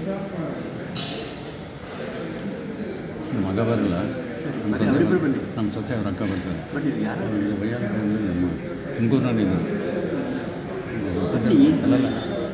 ನಮ್ಮ ಮಗ ಬರಲ್ಲ ನಮ್ಮ ಬನ್ನಿ, ಸೊಸೆ ಅವರಿಬ್ಬರು ಬನ್ನಿ. ನಮ್ಮ ಸೊಸೆ ಅವ್ರ ಅಕ್ಕ ಬರ್ತಾರೆ ಬನ್ನಿ ಯಾರು ಅವ್ರಿಗೆ ವೈಯಾರ ಟೈಮಲ್ಲಿ ನಮ್ಮ ತುಮಕೂರಿನಲ್ಲಿ ಇದ್ದಾರೆ ಬನ್ನಿ. ಅಲ್ಲಲ್ಲ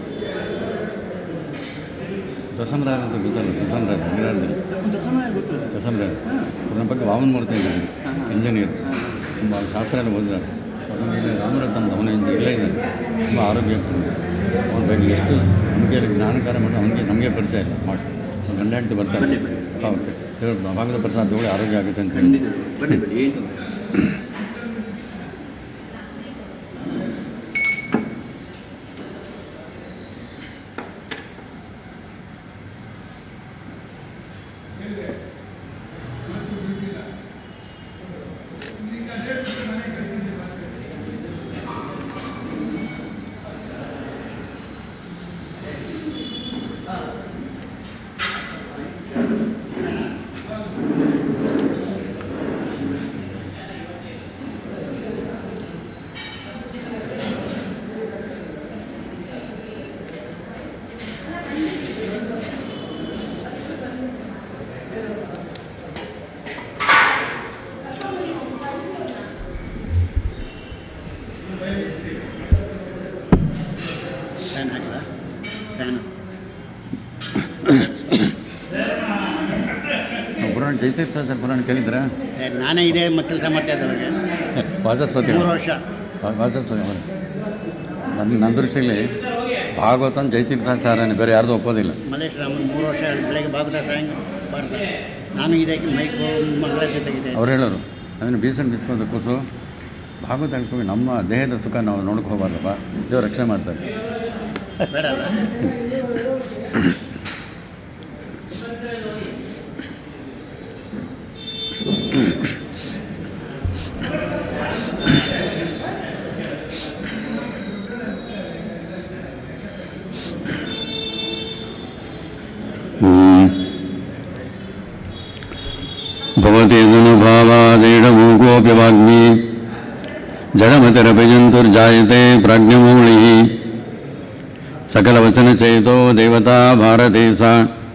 ದಸಮರಾಯ ಅಂತ ಗೊತ್ತಲ್ಲ ದಸಮರಾಯ ಬೆಂಗಳೂರಲ್ಲಿ ದಸರಾ ಗೊತ್ತು ದಸಮರಾಯ ನಮ್ಮ ಬಗ್ಗೆ ವಾಮನ ಮೂರ್ತಿ ಇದ್ದಾರೆ ಇಂಜಿನಿಯರ್ ತುಂಬ ಶಾಸ್ತ್ರ ಎಲ್ಲ ಓದಿದ್ದಾರೆ ಅವ್ರಿಗೆ ಇಲ್ಲಿ ರಾಮರತ್ನ ಅಂತ ಅವನ ಇಂಜ ಇಲ್ಲೇ ಇದ್ದಾನೆ ತುಂಬ ಆರೋಗ್ಯ ಅವನ ಬಗ್ಗೆ ಎಷ್ಟು ನಮಗೆ ಜ್ಞಾನಕಾರ ಮಾಡಿ ಅವನಿಗೆ ನಮಗೆ ಪರಿಚಯ ಇಲ್ಲ ಮಾಸ್ಟರ್ ಅವ್ನ ಗಂಡ ಹೆಂಡತಿ ಬರ್ತಾರೆ ಬನ್ನಿ, ಬನ್ನಿ. ಹೌದು ಹೇಳಿ ಭಾಗದ ಪ್ರಸಾದ ತಗೊಳ್ಳಿ ಆರೋಗ್ಯ ಆಗುತ್ತೆ ಅಂತ ಹೇಳಿ ಖಂಡಿತ ಬನ್ನಿ ಬನ್ನಿ ಏನು ತೊಂದರೆ ಇಲ್ಲ. ಫ್ಯಾನ್ ಹಾಕಿದ ಫ್ಯಾನು ನಾವು ಪುರಾಣ ಚೈತೀರ್ಥಾಚಾರ ಪುರಾಣ ಕೇಳಿದ್ರಾ ಸರ್ ನಾನೇ ಇದೇ ಕೆಲಸ ಮಾಡ್ತಾ ಇದ್ದವಾಗ ವಾಚಸ್ಪತಿ ಮೂರು ವರ್ಷ ವಾಚಸ್ಪತಿ ಅವರು ನನ್ನ ನನ್ನ ದೃಷ್ಟಿಯಲ್ಲಿ ಭಾಗವತನ ಜೈತೀರ್ಥಾಚಾರ್ಯನ ಬೇರೆ ಯಾರ್ದು ಒಪ್ಪೋದಿಲ್ಲ ಮಲ್ಲೇಶ್ ರಾಮನ್ ಮೂರು ವರ್ಷ ಬೆಳಗ್ಗೆ ಭಾಗದ ಸಾಯಂಕಾಲ ಬರ್ತಾರೆ ನಾನು ಇದಕ್ಕೆ ಮೈಕು ಮಂಗಳಾರತಿ ತೆಗಿತಾ ಅವ್ರು ಹೇಳೋರು ಅದನ್ನು ಬೀಸನ್ ಬಿಸ್ಕೊಂಡು ಕೂಸು ಭಾಗವತ ಹೇಳ್ಕೊಂಡು ನಮ್ಮ ದೇಹದ ಸುಖ ನಾವು ನೋಡ್ಕೋಬಾರ್ದಪ್ಪ ದೇವ್ರು ರಕ್ಷಣೆ ಮಾಡ್ತಾರೆ ಬೇಡ ಅಲ್ಲ ಭವತಿ ಧನುಭಾವಾದೀಢಮೂಕೋಪ್ಯವಾಗ್ನಿ ಜಡಮತಿರಭಿಜಂತುರ್ಜಾಯತೆ ಪ್ರಾಜ್ಞಮೌಳಿः सकलवचनचेतो देवता भारती सा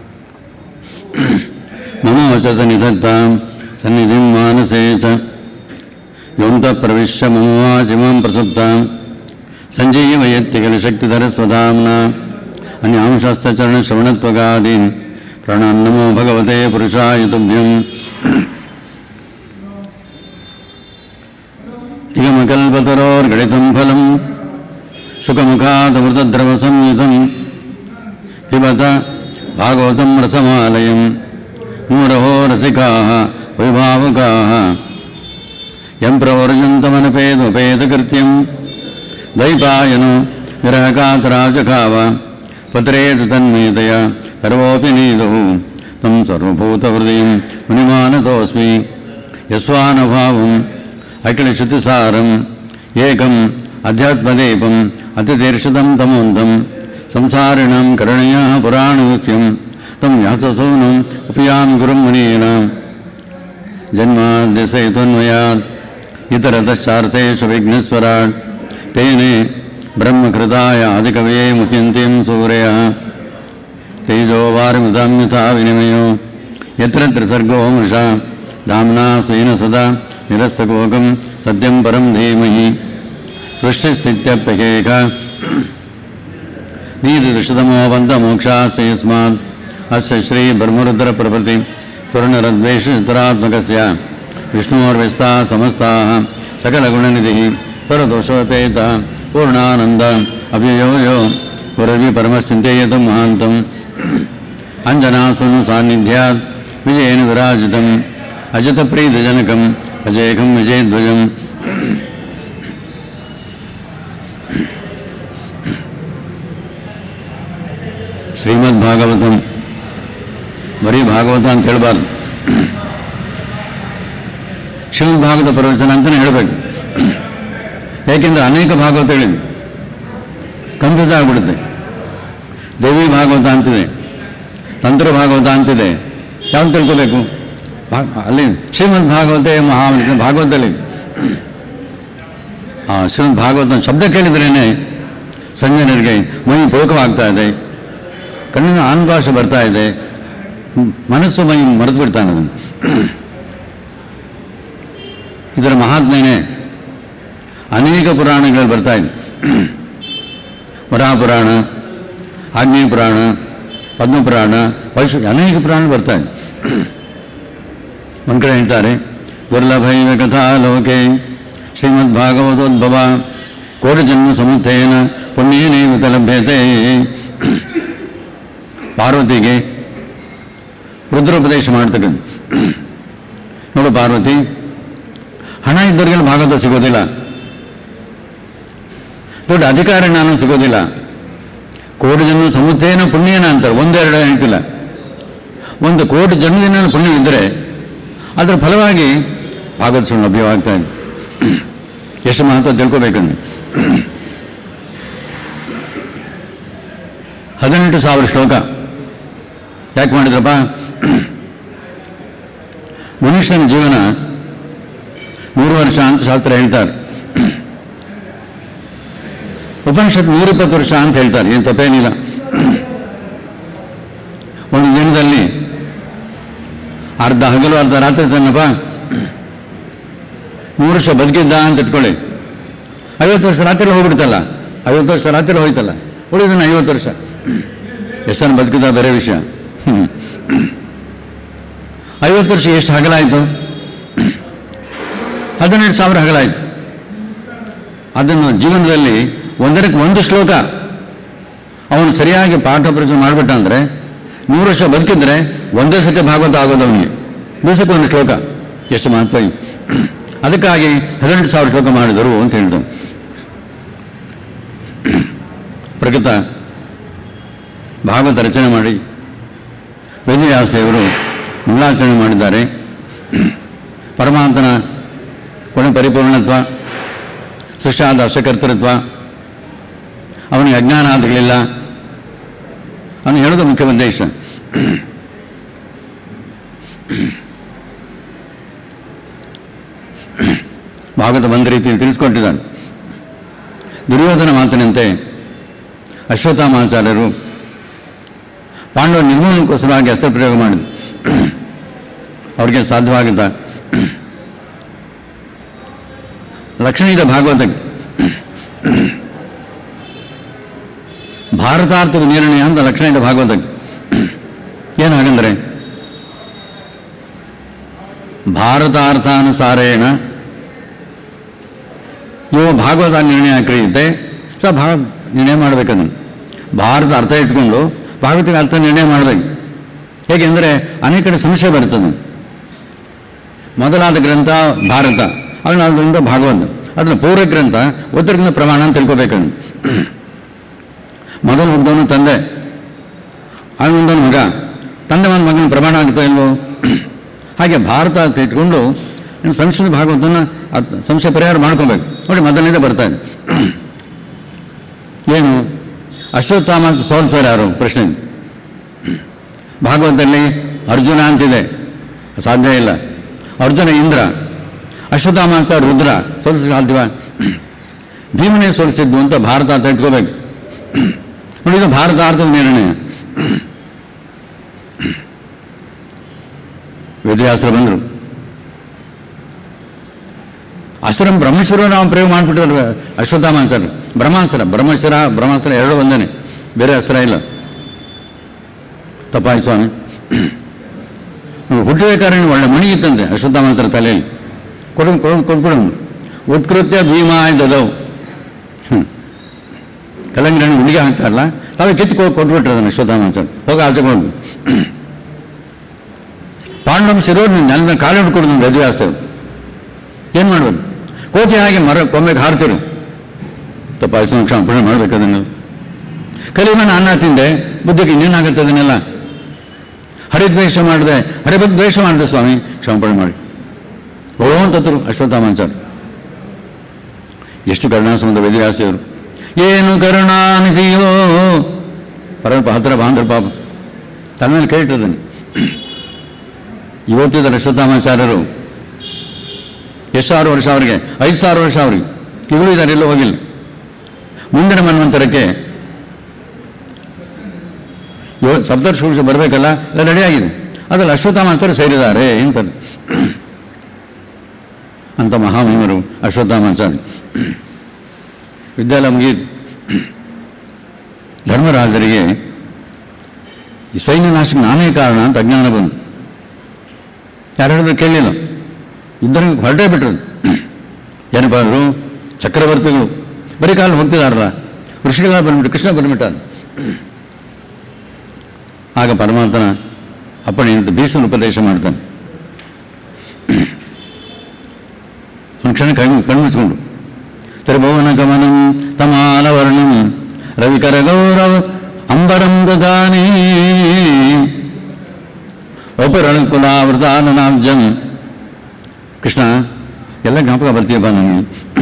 नमोच स निधत्तां सन्निधिं मानसे च योऽन्तः प्रविश्य मम वाचिमां प्रसुप्तां सञ्जीवयत्ति खलु शक्तिधरस्वधाम्ना अन्यांशस्तचरणश्रवणत्वगादीन् प्रणान् नमो भगवते पुरुषाय तुभ्यम् इगमकल्पतरोर्गणितं फलं सुखमुखादमृतद्रवसंयुतं पिबत भागवतं रसमालयं मूढहो रसिकाः वैभावकाः यं प्रवर्जन्तमनपेदुपेदकृत्यं द्वैपायनो विरहकातराजखाव पत्रेतु तन्मेतया सर्वोऽपि नीदुः तं सर्वभूतहृदयं मुनिमानतोऽस्मि यस्वानुभावम् अखिलश्रुतिसारम् एकम् अध्यात्मदीपम् अतिदीर्षितं तमोन्दं संसारिणां करुणया पुराणमुख्यं तं व्याससूनम् उपयामि गुरुं मुनीनां जन्माद्यसैतन्मयात् इतरतश्चार्थेषु विघ्नेश्वरात् तेने ब्रह्मकृताय आदिकवये मुच्यन्तीं सूर्यः तेजो वारिमुदां यथा विनिमयो यत्र त्रिसर्गो मृषा दाम्ना स्वेन सदा निरस्तकोकं सत्यं परं धीमहि सृष्टिस्थित्यप्यकेक नीतिदृशतमो बन्धमोक्षास्य यस्मात् अस्य श्रीब्रह्मरुद्रप्रभृति स्वर्णरद्वेषचित्रात्मकस्य विष्णोर्व्यस्ताः समस्ताः सकलगुणनिधिः सर्वदोषोपेतः पूर्णानन्द अव्ययो यो गुरवि परमश्चिन्तयतु महान्तम् अञ्जनासुनु सान्निध्यात् विजयेन विराजितम् अजितप्रीतिजनकम् अजेकं विजयध्वजम् ಶ್ರೀಮದ್ ಭಾಗವತಂ ಬರೀ ಭಾಗವತ ಅಂತ ಹೇಳಬಾರ್ದು ಶ್ರೀಮದ್ ಭಾಗವತ ಪ್ರವಚನ ಅಂತಲೇ ಹೇಳಬೇಕು ಏಕೆಂದರೆ ಅನೇಕ ಭಾಗವತ ಹೇಳಿದ್ವಿ ಕನ್ಫ್ಯೂಸ್ ಆಗಿಬಿಡುತ್ತೆ ದೇವಿ ಭಾಗವತ ಅಂತಿದೆ ತಂತ್ರ ಭಾಗವತ ಅಂತಿದೆ ಯಾವ್ದು ತಿಳ್ಕೋಬೇಕು ಭಾ- ಅಲ್ಲಿ ಶ್ರೀಮದ್ ಭಾಗವತೆ ಮಹಾ ಭಾಗವತದಲ್ಲಿ ಆ ಶ್ರೀಮದ್ ಭಾಗವತ ಶಬ್ದ ಕೇಳಿದ್ರೇ ಸಂಜನರಿಗೆ ಮೈ ಪುಳಕವಾಗ್ತಾ ಇದೆ ಕಣ್ಣಿನ ಆನ್ಭಾಷೆ ಬರ್ತಾ ಇದೆ ಮ್- ಮನಸ್ಸು ಮೈ ಮರೆತು ಬಿಡ್ತಾನೆ ಅದನ್ನು ಇದರ ಮಹಾತ್ಮೆನೇ ಅನೇಕ ಪುರಾಣಗಳಲ್ಲಿ ಬರ್ತಾ ಇದೆ ವರಾಪುರಾಣ ಆಗ್ನೇಯ ಪುರಾಣ ಪದ್ಮಪುರಾಣ ವೈಶ್ವ ಅನೇಕ ಪುರಾಣ ಬರ್ತಾ ಇದೆ ಒಂದು ಕಡೆ ಹೇಳ್ತಾರೆ ದುರ್ಲಭೈವ ಕಥಾ ಲೋಕೆ ಶ್ರೀಮದ್ ಭಾಗವತೋದ್ಭವ ಕೋಟಿ ಜನ್ಮ ಸಮುತ್ತೇನ ಪುಣ್ಯೇನೇವ ಲಭ್ಯತೆ ಪಾರ್ವತಿಗೆ ರುದ್ರೋಪದೇಶ ಮಾಡ್ತಕ್ಕಂಥ ನೋಡು ಪಾರ್ವತಿ ಹಣ ಇದ್ದವರಿಗೆಲ್ಲ ಭಾಗವತ ಸಿಗೋದಿಲ್ಲ ದೊಡ್ಡ ಅಧಿಕಾರ ನಾನು ಸಿಗೋದಿಲ್ಲ ಕೋಟಿ ಜನ್ಮ ಸಮುತ್ತೇನ ಪುಣ್ಯನ ಅಂತಾರೆ ಒಂದೆರಡು ಹೇಳ್ತಿಲ್ಲ ಒಂದು ಕೋಟಿ ಜನ್ಮದಿನ ಪುಣ್ಯ ಇದ್ದರೆ ಅದರ ಫಲವಾಗಿ ಭಾಗವತ ಶ್ರವಣ ಲಭ್ಯವಾಗ್ತಾ ಇದೆ ಎಷ್ಟು ಮಹತ್ವ ತಿಳ್ಕೋಬೇಕಂದ್ರೆ ಹದಿನೆಂಟು ಸಾವಿರ ಶ್ಲೋಕ ಯಾಕೆ ಮಾಡಿದ್ರಪ್ಪ ಮನುಷ್ಯನ ಜೀವನ ನೂರು ವರ್ಷ ಅಂತ ಶಾಸ್ತ್ರ ಹೇಳ್ತಾರೆ ಉಪನಿಷತ್ ನೂರಿಪ್ಪತ್ತು ವರ್ಷ ಅಂತ ಹೇಳ್ತಾರೆ ಏನು ತಪ್ಪೇನಿಲ್ಲ ಒಂದು ದಿನದಲ್ಲಿ ಅರ್ಧ ಹಗಲು ಅರ್ಧ ರಾತ್ರಿ ತನ್ನಪ್ಪ ನೂರು ವರ್ಷ ಬದುಕಿದ್ದ ಅಂತ ಇಟ್ಕೊಳ್ಳಿ ಐವತ್ತು ವರ್ಷ ರಾತ್ರಿ ಹೋಗ್ಬಿಡ್ತಲ್ಲ ಐವತ್ತು ವರ್ಷ ರಾತ್ರಿ ಹೋಯ್ತಲ್ಲ ಉಳಿದನ್ನ ಐವತ್ತು ವರ್ಷ ಎಷ್ಟನ್ನು ಬದುಕಿದ ಬೇರೆ ವಿಷಯ ಹ್ಮ್. ಐವತ್ತು ವರ್ಷ ಎಷ್ಟು ಹಗಲಾಯಿತು ಹದಿನೆಂಟು ಸಾವಿರ ಹಗಲಾಯಿತು ಅದನ್ನು ಜೀವನದಲ್ಲಿ ಒಂದರಕ್ಕೆ ಒಂದು ಶ್ಲೋಕ ಅವನು ಸರಿಯಾಗಿ ಪಾಠ ಪ್ರಚನೆ ಮಾಡಿಬಿಟ್ಟ ಅಂದರೆ ನೂರು ವರ್ಷ ಬದುಕಿದ್ರೆ ಒಂದೇ ಸತಿ ಭಾಗವತ ಆಗೋದು ಅವನಿಗೆ ದಿವಸಕ್ಕೆ ಒಂದು ಶ್ಲೋಕ ಎಷ್ಟು ಮಹತ್ವ ಇದೆ ಅದಕ್ಕಾಗಿ ಹದಿನೆಂಟು ಸಾವಿರ ಶ್ಲೋಕ ಮಾಡಿದರು ಅಂತ ಹೇಳಿದ್ರು ಪ್ರಕೃತ ಭಾಗವತ ರಚನೆ ಮಾಡಿ ವೇದವ್ಯಾಸದೇವರು ಮಂಗಳಾಚರಣೆ ಮಾಡಿದ್ದಾರೆ ಪರಮಾತ್ಮನ ಗುಣ ಪರಿಪೂರ್ಣತ್ವ ಸೃಷ್ಟಾದ ಅಶಕರ್ತೃತ್ವ ಅವನಿಗೆ ಅಜ್ಞಾನಾದಿಗಳಿಲ್ಲ ಅವನು ಹೇಳೋದು ಮುಖ್ಯ ಉದ್ದೇಶ ಭಾಗವತ ಬಂದ ರೀತಿಯಲ್ಲಿ ತಿಳಿಸ್ಕೊಟ್ಟಿದ್ದಾನೆ ದುರ್ಯೋಧನ ಮಾತಿನಂತೆ ಅಶ್ವತ್ಥಾಮಾಚಾರ್ಯರು ಪಾಂಡವ ನಿರ್ಮೂಲನಕ್ಕೋಸ್ಕರವಾಗಿ ಅಸ್ತ್ರ ಪ್ರಯೋಗ ಮಾಡಿದ್ರು ಅವ್ರಿಗೆ ಸಾಧ್ಯವಾಗಿದ್ದ ಲಕ್ಷಣ ಇದೆ ಭಾಗವತಕ್ಕೆ ಭಾರತಾರ್ಥದ ನಿರ್ಣಯ ಅಂತ ಲಕ್ಷಣ ಇದೆ ಭಾಗವತಕ್ಕೆ ಏನು ಹಾಗಂದ್ರೆ ಭಾರತಾರ್ಥಾನುಸಾರೇಣ ಇವ ಭಾಗವತ ನಿರ್ಣಯ ಕ್ರಿಯತೆ ಸ ಭಾಗ ನಿರ್ಣಯ ಮಾಡಬೇಕದನ್ನು ಭಾರತ ಅರ್ಥ ಇಟ್ಕೊಂಡು ಭಾಗವತಿಗೆ ಅರ್ಥ ನಿರ್ಣಯ ಮಾಡಬೇಕು ಹೇಗೆಂದರೆ ಅನೇಕ ಕಡೆ ಸಂಶಯ ಬರ್ತದೆ ಮೊದಲಾದ ಗ್ರಂಥ ಭಾರತ ಅದರಿಂದ ಭಾಗವತ ಅದರ ಪೂರ್ವ ಗ್ರಂಥ ಉತ್ತರದಿಂದ ಪ್ರಮಾಣ ಅಂತ ತಿಳ್ಕೊಬೇಕನ್ನು ಮೊದಲು ಹುಟ್ಟಿದವನು ತಂದೆ ಅವನೊಂದವನು ಮಗ ತಂದೆ ಒಂದು ಮಗನ ಪ್ರಮಾಣ ಆಗುತ್ತಾ ಇಲ್ವೋ ಹಾಗೆ ಭಾರತ ಅಂತ ಇಟ್ಕೊಂಡು ನೀವು ಸಂಸ್ಕೃತ ಭಾಗವತನ ಅರ್ಥ- ಸಂಶಯ ಪರಿಹಾರ ಮಾಡ್ಕೋಬೇಕು ನೋಡಿ ಮೊದಲನೇದೇ ಬರ್ತಾ ಇದೆ ಏನು ಅಶ್ವತ್ಥಾಮ ಸೋಲ್ಸರ್ ಯಾರು ಪ್ರಶ್ನೆ ಭಾಗವತದಲ್ಲಿ ಅರ್ಜುನ ಅಂತಿದೆ ಸಾಧ್ಯ ಇಲ್ಲ ಅರ್ಜುನ ಇಂದ್ರ ಅಶ್ವತ್ಥಾಮಾಂಸ ರುದ್ರ ಸೋಲಿಸ ಸಾಧ್ಯವ ಭೀಮನೇ ಸೋಲಿಸಿದ್ದು ಅಂತ ಭಾರತ ಅಂತ ಇಟ್ಕೋಬೇಕು ನೋಡಿ ಇದು ಭಾರತಾರ್ಥದ ನಿರ್ಣಯ ವೇದವ್ಯಾಸರು ಬಂದರು ಅಸ್ತ್ರಂ ಬ್ರಹ್ಮೇಶ್ವರ ನಾವು ಪ್ರಯೋಗ ಮಾಡಿಬಿಟ್ಟಿದ್ರು ಅಶ್ವತ್ಥಾಮಾಂಸರು ಬ್ರಹ್ಮಾಸ್ತ್ರ ಬ್ರಹ್ಮೇಶ್ವರ ಬ್ರಹ್ಮಾಸ್ತ್ರ ಎರಡು ಒಂದೇನೆ ಬೇರೆ ಅಸ್ತ್ರ ಇಲ್ಲ ತಪ್ಪಾಯಿ ಸ್ವಾಮಿ ಹುಟ್ಟಬೇಕಾದ್ರೆ ಒಳ್ಳೆ ಮಣಿ ಇತ್ತಂತೆ ಅಶ್ವತ್ಥಾಮಾಂಸರ ತಲೆಯಲ್ಲಿ ಕೊಡು ಕೊಡು ಕೊಟ್ಬಿಡು ಉತ್ಕೃತ್ಯ ಭೀಮಾಯ್ ದದವು ಕಲ್ಲಂಗಡಿ ಹಣ್ಣು ಹುಡುಗಿ ಹಾಕ್ತಾರಲ್ಲ ತಾವೇ ಕಿತ್ತು ಕೊಟ್ಬಿಟ್ರೆ ಅದನ್ನು ಅಶ್ವತ್ಥಾಮಾಂಸರು ಹೋಗಿ ಆಚೆ ಕೊಡು ಪಾಂಡವ ಶಿರೋರ್ ನೆಲ ಮೇಲೆ ಕಾಲು ಹಿಡ್ಕೊಡು ಗದಿಯಾಸ್ತೇವೆ ಏನು ಮಾಡೋದು ಕೋತಿ ಹಾಗೆ ಮರ ಕೊಂಬೆಗೆ ಹಾರ್ತಿರು ತಪ್ಪಾಯಿಸೋ ಕ್ಷಮಾಪಣೆ ಮಾಡ್ಬೇಕು ಅದನ್ನು ಕಲಿಮಣ್ಣ ಅನ್ನ ತಿಂದೆ ಬುದ್ಧಿಗೆ ಇನ್ನೇನಾಗುತ್ತೆ ಅದನ್ನೆಲ್ಲ ಹರಿದ್ವೇಷ ಮಾಡಿದೆ ಹರಿಭದ್ವೇಷ ಮಾಡಿದೆ ಸ್ವಾಮಿ ಕ್ಷಮಾಪಣೆ ಮಾಡಿ ಓ ಅಂತದ್ರು ಅಶ್ವತ್ಥಾಮಾಚಾರ ಎಷ್ಟು ಕರುಣಾಸಮದ ವೇದಿವ್ಯಾಸಿಯವರು ಏನು ಕರುಣಾನಿಧಿಯೋ ಪರಲ್ಪ ಹತ್ರ ಬಾಂದ್ರ ಪಾಪ ತನ್ನ ಮೇಲೆ ಕೇಳಿಟ್ಟದನ್ನು ಇವತ್ತಿದ್ದಾರೆ ಅಶ್ವತ್ಥಾಮಾಚಾರ್ಯರು ಎಷ್ಟು ಸಾವಿರ ವರ್ಷ ಅವರಿಗೆ ಐದು ಸಾವಿರ ವರ್ಷ ಅವರಿಗೆ ಇವರು ಇದ್ದಾರೆ ಎಲ್ಲೂ ಹೋಗಿಲ್ಲ ಮುಂದಿನ ಮನ್ವಂತರಕ್ಕೆ ಯೋ ಸಪ್ತರ್ಷಿ ಬರಬೇಕಲ್ಲ ಎಲ್ಲ ರೆಡಿಯಾಗಿದೆ ಅದರಲ್ಲಿ ಅಶ್ವತ್ಥಾಮ ಅಂತಾರೆ ಸೇರಿದ್ದಾರೆ ಅಂತ ಅಂತ ಮಹಾಮಹಿಮರು ಅಶ್ವತ್ಥಾಮಾಚಾರ್ಯ ವಿದ್ಯಾಲಯ ಮುಗಿಯಿತು ಧರ್ಮರಾಜರಿಗೆ ಈ ಸೈನ್ಯ ನಾಶಕ್ಕೆ ನಾನೇ ಕಾರಣ ಅಂತ ಅಜ್ಞಾನ ಬಂತು ಯಾರು ಹೇಳಿದ್ರು ಕೇಳಲಿಲ್ಲ ಇದ್ದರೆ ಹೊರಟೇ ಬಿಟ್ರು ಏನಪ್ಪ ಅಂದರು ಚಕ್ರವರ್ತಿಗಳು ಬರೀ ಕಾಲ ಹೋಗ್ತಿದಾರಲ್ಲ ಋಷಿಗಳ ಬಂದ್ಬಿಟ್ಟು ಕೃಷ್ಣ ಬಂದ್ಬಿಟ್ಟ ಆಗ ಪರಮಾತ್ಮನ ಅಪ್ಪಣೆ ಅಂತ ಭೀಷ್ಮನ ಉಪದೇಶ ಮಾಡ್ತಾನೆ ಒಂದು ಕ್ಷಣ ಕಣ್ಣು ಕಣ್ಮುಚ್ಕೊಂಡು ತ್ರಿಭುವನ ಗಮನಂ ತಮಾಲವರ್ಣಂ ರವಿಕರ ಗೌರವ ಅಂಬರಂ ದದಾನಿ ಒಪರಣಕುಲಾವೃತಾನನಾಬ್ಜಂ ಕೃಷ್ಣ ಎಲ್ಲ ಜ್ಞಾಪಕ ಬರ್ತೀಯಪ್ಪ ನನಗೆ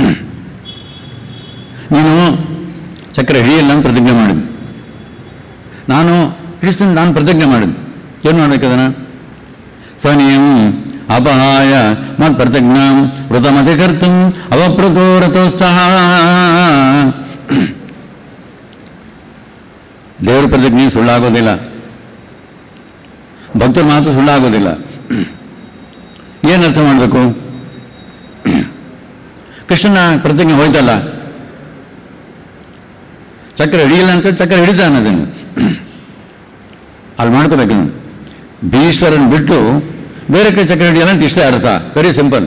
ನೀನು ಚಕ್ರ ಹಿಡಿಯಲ್ಲ ಅಂತ ಪ್ರತಿಜ್ಞೆ ಮಾಡಿದ್ದು ನಾನು ಹಿಡಿಸ್ತೀನಿ ನಾನು ಪ್ರತಿಜ್ಞೆ ಮಾಡಿದ್ದು ಏನು ಮಾಡಬೇಕದನ್ನ ಸ್ವನಿಯಂ ಅಪಹಾಯ ಮತ್ ಪ್ರತಿಜ್ಞಾಂ ವೃತಮತಿ ಕರ್ತಂ ಅವಪ್ರತೋ ರಥೋತ್ಸಾಹ ದೇವರ ಪ್ರತಿಜ್ಞೆ ಸುಳ್ಳಾಗೋದಿಲ್ಲ ಭಕ್ತರ ಮಾತು ಸುಳ್ಳಾಗೋದಿಲ್ಲ ಏನು ಅರ್ಥ ಮಾಡಬೇಕು ಕೃಷ್ಣನ ಪ್ರತಿಜ್ಞೆ ಹೋಯ್ತಲ್ಲ ಚಕ್ರ ಹಿಡಿಯಿಲ್ಲ ಅಂತ ಚಕ್ರ ಹಿಡಿತಾನೆ ಅದನ್ನು ಅಲ್ಲಿ ಮಾಡ್ಕೋಬೇಕು ನೀವು ಭೀಶ್ವರನ್ ಬಿಟ್ಟು ಬೇರೆ ಕಡೆ ಚಕ್ರ ಹಿಡಿಯಲ್ಲ ಅಂತ ಇಷ್ಟೇ ಅರ್ಥ ವೆರಿ ಸಿಂಪಲ್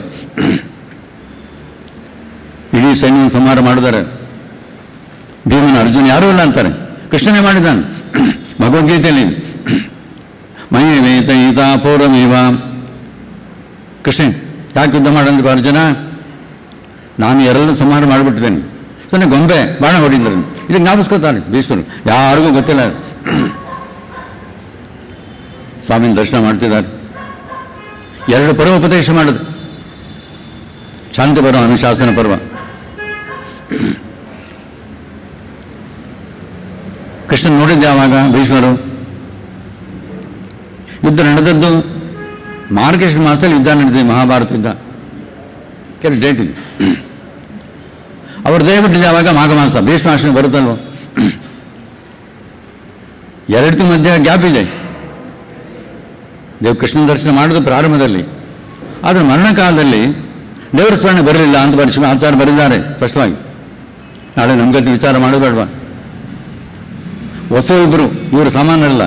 ಇಡೀ ಸೈನ್ಯ ಸಂಹಾರ ಮಾಡಿದ್ದಾರೆ ಭೀಮನ ಅರ್ಜುನ ಯಾರೂ ಇಲ್ಲ ಅಂತಾರೆ ಕೃಷ್ಣನೇ ಮಾಡಿದ್ದಾನೆ ಭಗವದ್ಗೀತೆಯಲ್ಲಿ ಮೈವೇತ ಈತಾ ಪೌರಮೇವ ಕೃಷ್ಣ ಯಾಕೆ ಯುದ್ಧ ಮಾಡಂದ್ರೆ ಅರ್ಜುನ ನಾನು ಎರಡನ್ನೂ ಸಂಹಾರ ಮಾಡಿಬಿಟ್ಟಿದ್ದೇನೆ ಸೊನ್ನೆ ಗೊಂಬೆ ಬಾಣ ಹೊಡಿದ್ರು ಇದು ಜ್ಞಾಪಿಸ್ಕೋತಾರೆ ಭೀಷ್ಮರು ಯಾರಿಗೂ ಗೊತ್ತಿಲ್ಲ ಸ್ವಾಮಿನ ದರ್ಶನ ಮಾಡ್ತಿದ್ದಾರೆ ಎರಡು ಪರ್ವ ಉಪದೇಶ ಮಾಡೋದು ಶಾಂತಿ ಪರ್ವ ಅನುಶಾಸನ ಪರ್ವ ಕೃಷ್ಣ ನೋಡಿದ್ದೆ ಯಾವಾಗ ಭೀಷ್ಮರು ಯುದ್ಧ ನಡೆದದ್ದು ಮಾರ್ಗೇಶ್ವರ ಮಾಸದಲ್ಲಿ ಯುದ್ಧ ನಡೆದಿದೆ ಮಹಾಭಾರತ ಯುದ್ಧ ಕೆಲವು ಡೇಟ್ ಇದೆ ಅವರು ದೇಹ ಬಿಟ್ಟಿದೆ ಯಾವಾಗ ಮಾಘ ಮಾಸ ಭೀಷ್ಮಾಷ್ಟಮಿ ಬರುತ್ತಲ್ವ ಎರಡರ ಮಧ್ಯೆ ಗ್ಯಾಪ್ ಇದೆ ದೇವ್ ಕೃಷ್ಣನ ದರ್ಶನ ಮಾಡೋದು ಪ್ರಾರಂಭದಲ್ಲಿ ಆದರೆ ಮರಣಕಾಲದಲ್ಲಿ ದೇವರ ಸ್ಮರಣೆ ಬರಲಿಲ್ಲ ಅಂತ ಬರೆಸಿ ಆಚಾರ ಬರೆದಿದ್ದಾರೆ ಸ್ಪಷ್ಟವಾಗಿ ನಾಳೆ ನಮ್ಗತಿ ವಿಚಾರ ಮಾಡೋಬೇಡವಾ ಹೊಸ ಇಬ್ಬರು ಇವರು ಸಾಮಾನ್ಯರಲ್ಲ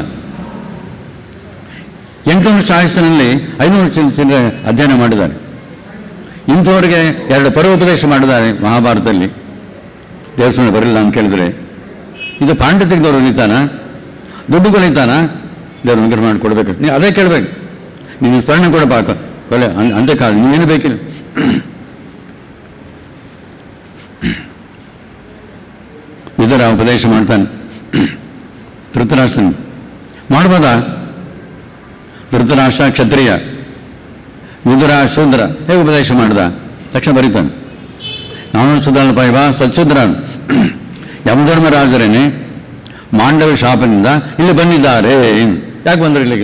ಎಂಟು ವರ್ಷ ಆಯಸ್ಸಿನಲ್ಲಿ ಐನೂರು ಚಿಂತನೆ ಅಧ್ಯಯನ ಮಾಡಿದ್ದಾರೆ ಇಂಥವರಿಗೆ ಎರಡು ಪರೋಪದೇಶ ಮಾಡಿದ್ದಾರೆ ಮಹಾಭಾರತದಲ್ಲಿ ದೇವಸ್ಥಾನ ಬರಲಿಲ್ಲ ಅಂತ ಕೇಳಿದ್ರೆ ಇದು ಪಾಂಡಿತ್ಯದವ್ರು ಉಳಿತಾನ ದುಡ್ಡು ಕೊಳಿತಾನ ದೇವ್ರು ಅನುಗ್ರಹ ಮಾಡಿ ಕೊಡ್ಬೇಕು ನೀವು ಅದೇ ಕೇಳಬೇಕು ನೀನು ಸ್ಮರಣೆ ಕೊಡಬೇಕು ಕೊಲೆ ಅನ್- ಅಂತೆ ಕಾಲ ನೀವೇನು ಬೇಕಿಲ್ಲ ಇದರ ಉಪದೇಶ ಮಾಡ್ತಾನೆ ಧೃತರಾಷ್ಟ್ರನ್ ಮಾಡ್ಬೋದಾ ಧೃತರಾಷ್ಟ್ರ ಕ್ಷತ್ರಿಯ ವಿದುರ ಶೂದ್ರ ಹೇಗೆ ಉಪದೇಶ ಮಾಡ್ದ ತಕ್ಷಣ ಬರೀತಾನೆ ನಾನು ಸುಧಾರಣ ಪೈವ ಸತ್ಶೂದ್ರ ಯಮಧರ್ಮರಾಜರೇನೆ ಮಾಂಡವ ಶಾಪದಿಂದ ಇಲ್ಲಿ ಬಂದಿದ್ದಾರೆ ಯಾಕೆ ಬಂದರು ಇಲ್ಲಿಗೆ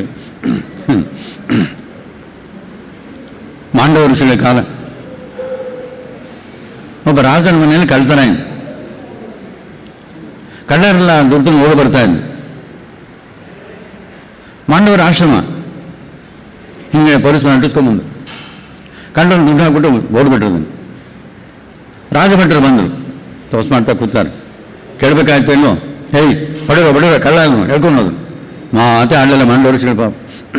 ಮಾಂಡವ ಋಷಿಗಳ ಕಾಲ ಒಬ್ಬ ರಾಜನ ಮನೆಯಲ್ಲಿ ಕಳ್ತನ ಇದ್ದ ಕಳ್ಳರೆಲ್ಲ ದುಡ್ಡು ಓಡಿ ಬರ್ತಾ ಇದ್ದ ಮಾಂಡವರ ಆಶ್ರಮ ಹಿಂಗೆ ಪರಿಸರ ಅಂಟಿಸ್ಕೊಂಬಂದು ಕಂಡವ್ರು ದುಡ್ಡು ಹಾಕ್ಬಿಟ್ಟು ಓಡ್ಬಿಟ್ರು ಅದನ್ನು ರಾಜಭಟ್ರು ಬಂದರು ತಪಸ್ ಮಾಡ್ತಾ ಕೂತಾರೆ ಕೇಳಬೇಕಾಯ್ತು ಇಲ್ಲೋ ಹೇಯ್ ಹೊಡೆರೋ ಹೊಡೆರೋ ಕಳ್ಳ ಅವನು ಹೇಳ್ಕೊಂಡು ಹೋದ್ರು ಮಾತೆ ಆಡಲಿಲ್ಲ ಮಂಡೋರಿಸ್ಗಳು ಪಾಪ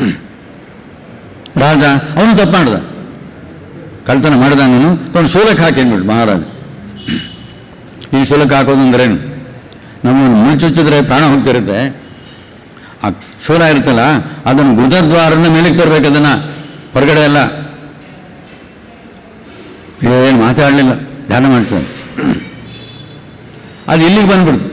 ರಾಜ ಅವನು ತಪ್ಪು ಮಾಡ್ದ ಕಳ್ತನ ಮಾಡ್ದ ಅವನು ತೊಗೊಂಡು ಶೂಲಕ್ಕೆ ಹಾಕಿ ಅಂದ್ಬಿಟ್ಟು ಮಹಾರಾಜ ಈ ಶೂಲಕ್ಕೆ ಹಾಕೋದು ಅಂದ್ರೇನು ನಮ್ಮನ್ನು ಮುಚ್ಚುಚ್ಚಿದ್ರೆ ಪ್ರಾಣ ಹೋಗ್ತಿರುತ್ತೆ ಆ ಶೂಲ ಇರುತ್ತಲ್ಲ ಅದನ್ನು ಗುರುದ್ವಾರದಿಂದ ಮೇಲಕ್ಕೆ ತರಬೇಕು ಅದನ್ನು ಹೊರಗಡೆ ಎಲ್ಲ ಏನು ಮಾತಾಡಲಿಲ್ಲ ಧ್ಯಾನ ಮಾಡ್ತಾರೆ ಅದು ಇಲ್ಲಿಗೆ ಬಂದ್ಬಿಡ್ತು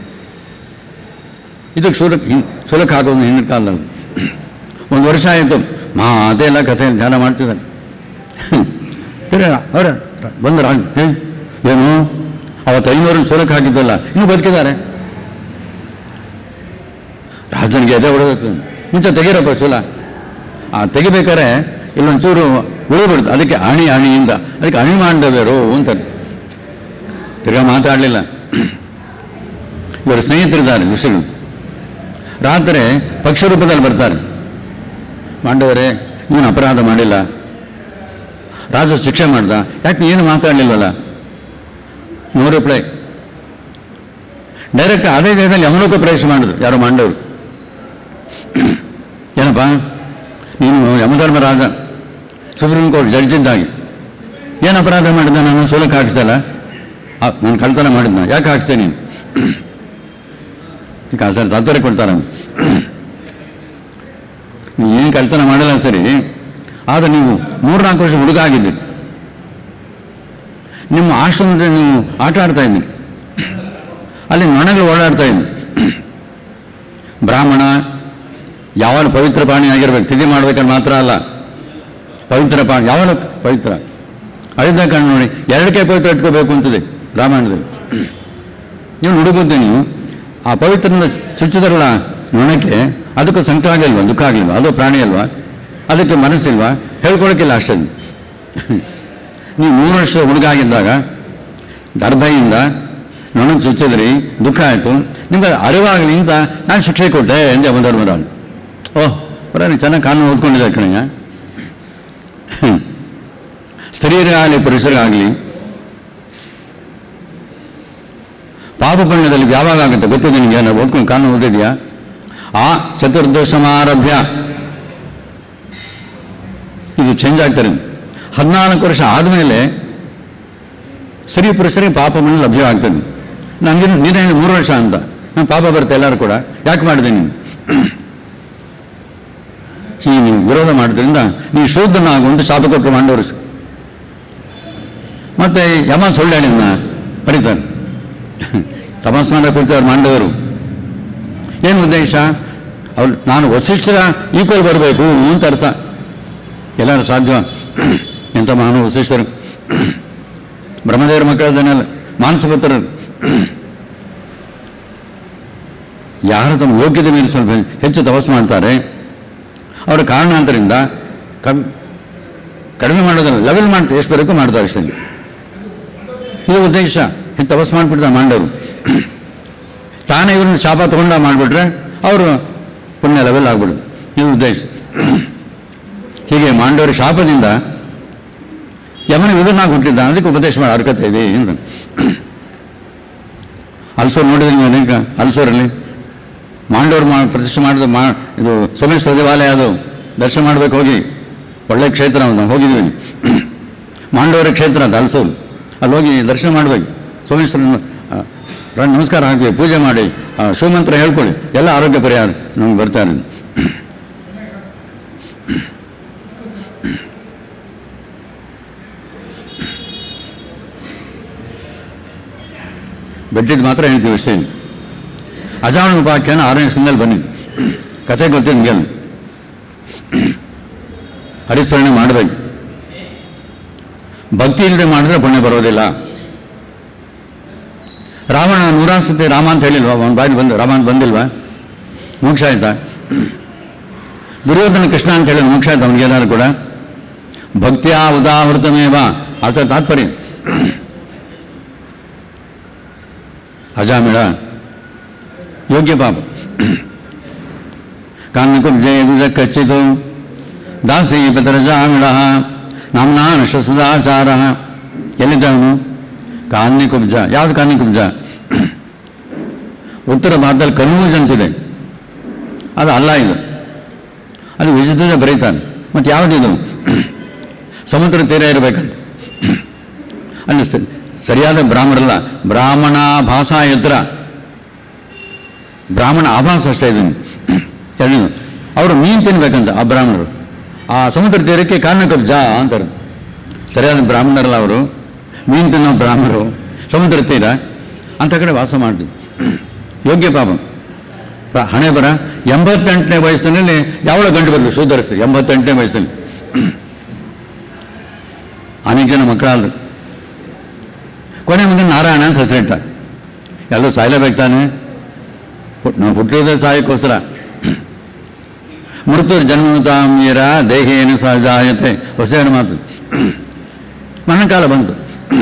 ಇದಕ್ಕೆ ಶೂಲಕ್ಕೆ ಹಿಂಗೆ ಶೂಲಕ್ಕೆ ಹಾಕೋದು ಹಿಂದಿನ ಕಾಲದಲ್ಲಿ ಒಂದು ವರ್ಷ ಆಯಿತು ಮಾತೇ ಎಲ್ಲ ಕಥೆ ಧ್ಯಾನ ಮಾಡ್ತಿದ್ದಾರೆ ತಿರ್ಗ ಅವರ ಬಂದು ರಾಜ ಹೇ ಏನು ಅವತ್ತು ಐನೂರು ಶೂಲಕ್ಕೆ ಹಾಕಿದ್ದಲ್ಲ ಇನ್ನೂ ಬದುಕಿದ್ದಾರೆ ರಾಜನಿಗೆ ಎದೆ ಹೊಡೆದ ಮುಂಚೆ ತೆಗೀರಪ್ಪ ಶೂಲ ಆ ತೆಗಿಬೇಕಾದ್ರೆ ಇಲ್ಲೊಂಚೂರು ಉಳಿಬಿಡ್ತು ಅದಕ್ಕೆ ಅಣಿ ಅಣಿಯಿಂದ ಅದಕ್ಕೆ ಅಣಿ ಮಾಡಬೇರು ಅಂತ ತಿರ್ಗಾ ಮಾತಾಡಲಿಲ್ಲ ಇವರು ಸ್ನೇಹಿತರಿದ್ದಾರೆ ಋಷಿಗಳು ರಾತ್ರಿ ಪಕ್ಷ ರೂಪದಲ್ಲಿ ಬರ್ತಾರೆ ಮಾಂಡವರೇ ನೀನು ಅಪರಾಧ ಮಾಡಿಲ್ಲ ರಾಜ ಶಿಕ್ಷೆ ಮಾಡ್ದ ಯಾಕೆ ನೀನು ಮಾತಾಡಲಿಲ್ವಲ್ಲ ನೋ ರಿಪ್ಲೈ ಡೈರೆಕ್ಟ್ ಅದೇ ಜಾಗದಲ್ಲಿ ಯಮಲೋಕ ಪ್ರವೇಶ ಮಾಡಿದ್ರು ಯಾರೋ ಮಾಂಡವರು ಏನಪ್ಪ ನೀನು Yamadharma Raja supreme court judge ಇದ್ದಾಗಿ ಏನು ಅಪರಾಧ ಮಾಡಿದ್ದ ನಾನು ಸೋಲಕ್ಕೆ ಹಾಕಿಸ್ತಲ್ಲ ನಾನು ಕಳ್ತನ ಮಾಡಿದ್ನ ಯಾಕೆ ಹಾಕ್ಸ್ತೇನೆ ನೀನು ಈಗ ಸರ್ ತತ್ತರೆ ಕೊಡ್ತಾರೆ ನೀವು ಏನು ಕಳ್ತನ ಮಾಡಿಲ್ಲ ಸರಿ ಆದರೆ ನೀವು ಮೂರ್ನಾಲ್ಕು ವರ್ಷ ಹುಡುಗ ಆಗಿದ್ದೀರಿ ನಿಮ್ಮ ಆಶ್ರಮದಲ್ಲಿ ನೀವು ಆಟ ಆಡ್ತಾ ಇದ್ದೀರಿ ಅಲ್ಲಿ ನೊಣಗಳು ಓಡಾಡ್ತಾ ಇದ್ವಿ ಬ್ರಾಹ್ಮಣ ಯಾವಾಗ ಪವಿತ್ರ ಪ್ರಾಣಿ ಆಗಿರ್ಬೇಕು ತಿಥಿ ಮಾಡ್ಬೇಕಂತ ಮಾತ್ರ ಅಲ್ಲ ಪವಿತ್ರ ಪ್ರಾಣಿ ಯಾವಾಗ ಪವಿತ್ರ ಅಳಿದ ಕಣ್ಣು ನೋಡಿ ಎರಡಕ್ಕೆ ಪವಿತ್ರ ಇಟ್ಕೋಬೇಕು ಅಂತಿದೆ ರಾಮಾಯಣದಲ್ಲಿ ನೀವು ಹುಡುಗುತ್ತೆ ನೀವು ಆ ಪವಿತ್ರನ ಚುಚ್ಚಿದ್ರಲ್ಲ ನೊಣಕ್ಕೆ ಅದಕ್ಕೂ ಸಂಕಟ ಆಗಿಲ್ವಾ ದುಃಖ ಆಗಲಿಲ್ವಾ ಅದು ಪ್ರಾಣಿ ಅಲ್ವಾ ಅದಕ್ಕೆ ಮನಸ್ಸಿಲ್ವಾ ಹೇಳ್ಕೊಳಕ್ಕಿಲ್ಲ ಅಷ್ಟೇ ನೀವು ಮೂರು ವರ್ಷ ಹುಡುಗ ಆಗಿದ್ದಾಗ ದರ್ಭೆಯಿಂದ ನೊಣ ಚುಚ್ಚಿದ್ರಿ ದುಃಖ ಆಯಿತು ನಿಮ್ಗೆ ಅರಿವಾಗಲಿ ಅಂತ ನಾನು ಶಿಕ್ಷೆ ಕೊಟ್ಟೆ ಎಂದೆ ಧರ್ಮರಾಜ್ ಓಹ್ ಬರ ಚೆನ್ನಾಗಿ ಕಾನೂನು ಓದ್ಕೊಂಡಿದ್ದೆ ಕಣಯ್ಯ ಸ್ತ್ರೀಯರಿಗಾಗಲಿ ಪುರುಷರಿಗಾಗಲಿ ಪಾಪ ಪುಣ್ಯದಲ್ಲಿ ಯಾವಾಗ ಆಗುತ್ತೆ ಗೊತ್ತು ನಿನಗೆ ನಾವು ಓದ್ಕೊಂಡು ಕಾನೂನು ಓದಿದ್ಯಾ ಆ ಚತುರ್ದಶಮಾರಭ್ಯ ಇದು ಚೇಂಜ್ ಆಗ್ತಾರೆ ಹದಿನಾಲ್ಕು ವರ್ಷ ಆದಮೇಲೆ ಸ್ತ್ರೀ ಪುರುಷರಿಗೆ ಪಾಪ ಪುಣ್ಯ ಲಭ್ಯವಾಗ್ತದೆ ನನಗೆ ನೀನೇ ಮೂರು ವರ್ಷ ಅಂತ ನಾನು ಪಾಪ ಬರುತ್ತೆ ಎಲ್ಲರೂ ಕೂಡ ಯಾಕೆ ಮಾಡಿದೆ ನೀನು ಹೀಗೆ ನೀವು ವಿರೋಧ ಮಾಡೋದ್ರಿಂದ ನೀವು ಶೂದ್ರನಾಗುವಂತ ಶಾಪ ಕೊಟ್ಟರು ಮಾಡವರು ಮತ್ತೆ ಯಮ ಸುಳ್ಳು ಹೇಳಿದ್ನ ಪಡಿತಾರೆ ತಪಸ್ ಮಾಡಕ್ಕೆ ಕುಳಿತವ್ರು ಮಾಂಡವರು ಏನು ಉದ್ದೇಶ ಅವ್ರು ನಾನು ವಸಿಷ್ಠರ ಈಕ್ವಲ್ ಬರಬೇಕು ಅಂತ ಅರ್ಥ ಎಲ್ಲರೂ ಸಾಧ್ಯ ಎಂಥ ಮಹಾನು ವಸಿಷ್ಠರು ಬ್ರಹ್ಮದೇವರ ಮಕ್ಕಳದನ್ನೆಲ್ಲ ಮಾನಸಪುತ್ರರು ಯಾರು ತಮ್ಮ ಯೋಗ್ಯತೆ ಮೇಲೆ ಸ್ವಲ್ಪ ಹೆಚ್ಚು ತಪಸ್ ಮಾಡ್ತಾರೆ ಅವರ ಕಾರಣಾಂತರಿಂದ ಕಮ್ ಕಡಿಮೆ ಮಾಡೋದಲ್ಲ ಲೆವೆಲ್ ಮಾಡ್ತಾರೆ ಎಷ್ಟು ಬರಬೇಕು ಮಾಡ್ತಾರೆ ಅಷ್ಟೇ ಇದು ಉದ್ದೇಶ ಹೆಚ್ಚು ತಪಸ್ ಮಾಡಿಬಿಡ್ತಾರೆ ಮಾಂಡವರು ತಾನೇ ಇವ್ರನ್ನ ಶಾಪ ತಗೊಂಡ ಮಾಡಿಬಿಟ್ರೆ ಅವರು ಪುಣ್ಯ ಲೆವೆಲ್ ಆಗ್ಬಿಡುದು ಇದು ಉದ್ದೇಶ ಹೀಗೆ ಮಾಂಡವರ ಶಾಪದಿಂದ ಯಮನ ವಿಧನಾಗಿ ಹುಟ್ಟಿದ್ದ ಅದಕ್ಕೆ ಉಪದೇಶ ಮಾಡಿ ಅರ್ಹತೆ ಇದೆ ಅಂತ ಅಲ್ಸೋರ್ ನೋಡಿದ್ರೆ ನೀವು ಅನೇಕ ಅಲ್ಸೋರಲ್ಲಿ ಮಾಂಡವರು ಮಾ ಪ್ರತಿಷ್ಠೆ ಮಾಡಿದ ಮಾ ಇದು ಸೋಮೇಶ್ವರ ದೇವಾಲಯ ಅದು ದರ್ಶನ ಮಾಡಬೇಕು ಹೋಗಿ ಒಳ್ಳೆ ಕ್ಷೇತ್ರ ಅದು ನಾವು ಹೋಗಿದ್ದೀವಿ ಮಾಂಡವರ ಕ್ಷೇತ್ರ ಅದು ಅಲ್ಸೋರು ಅಲ್ಲಿ ಹೋಗಿ ದರ್ಶನ ಮಾಡಬೇಕು ಸೋಮೇಶ್ವರನ ಆ, ರ- ನಮಸ್ಕಾರ ಹಾಕಿ ಪೂಜೆ ಮಾಡಿ ಆ, ಶಿವಮಂತ್ರ ಹೇಳ್ಕೊಳ್ಳಿ ಎಲ್ಲ ಆರೋಗ್ಯ ಪರಿಹಾರ ನಮ್ಗೆ ಬರ್ತಾ ಇರೋದು ಬೆಟ್ಟಿದ್ದು ಮಾತ್ರ ಹೇಳ್ತೀವಿ ಅಷ್ಟೇ ಅಜಾಣ ಉಪಾಖ್ಯಾನ ಆರನೇ ಸ್ಕಂದಲ್ಲಿ ಬಂದಿದ್ದು ಕಥೆ ಗೊತ್ತಿದ್ದು ನಿಮಗೆಲ್ಲ ಹರಿಸ್ಮರಣೆ ಮಾಡಬೇಕು ಭಕ್ತಿ ಇಲ್ಲದೆ ಮಾಡಿದ್ರೆ ಪುಣ್ಯ ಬರೋದಿಲ್ಲ ರಾವಣ ನೂರಾರು ಸತಿ ರಾಮ ಅಂತ ಹೇಳಿಲ್ವಾ ಅವನ ಬಾಯಿ ಬಂದು ರಾಮ ಅಂತ ಬಂದಿಲ್ವಾ ಮೋಕ್ಷ ಆಯ್ತಾ ದುರ್ಯೋಧನ ಕೃಷ್ಣ ಅಂತ ಹೇಳಿ ಮೋಕ್ಷ ಆಯ್ತು ಅವನಿಗೆಲ್ಲರೂ ಕೂಡ ಭಕ್ತಿಯ ಉದಾಹೃತಮೇವ ಅಥ ತಾತ್ಪರ್ಯ ಅಜಾಮಿಳ ಯೋಗ್ಯ ಪಾಪ ಕಾಮ್ಯಕುಬ್ಜಯದುಜ ಕಚ್ಚಿತು ದಾಸಿ ಪತರಜಾಮಿಳ ನಾಮ್ನಾ ನಶ ಸದಾಚಾರ ಎಲ್ಲಿದ್ದ ಅವನು ಕಾನ್ಯಕುಬ್ಜ ಯಾವುದು ಕಾನ್ಯಕುಬ್ಜ ಉತ್ತರ ಭಾರತದಲ್ಲಿ ಕನ್ಮೂಜ್ ಅಂತಿದೆ ಅದು ಅಲ್ಲ ಇದು ಅಲ್ಲಿ ವಿಜಿತದ ಬರೀತಾನೆ ಮತ್ತು ಯಾವುದಿದು ಸಮುದ್ರ ತೀರ ಇರಬೇಕಂತ ಅಲ್ಲಿ ಸ- ಸರಿಯಾದ ಬ್ರಾಹ್ಮಣರಲ್ಲ ಬ್ರಾಹ್ಮಣ ಭಾಷಾ ಯತ್ರ ಬ್ರಾಹ್ಮಣ ಆಭಾಸ ಅಷ್ಟೇ ಇದನ್ನು ಹೇಳಿದ್ದು ಅವರು ಮೀನು ತಿನ್ಬೇಕಂತ ಆ ಬ್ರಾಹ್ಮಣರು ಆ ಸಮುದ್ರ ತೀರಕ್ಕೆ ಕಾರಣಕಬ್ಜ ಅಂತಾರೆ ಸರಿಯಾದ ಬ್ರಾಹ್ಮಣರಲ್ಲ ಅವರು ಮೀನು ತಿನ್ನೋ ಬ್ರಾಹ್ಮಣರು ಸಮುದ್ರ ತೀರ ಅಂತ ಕಡೆ ವಾಸ ಮಾಡಿದ್ವಿ ಯೋಗ್ಯ ಪಾಪ ಪ- ಹಣೆ ಬರ ಎಂಬತ್ತೆಂಟನೇ ವಯಸ್ಸಿನಲ್ಲಿ ಯಾವಳ ಗಂಟು ಬರಲು ಶೂಧರಿಸ್ತಾರೆ ಎಂಬತ್ತೆಂಟನೇ ವಯಸ್ಸಲ್ಲಿ ಅನೇಕ ಜನ ಮಕ್ಕಳಾದ್ರು ಕೊನೆ ಮುಂದೆ ನಾರಾಯಣ ಅಂತ ಹೆಸರಿಟ್ಟ ಎಲ್ಲರೂ ಸಾಯ್ಲೇಬೇಕು ತಾನೆ ಹುಟ್- ನಾವು ಹುಟ್ಟಿರೋದೇ ಸಾಯಕ್ಕೋಸ್ಕರ ಮೃತ್ಯು ಜನ್ಮತಾಮೀರ ದೇಹೇನ ಸಹಜಾಯತೆ ಹೊಸೇನ ಮಾತು ಮಣ್ಣಕಾಲ ಬಂತು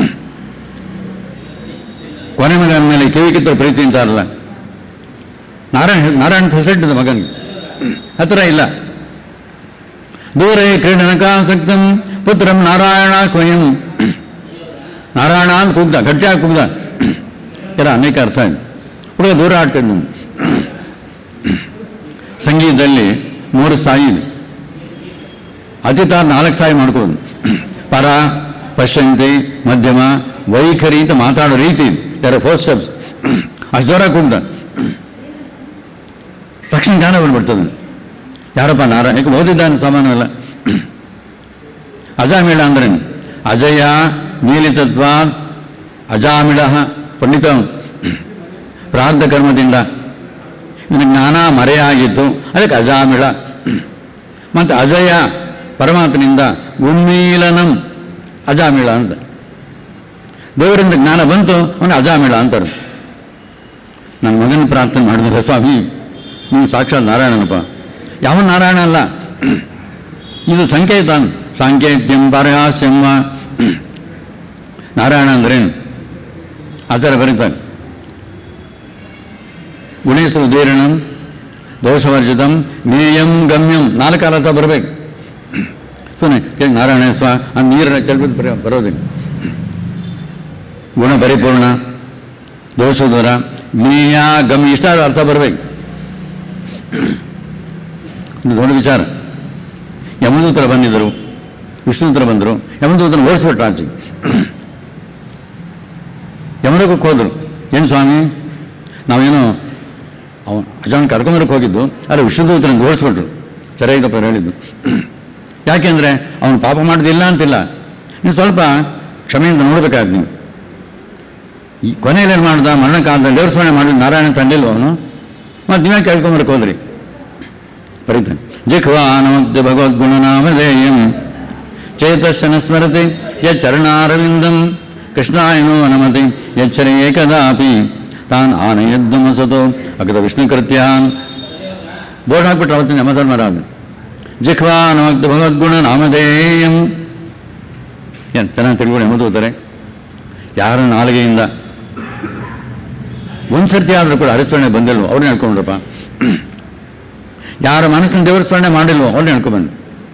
ಕೊನೆ ಮಗನ ಮೇಲೆ ಕಿವಿ ಕಿತ್ತರು ಪ್ರೀತಿ ಅಂತಾರಲ್ಲ ನಾರಾಯಣ ನಾರಾಯಣ ಹೆಸರಿಟ್ಟಿದ್ದ ಮಗನಿಗೆ ಹತ್ತಿರ ಇಲ್ಲ ದೂರೇ ಕ್ರೀಡನಕಾಸಕ್ತಂ ಪುತ್ರಂ ನಾರಾಯಣ ಕ್ವಯಂ ನಾರಾಯಣ ಅಂತ ಕೂಗ್ದ ಗಟ್ಟಿಯಾಗಿ ಕೂಗ್ದ ಎಲ್ಲ ಅನೇಕ ಅರ್ಥ ಇದೆ ಹುಡುಗ ದೂರ ಆಡ್ತಿದ್ದ ಸಂಗೀತದಲ್ಲಿ ಮೂರು ಸಾಯಿ ಇದೆ ಅತಿತ ನಾಲ್ಕು ಸಾಯಿ ಮಾಡ್ಕೋದು ಪರ ಪಶ್ಯಂತಿ ಮಧ್ಯಮ ವೈಖರಿ ಅಂತ ಮಾತಾಡೋ ರೀತಿ ಯಾರೋ ಫೋರ್ ಸ್ಟೆಪ್ಸ್ ಅಷ್ಟು ದೂರ ಕೂಗ್ದ ತಕ್ಷಣ ಜ್ಞಾನ ಬಂದ್ಬಿಡ್ತದೆ ಯಾರಪ್ಪ ನಾರಾಯಣ ಯಾಕೆ ಓದಿದ್ದಾನೆ ಸಾಮಾನ್ಯವಲ್ಲ ಅಜಾಮಿಳ ಅಂದ್ರೆ ಅಜಯ ನೀಲಿತತ್ವ ಅಜಾಮಿಳ ಪಂಡಿತ ಪ್ರಾರ್ಧ ಕರ್ಮದಿಂದ ಇದು ಜ್ಞಾನ ಮರೆಯಾಗಿತ್ತು ಅದಕ್ಕೆ ಅಜಾಮಿಳ ಮತ್ತು ಅಜಯ ಪರಮಾತ್ಮನಿಂದ ಉನ್ಮೀಲನಂ ಅಜಾಮಿಳ ಅಂತ ದೇವರಿಂದ ಜ್ಞಾನ ಬಂತು ಅವನು ಅಜಾಮಿಳ ಅಂತಾರೆ ನನ್ನ ಮಗನ ಪ್ರಾರ್ಥನೆ ಮಾಡಿದ್ರೆ ಸ್ವಾಮಿ ನೀವು ಸಾಕ್ಷಾತ್ ನಾರಾಯಣನಪ್ಪ ಯಾವ ನಾರಾಯಣ ಅಲ್ಲ ಇದು ಸಂಕೇತ ಸಾಂಕೇತ್ಯಂ ಪರಹಾಸ್ಯಂ ವಾ ನಾರಾಯಣ ಅಂದ್ರೇನು ಆಚಾರ್ಯ ಬರೀತಾರೆ ಗುಣೇಶ್ವರ ಉದೀರ್ಣಂ ದೋಷವರ್ಜಿತಂ ಜ್ಞೇಯಂ ಗಮ್ಯಂ ನಾಲ್ಕು ಅರ್ಥ ಬರಬೇಕು ಸುಮ್ಮನೆ ನಾರಾಯಣ ಸ್ವ ಆ ನೀರನ್ನ ಚೆಲ್ಬಿಟ್ಟು ಬರ ಬರೋದಿಲ್ಲ ಗುಣ ಪರಿಪೂರ್ಣ ದೋಷ ದೂರ ಜ್ಞೇಯ ಗಮ್ಯ ಇಷ್ಟ ಅರ್ಥ ಬರಬೇಕು ಇದು ದೊಡ್ಡ ವಿಚಾರ ಯಮದೂತರ ಬಂದಿದ್ದರು ವಿಷ್ಣುದೂತರ ಬಂದರು ಯಮದೂತನ ಓಡಿಸ್ಬಿಟ್ರು ಆಚೆಗೆ ಯಮಲೋಕಕ್ಕೆ ಹೋದರು ಏನು ಸ್ವಾಮಿ ನಾವೇನೋ ಅವನು ಅಜಾನ್ ಕರ್ಕೊಂಬರಕ್ಕೆ ಹೋಗಿದ್ದು ಅಲ್ಲಿ ವಿಷ್ಣುದೂತರನ್ನು ಓಡಿಸ್ಬಿಟ್ರು ಸರಿಯಾಗಿದ್ದಪ್ಪ ಅವ್ರು ಹೇಳಿದ್ದು ಯಾಕೆಂದರೆ ಅವನು ಪಾಪ ಮಾಡೋದಿಲ್ಲ ಅಂತಿಲ್ಲ ನೀವು ಸ್ವಲ್ಪ ಕ್ಷಮೆಯಿಂದ ನೋಡ್ಬೇಕಾದ್ ನೀವು ಈ ಕೊನೆಯಲ್ಲಿ ಏನು ಮಾಡ್ದ ಮರಣಕಾಲದಲ್ಲಿ ದೇವ್ರ ಸ್ಮರಣೆ ಮಾಡಿದ ನಾರಾಯಣ ತಂದಿಲ್ವ ಅವನು ಮತ್ತು ನೀವೇ ಕೇಳ್ಕೊಂಬರಕ್ಕೆ ಹೋದ್ರಿ ಬರೀತಾನೆ ಜಿಹ್ವಾನಮಗ್ಧ ಭಗವದ್ಗುಣನಾಮಧೇಯಂ ಚೇತಶ್ಚನ ಸ್ಮರತಿ ಯಚ್ಚರಣಾರವಿಂದಂ ಕೃಷ್ಣಾಯನೋ ನಮತಿ ಎಚ್ಚರೇ ಕದಾಪಿ ತಾನ್ ಆನಯದ್ದಮಸತೋ ಅಗತ ವಿಷ್ಣುಕೃತ್ಯಾನ್ ಬೋರ್ಡ್ ಹಾಕ್ಬಿಟ್ರು ಅವತ್ತಿನ ಯಮಧರ್ಮರಾಜ ಜಿಹ್ವಾನಮಗ್ಧ ಭಗವದ್ಗುಣ ನಾಮಧೇಯಂ ಏನು ಚೆನ್ನಾಗಿ ತಿಳ್ಕೊಂಡು ಯಮದೂತಾರೆ ಯಾರ ನಾಲಿಗೆಯಿಂದ ಒಂದು ಸರ್ತಿ ಆದರೂ ಕೂಡ ಹರಿಸ್ಮರಣೆ ಬಂದಿಲ್ವೋ ಅವ್ರನ್ನ ಹೇಳ್ಕೊಂಡ್ರಪ್ಪ ಯಾರ ಮನಸ್ಸಿನ ದೇವರ ಸ್ಮರಣೆ ಮಾಡಿಲ್ವೋ ಅವ್ರನ್ನ ಹೇಳ್ಕೊಂಬಂದು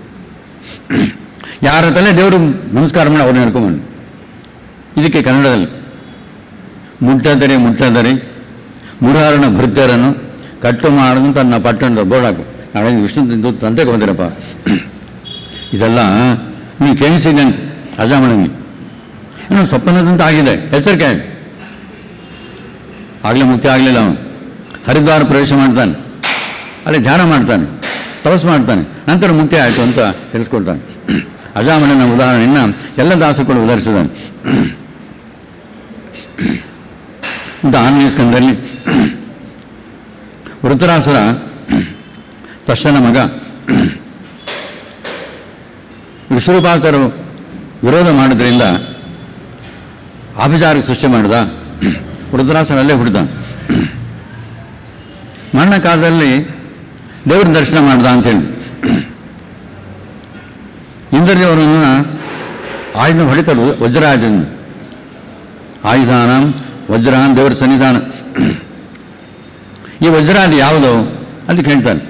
ಯಾರ ತಲೆ ದೇವರು ನಮಸ್ಕಾರ ಮಾಡಿ ಅವ್ರನ್ನ ಹೇಳ್ಕೊಂಬಂದು ಇದಕ್ಕೆ ಕನ್ನಡದಲ್ಲಿ ಮುಟ್ಟದರೆ ಮುಟ್ಟದರೆ ಮುರಾರನ ಭೃತ್ಯರನ್ನು ಕಟ್ಟು ಮಾಡದು ತನ್ನ ಪಟ್ಟಣದ ಬೋರ್ಡ್ ಹಾಕು ನಾಳೆ ವಿಷ್ಣು ತಂತೆಗೆ ಬಂದಿರಪ್ಪ ಇದೆಲ್ಲ ನೀವು ಕೇಳಿಸಿದಂತೆ ಅಜಾಮಣನಿ ಇನ್ನು ಸ್ವಪ್ನದಂತ ಆಗಿದೆ ಎಚ್ಚರಿಕೆ ಆಯ್ತು ಆಗಲೇ ಮುಕ್ತಿ ಆಗಲಿಲ್ಲ ಅವನು ಹರಿದ್ವಾರ ಪ್ರವೇಶ ಮಾಡ್ತಾನೆ ಅಲ್ಲಿ ಧ್ಯಾನ ಮಾಡ್ತಾನೆ ತಪಸ್ ಮಾಡ್ತಾನೆ ನಂತರ ಮುಕ್ತಿ ಆಯಿತು ಅಂತ ತಿಳಿಸ್ಕೊಳ್ತಾನೆ ಅಜಾಮಣನ ಉದಾಹರಣೆಯನ್ನು ಎಲ್ಲ ದಾಸಗಳು ಉದಾಹರಿಸಿದ್ದಾನೆ ಇದು ಆನ್ಮೀಯ ಸ್ಕಂದದಲ್ಲಿ ವೃತ್ತರಾಸುರ ತಕ್ಷಣ ಮಗ ವಿಶ್ವರೂಪಾಚಾರು ವಿರೋಧ ಮಾಡೋದ್ರಿಂದ ಆಭಿಚಾರಕ್ಕೆ ಸೃಷ್ಟಿ ಮಾಡಿದ ವೃತರಾಸನಲ್ಲೇ ಹುಟ್ಟಿದ ಮರಣ ಕಾಲದಲ್ಲಿ ದೇವರ ದರ್ಶನ ಮಾಡ್ದ ಅಂತೇಳಿ ಇಂದ್ರದೇವರನ್ನ ಆಯುಧ ಹೊಡಿತಾರೆ ವಜ್ರಾಯುಧದಿಂದ ಆಯುಧಾನ ವಜ್ರಾನ್ ದೇವರ ಸನ್ನಿಧಾನ ಈ ವಜ್ರಾದಿ ಯಾವುದು ಅಂತ ಕೇಳ್ತಾನೆ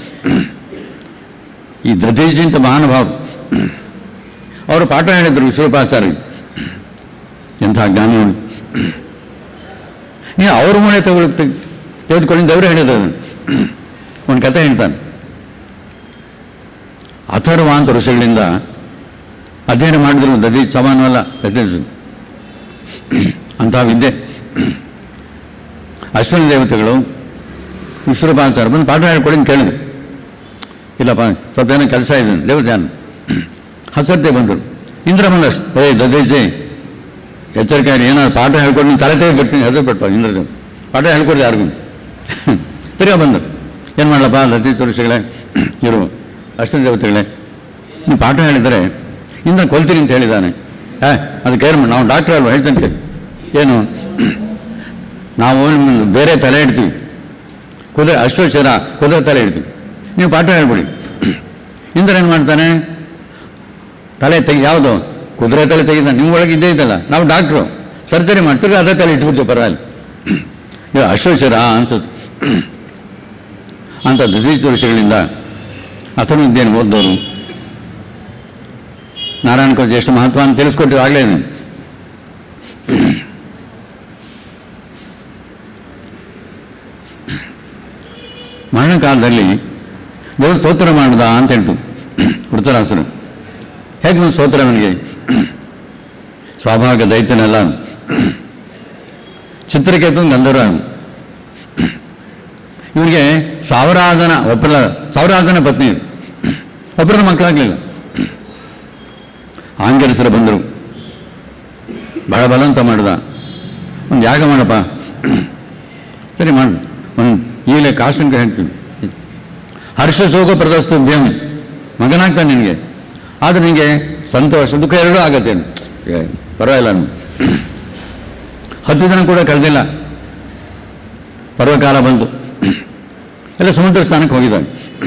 ಈ ದಧೀಜಿ ಅಂತ ಮಹಾನುಭಾವ ಅವರು ಪಾಠ ಹೇಳಿದರು ವಿಶ್ವರೂಪಾಚಾರ್ಯ ಎಂಥ ಜ್ಞಾನಿ ನೋಡಿ ನೀವು ಅವ್ರ ಮೂಳೆ ತಗೊಳ್ ತೆಗೆದುಕೊಂಡು ದೇವರು ಹೇಳಿದ್ರು ಒಂದು ಕತೆ ಹೇಳ್ತಾನೆ ಅಥರ್ವ ಅಂತ ಋಷಿಗಳಿಂದ ಅಧ್ಯಯನ ಮಾಡಿದ್ರು ದದಿ ಸಮಾನವಲ್ಲ ದದೀಜ್ ಅಂಥ ವಿದ್ಯೆ ಅಶ್ವಿನಿ ದೇವತೆಗಳು ವಿಶ್ವರೂಪಾಚಾರ ಬಂದು ಪಾಠ ಹೇಳ್ಕೊಡಿ ಅಂತ ಕೇಳಿದ್ರು ಇಲ್ಲಪ್ಪ ಸ್ವಲ್ಪ ಏನೋ ಕೆಲಸ ಇದೆ ದೇವ್ರ ಧ್ಯಾನ ಹಸತ್ತೆ ಬಂದರು ಇಂದ್ರ ಬಂದಷ್ಟು ಏ ದದೇಜಿ ಎಚ್ಚರಿಕೆ ಆಗಿ ಏನಾದ್ರು ಪಾಠ ಹೇಳ್ಕೊಂಡು ನೀನು ತಲೆ ತೆಗೆದು ಬಿಡ್ತೀನಿ ಹೆಸರು ಬಿಟ್ಪ ಇಂದ್ರದೇವ್ ಪಾಠ ಹೇಳ್ಕೊಡ್ದು ಯಾರಿಗೂ ತಿರ್ಗಾ ಬಂದರು ಏನು ಮಾಡಲಪ್ಪ ಲತೀಶ್ ಋಷಿಗಳೇ ಇರು ಅಶ್ವಿನಿ ದೇವತೆಗಳೇ ನೀವು ಪಾಠ ಹೇಳಿದರೆ ಇಂದ್ರ ಕೊಲ್ತೀನಿ ಅಂತ ಹೇಳಿದ್ದಾನೆ ಏ ಅದು ಕೇರ್ ಮಾಡಿ ನಾವು ಡಾಕ್ಟರ್ ಅಲ್ವಾ ಹೇಳ್ತೇನೆ ಕೇಳಿ ಏನು ನಾವು ನಿಮ್ಮನ್ನು ಬೇರೆ ತಲೆ ಇಡ್ತೀವಿ ಕುದುರೆ ಅಶ್ವಶರ ಕುದುರೆ ತಲೆ ಇಡ್ತೀವಿ ನೀವು ಪಾಠ ಹೇಳ್ಬಿಡಿ ಇಂದ್ರ ಏನು ಮಾಡ್ತಾನೆ ತಲೆ ತೆಗಿ ಯಾವುದು ಕುದುರೆ ತಲೆ ತೆಗಿತಾನೆ ನಿಮ್ಮ ಒಳಗೆ ಇದ್ದೇ ಇದಲ್ಲ ನಾವು ಡಾಕ್ಟ್ರು ಸರ್ಜರಿ ಮಾಡ್ತೀವಿ ಅದೇ ತಲೆ ಇಟ್ಬಿಡ್ತೀವಿ ಪರವಾಗಿಲ್ಲ ಇದು ಅಶ್ವಶರ ಅನ್ಸುತ್ತೆ ಅಂತ ದ್ವಿತೀಯ ವರ್ಷಗಳಿಂದ ಅಥರ್ವ ವಿದ್ಯೆಯನ್ನು ಓದ್ದವರು ನಾರಾಯಣ ಕೋಚ್ ಎಷ್ಟು ಮಹತ್ವ ಅಂತ ತಿಳಿಸ್ಕೊಟ್ಟಿದ್ದು ಆಗಲೇ ಇದೆ ಮರಣಕಾಲದಲ್ಲಿ ದೇವರು ಸ್ತೋತ್ರ ಮಾಡುದ ಅಂತ ಹೇಳ್ತು ವೃತ್ತರಾಸರು ಹೇಗೆ ಒಂದು ಸ್ತೋತ್ರ ಅವನಿಗೆ ಸ್ವಾಭಾವಿಕ ದೈತ್ಯನೆಲ್ಲ ಚಿತ್ರಕೇತು ಗಂಧರ್ವ ಇವನಿಗೆ ಸಾವಿರಾರು ಜನ ಒಬ್ಬರ ಸಾವಿರಾರು ಜನ ಪತ್ನಿ ಒಬ್ಬರ ಮಕ್ಕಳಾಗಲಿಲ್ಲ ಆಂಗರಿಸರು ಬಂದರು ಬಹಳ ಬಲವಂತ ಮಾಡಿದ ಒಂದು ಯಾಗ ಮಾಡಪ್ಪ ಸರಿ ಮಾಡು ಒಂದು ಈಗಲೇ ಕಾಸಂಕ ಹೇಳ್ತೀನಿ ಹರ್ಷ ಶೋಕ ಪ್ರದಸ್ತುಭ್ಯಂ ಮಗನಾಗ್ತಾನೆ ನಿನಗೆ ಆದರೆ ನಿನಗೆ ಸಂತೋಷ ದುಃಖ ಎರಡೂ ಆಗತ್ತೆ ಏ, ಪರವಾಗಿಲ್ಲ ನಾನು ಹತ್ತು ದಿನ ಕೂಡ ಕಳೆದಿಲ್ಲ ಪರ್ವಕಾಲ ಬಂತು ಎಲ್ಲ ಸಮುದ್ರ ಸ್ಥಾನಕ್ಕೆ ಹೋಗಿದ್ದಾನೆ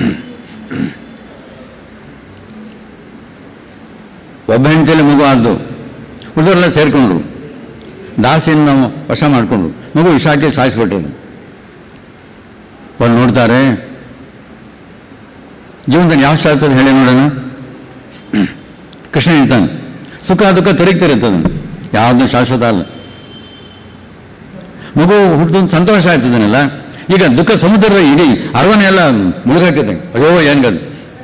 ಒಬ್ಬ ಹೆಂಡತಿಯಲ್ಲಿ ಮಗು ಆದ್ದು ಉಳಿದವರೆಲ್ಲ ಸೇರಿಕೊಂಡ್ರು ದಾಸಿಯನ್ನು ನಾವು ವಶ ಮಾಡಿಕೊಂಡ್ರು ಮಗು ವಿಷಾಕ್ಕೆ ಸಾಯಿಸ್ಬಿಟ್ರು ಅವ್ರು ನೋಡ್ತಾರೆ ಜೀವನದಲ್ಲಿ ಯಾವ ಶಾಸ್ತ್ರ ಹೇಳಿ ನೋಡೋಣ ಕೃಷ್ಣ ಹೇಳ್ತಾನೆ ಸುಖ ದುಃಖ ತಿರುಗ್ತಿರುತ್ತದೆ ಯಾವುದು ಶಾಶ್ವತ ಅಲ್ಲ ಮಗು ಹುಟ್ಟಿದೊಂದು ಸಂತೋಷ ಆಯ್ತದನಲ್ಲ ಈಗ ದುಃಖ ಸಮುದ್ರದ ಇಡೀ ಅರವಣೆ ಎಲ್ಲ ಮುಳುಗಾಕಿದೆ ಅಯ್ಯೋ ಏನ್ಗದು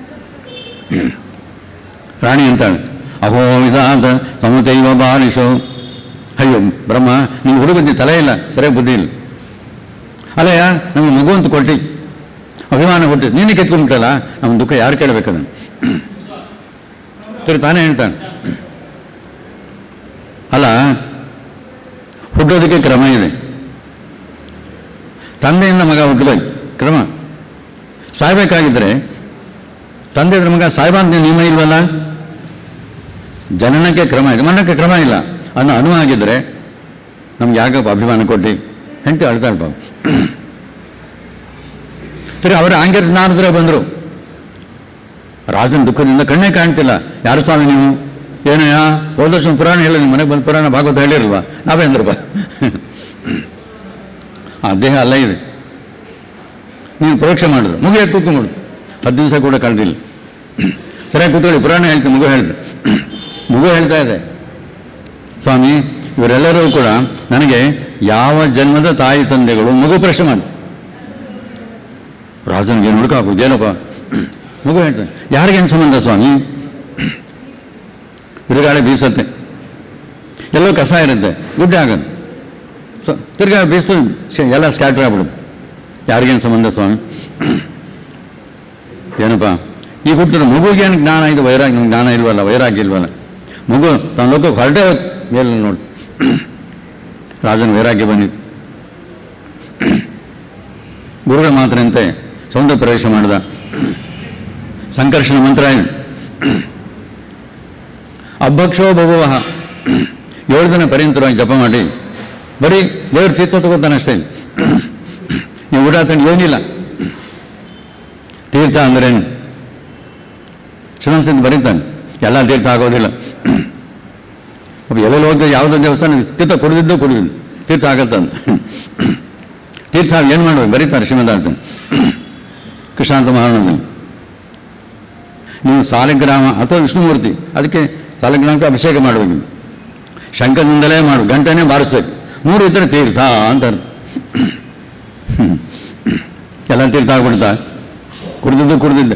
ರಾಣಿ ಅಂತಾಳೆ ಅಹೋ ವಿಧಾತ ಸಮುದೈವ ಬಾಲಿಶೋ ಅಯ್ಯೋ ಬ್ರಹ್ಮ ನಿನ್ನ ಹುಡುಗದ ತಲೆ ಇಲ್ಲ ಸರಿಯಾಗಿ ಬುದ್ಧಿ ಇಲ್ಲ ಅಲ್ಲಯ್ಯ ನಮಗೆ ಮಗು ಅಂತ ಕೊಟ್ಟು ಅಭಿಮಾನ ಹುಟ್ಟಿ ನೀನೇ ಕೆತ್ಕೊಂಡ್ಬಿಟ್ಟಲ್ಲ ನಮ್ಮ ದುಃಖ ಯಾರು ಕೇಳಬೇಕದನ್ನು ಸರಿ ತಾನೇ ಹೇಳ್ತಾನೆ ಅಲ್ಲ ಹುಟ್ಟೋದಕ್ಕೆ ಕ್ರಮ ಇದೆ ತಂದೆಯಿಂದ ಮಗ ಹುಟ್ಟಬೇಕು ಕ್ರಮ ಸಾಯ್ಬೇಕಾಗಿದ್ದರೆ ತಂದೆ ಇದ್ರ ಮಗ ಸಾಯ್ಬಾರ್ದು ನಿಯಮ ಇಲ್ವಲ್ಲ ಜನನಕ್ಕೆ ಕ್ರಮ ಇದೆ ಮರಣಕ್ಕೆ ಕ್ರಮ ಇಲ್ಲ ಅನ್ನೋ ಅನುವು ಆಗಿದ್ದರೆ ನಮ್ಗೆ ಯಾಕಪ್ಪ ಅಭಿಮಾನ ಕೊಟ್ಟು ಹೆಂಡತಿ ಅಳ್ತಾಳೆ ಪಾಪ ಸರಿ ಅವರು ಆಂಗ್ಯ ಸ್ನಾನದ್ರೆ ಬಂದರು ರಾಜನ ದುಃಖದಿಂದ ಕಣ್ಣೇ ಕಾಣ್ತಿಲ್ಲ ಯಾರು ಸ್ವಾಮಿ ನೀವು ಏನಯ್ಯ ಹೋದ ವರ್ಷ ಒಂದು ಪುರಾಣ ಹೇಳಿ ನಿಮ್ಮ ಮನೆಗೆ ಬಂದು ಪುರಾಣ ಭಾಗವತ ಹೇಳಿರಲ್ವಾ ನಾವೇ ಅಂದ್ರಪ್ಪ ಆ ದೇಹ ಅಲ್ಲ ಇದೆ ನೀನು ಪರೀಕ್ಷೆ ಮಾಡಿದ್ರು ಮಗು ಯಾಕೆ ಕೂತ್ಕೊಂಡ್ಬಿಡು ಹತ್ತು ದಿವಸ ಕೂಡ ಕಳೆದಿಲ್ಲ ಸರಿಯಾಗಿ ಕೂತ್ಕೊಳ್ಳಿ ಪುರಾಣ ಹೇಳ್ತೀನಿ ಮಗು ಹೇಳ್ದೆ ಮಗು ಹೇಳ್ತಾ ಇದೆ ಸ್ವಾಮಿ ಇವರೆಲ್ಲರೂ ಕೂಡ ನನಗೆ ಯಾವ ಜನ್ಮದ ತಾಯಿ ತಂದೆಗಳು ಮಗು ಪ್ರಶ್ನೆ ಮಾಡಿ ರಾಜನಿಗೆ ಏನು ಹುಡುಕಾಕು ಏನಪ್ಪ ಮಗು ಹೇಳ್ತಾನೆ ಯಾರಿಗೇನು ಸಂಬಂಧ ಸ್ವಾಮಿ ಬಿರುಗಾಳಿ ಬೀಸತ್ತೆ ಎಲ್ಲೋ ಕಸ ಇರುತ್ತೆ ಗುಡ್ಡೆ ಆಗೋದು ಸೊ ತಿರ್ಗಾ ಬೀಸು ಛೆ, ಎಲ್ಲ ಸ್ಕ್ಯಾಟ್ರ್ ಆಗ್ಬಿಡುತ್ತೆ ಯಾರಿಗೇನು ಸಂಬಂಧ ಸ್ವಾಮಿ ಏನಪ್ಪ ಈಗ ಹುಟ್ಟಿದ ಮಗುಗೆ ಏನು ಜ್ಞಾನ ಇದು ವೈರಾಗ್ಯ ಜ್ಞಾನ ಇಲ್ವಲ್ಲ ವೈರಾಗ್ಯ ಇಲ್ವಲ್ಲ ಮಗು ತನ್ನ ಲೋಕಕ್ಕೆ ಹೊರಟೆ ಹೋಯ್ತು ಮೇಲೆ ನೋಡಿ ರಾಜನ ವೈರಾಗ್ಯ ಬಂದಿತ್ತು ಗುರುಗಳ ಮಾತಿನಂತೆ ಸೌಂದರ್ಯ ಪ್ರವೇಶ ಮಾಡಿದ ಸಂಕರ್ಷಣ ಮಂತ್ರ ಏನು ಅಭಕ್ಷೋ ಭಗವಹ ಏಳು ದಿನ ಪರ್ಯಂತರವಾಗಿ ಜಪ ಮಾಡಿ ಬರೀ ದೇವ್ರ ಚಿತ್ತ ತಗೋತಾನೆ ಅಷ್ಟೇ ನೀವು ಊಟ ತಂದು ಏನಿಲ್ಲ ತೀರ್ಥ ಅಂದ್ರೇನು ಶ್ರೀನಿವಾಸನ್ ಬರೀತಾನೆ ಎಲ್ಲ ತೀರ್ಥ ಆಗೋದಿಲ್ಲ ಒಬ್ಬ ಎಲ್ಲೆಲ್ಲಿ ಹೋಗ್ತದೆ ಯಾವುದೋ ದೇವಸ್ಥಾನ ತೀರ್ಥ ಕುಡಿದಿದ್ದು ಕುಡಿದಿದ್ದು ತೀರ್ಥ ಆಗತ್ತಂದು ತೀರ್ಥ ಏನು ಮಾಡ್ಬೇಕು ಬರೀತಾರೆ ಶ್ರೀಮದಾರ್ಥನ್ ಕೃಷ್ಣಾಂತ ಮಹಾರಾಜನ್ ನೀವು ಸಾಲಿಗ್ರಾಮ ಅಥವಾ ವಿಷ್ಣುಮೂರ್ತಿ ಅದಕ್ಕೆ ಸಾಲಿಗ್ರಾಮಕ್ಕೆ ಅಭಿಷೇಕ ಮಾಡಬೇಕು ನೀವು. ಶಂಖದಿಂದಲೇ ಮಾಡು ಗಂಟೆನೇ ಬಾರಿಸ್ಬೇಕು ಮೂರು ಇದ್ರೆ ತೀರ್ಥ ಅಂತ ಅರ್ಥ. ಹ್ಮ್. ಎಲ್ಲ ತೀರ್ಥ ಆಗ್ಬಿಡ್ತಾ ಕುಡ್ದಿದ್ದು ಕುಡ್ದಿದ್ದೆ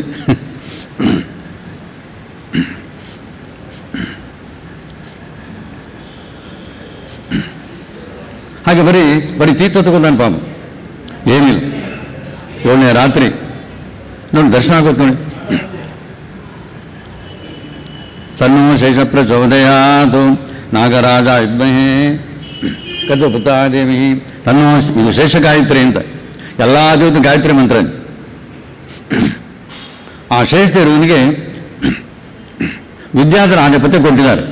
ಹಾಗೆ ಬರೀ ಬರೀ ತೀರ್ಥ ತಗೋತಾನೆ ಪಾಪ ಏನಿಲ್ಲ ಏಳನೇ ರಾತ್ರಿ ನೋಡಿ ದರ್ಶನ ಆಗುತ್ತೆ ನೋಡಿ ತನ್ನೋ ಶೇಷ ಪ್ರಚೋದಯಾತು ನಾಗರಾಜ ವಿದ್ಮಹೇ ಕದು ಪುತಾದೇವಿ ತನ್ನೋ ಇದು ಶೇಷ ಗಾಯತ್ರಿ ಅಂತ ಎಲ್ಲ ದೇವತೆ ಗಾಯತ್ರಿ ಮಂತ್ರ ಇದು. ಆ ಶೇಷದೇವನಿಗೆ ವಿದ್ಯಾಧರ ಆಧಿಪತ್ಯ ಕೊಟ್ಟಿದ್ದಾರೆ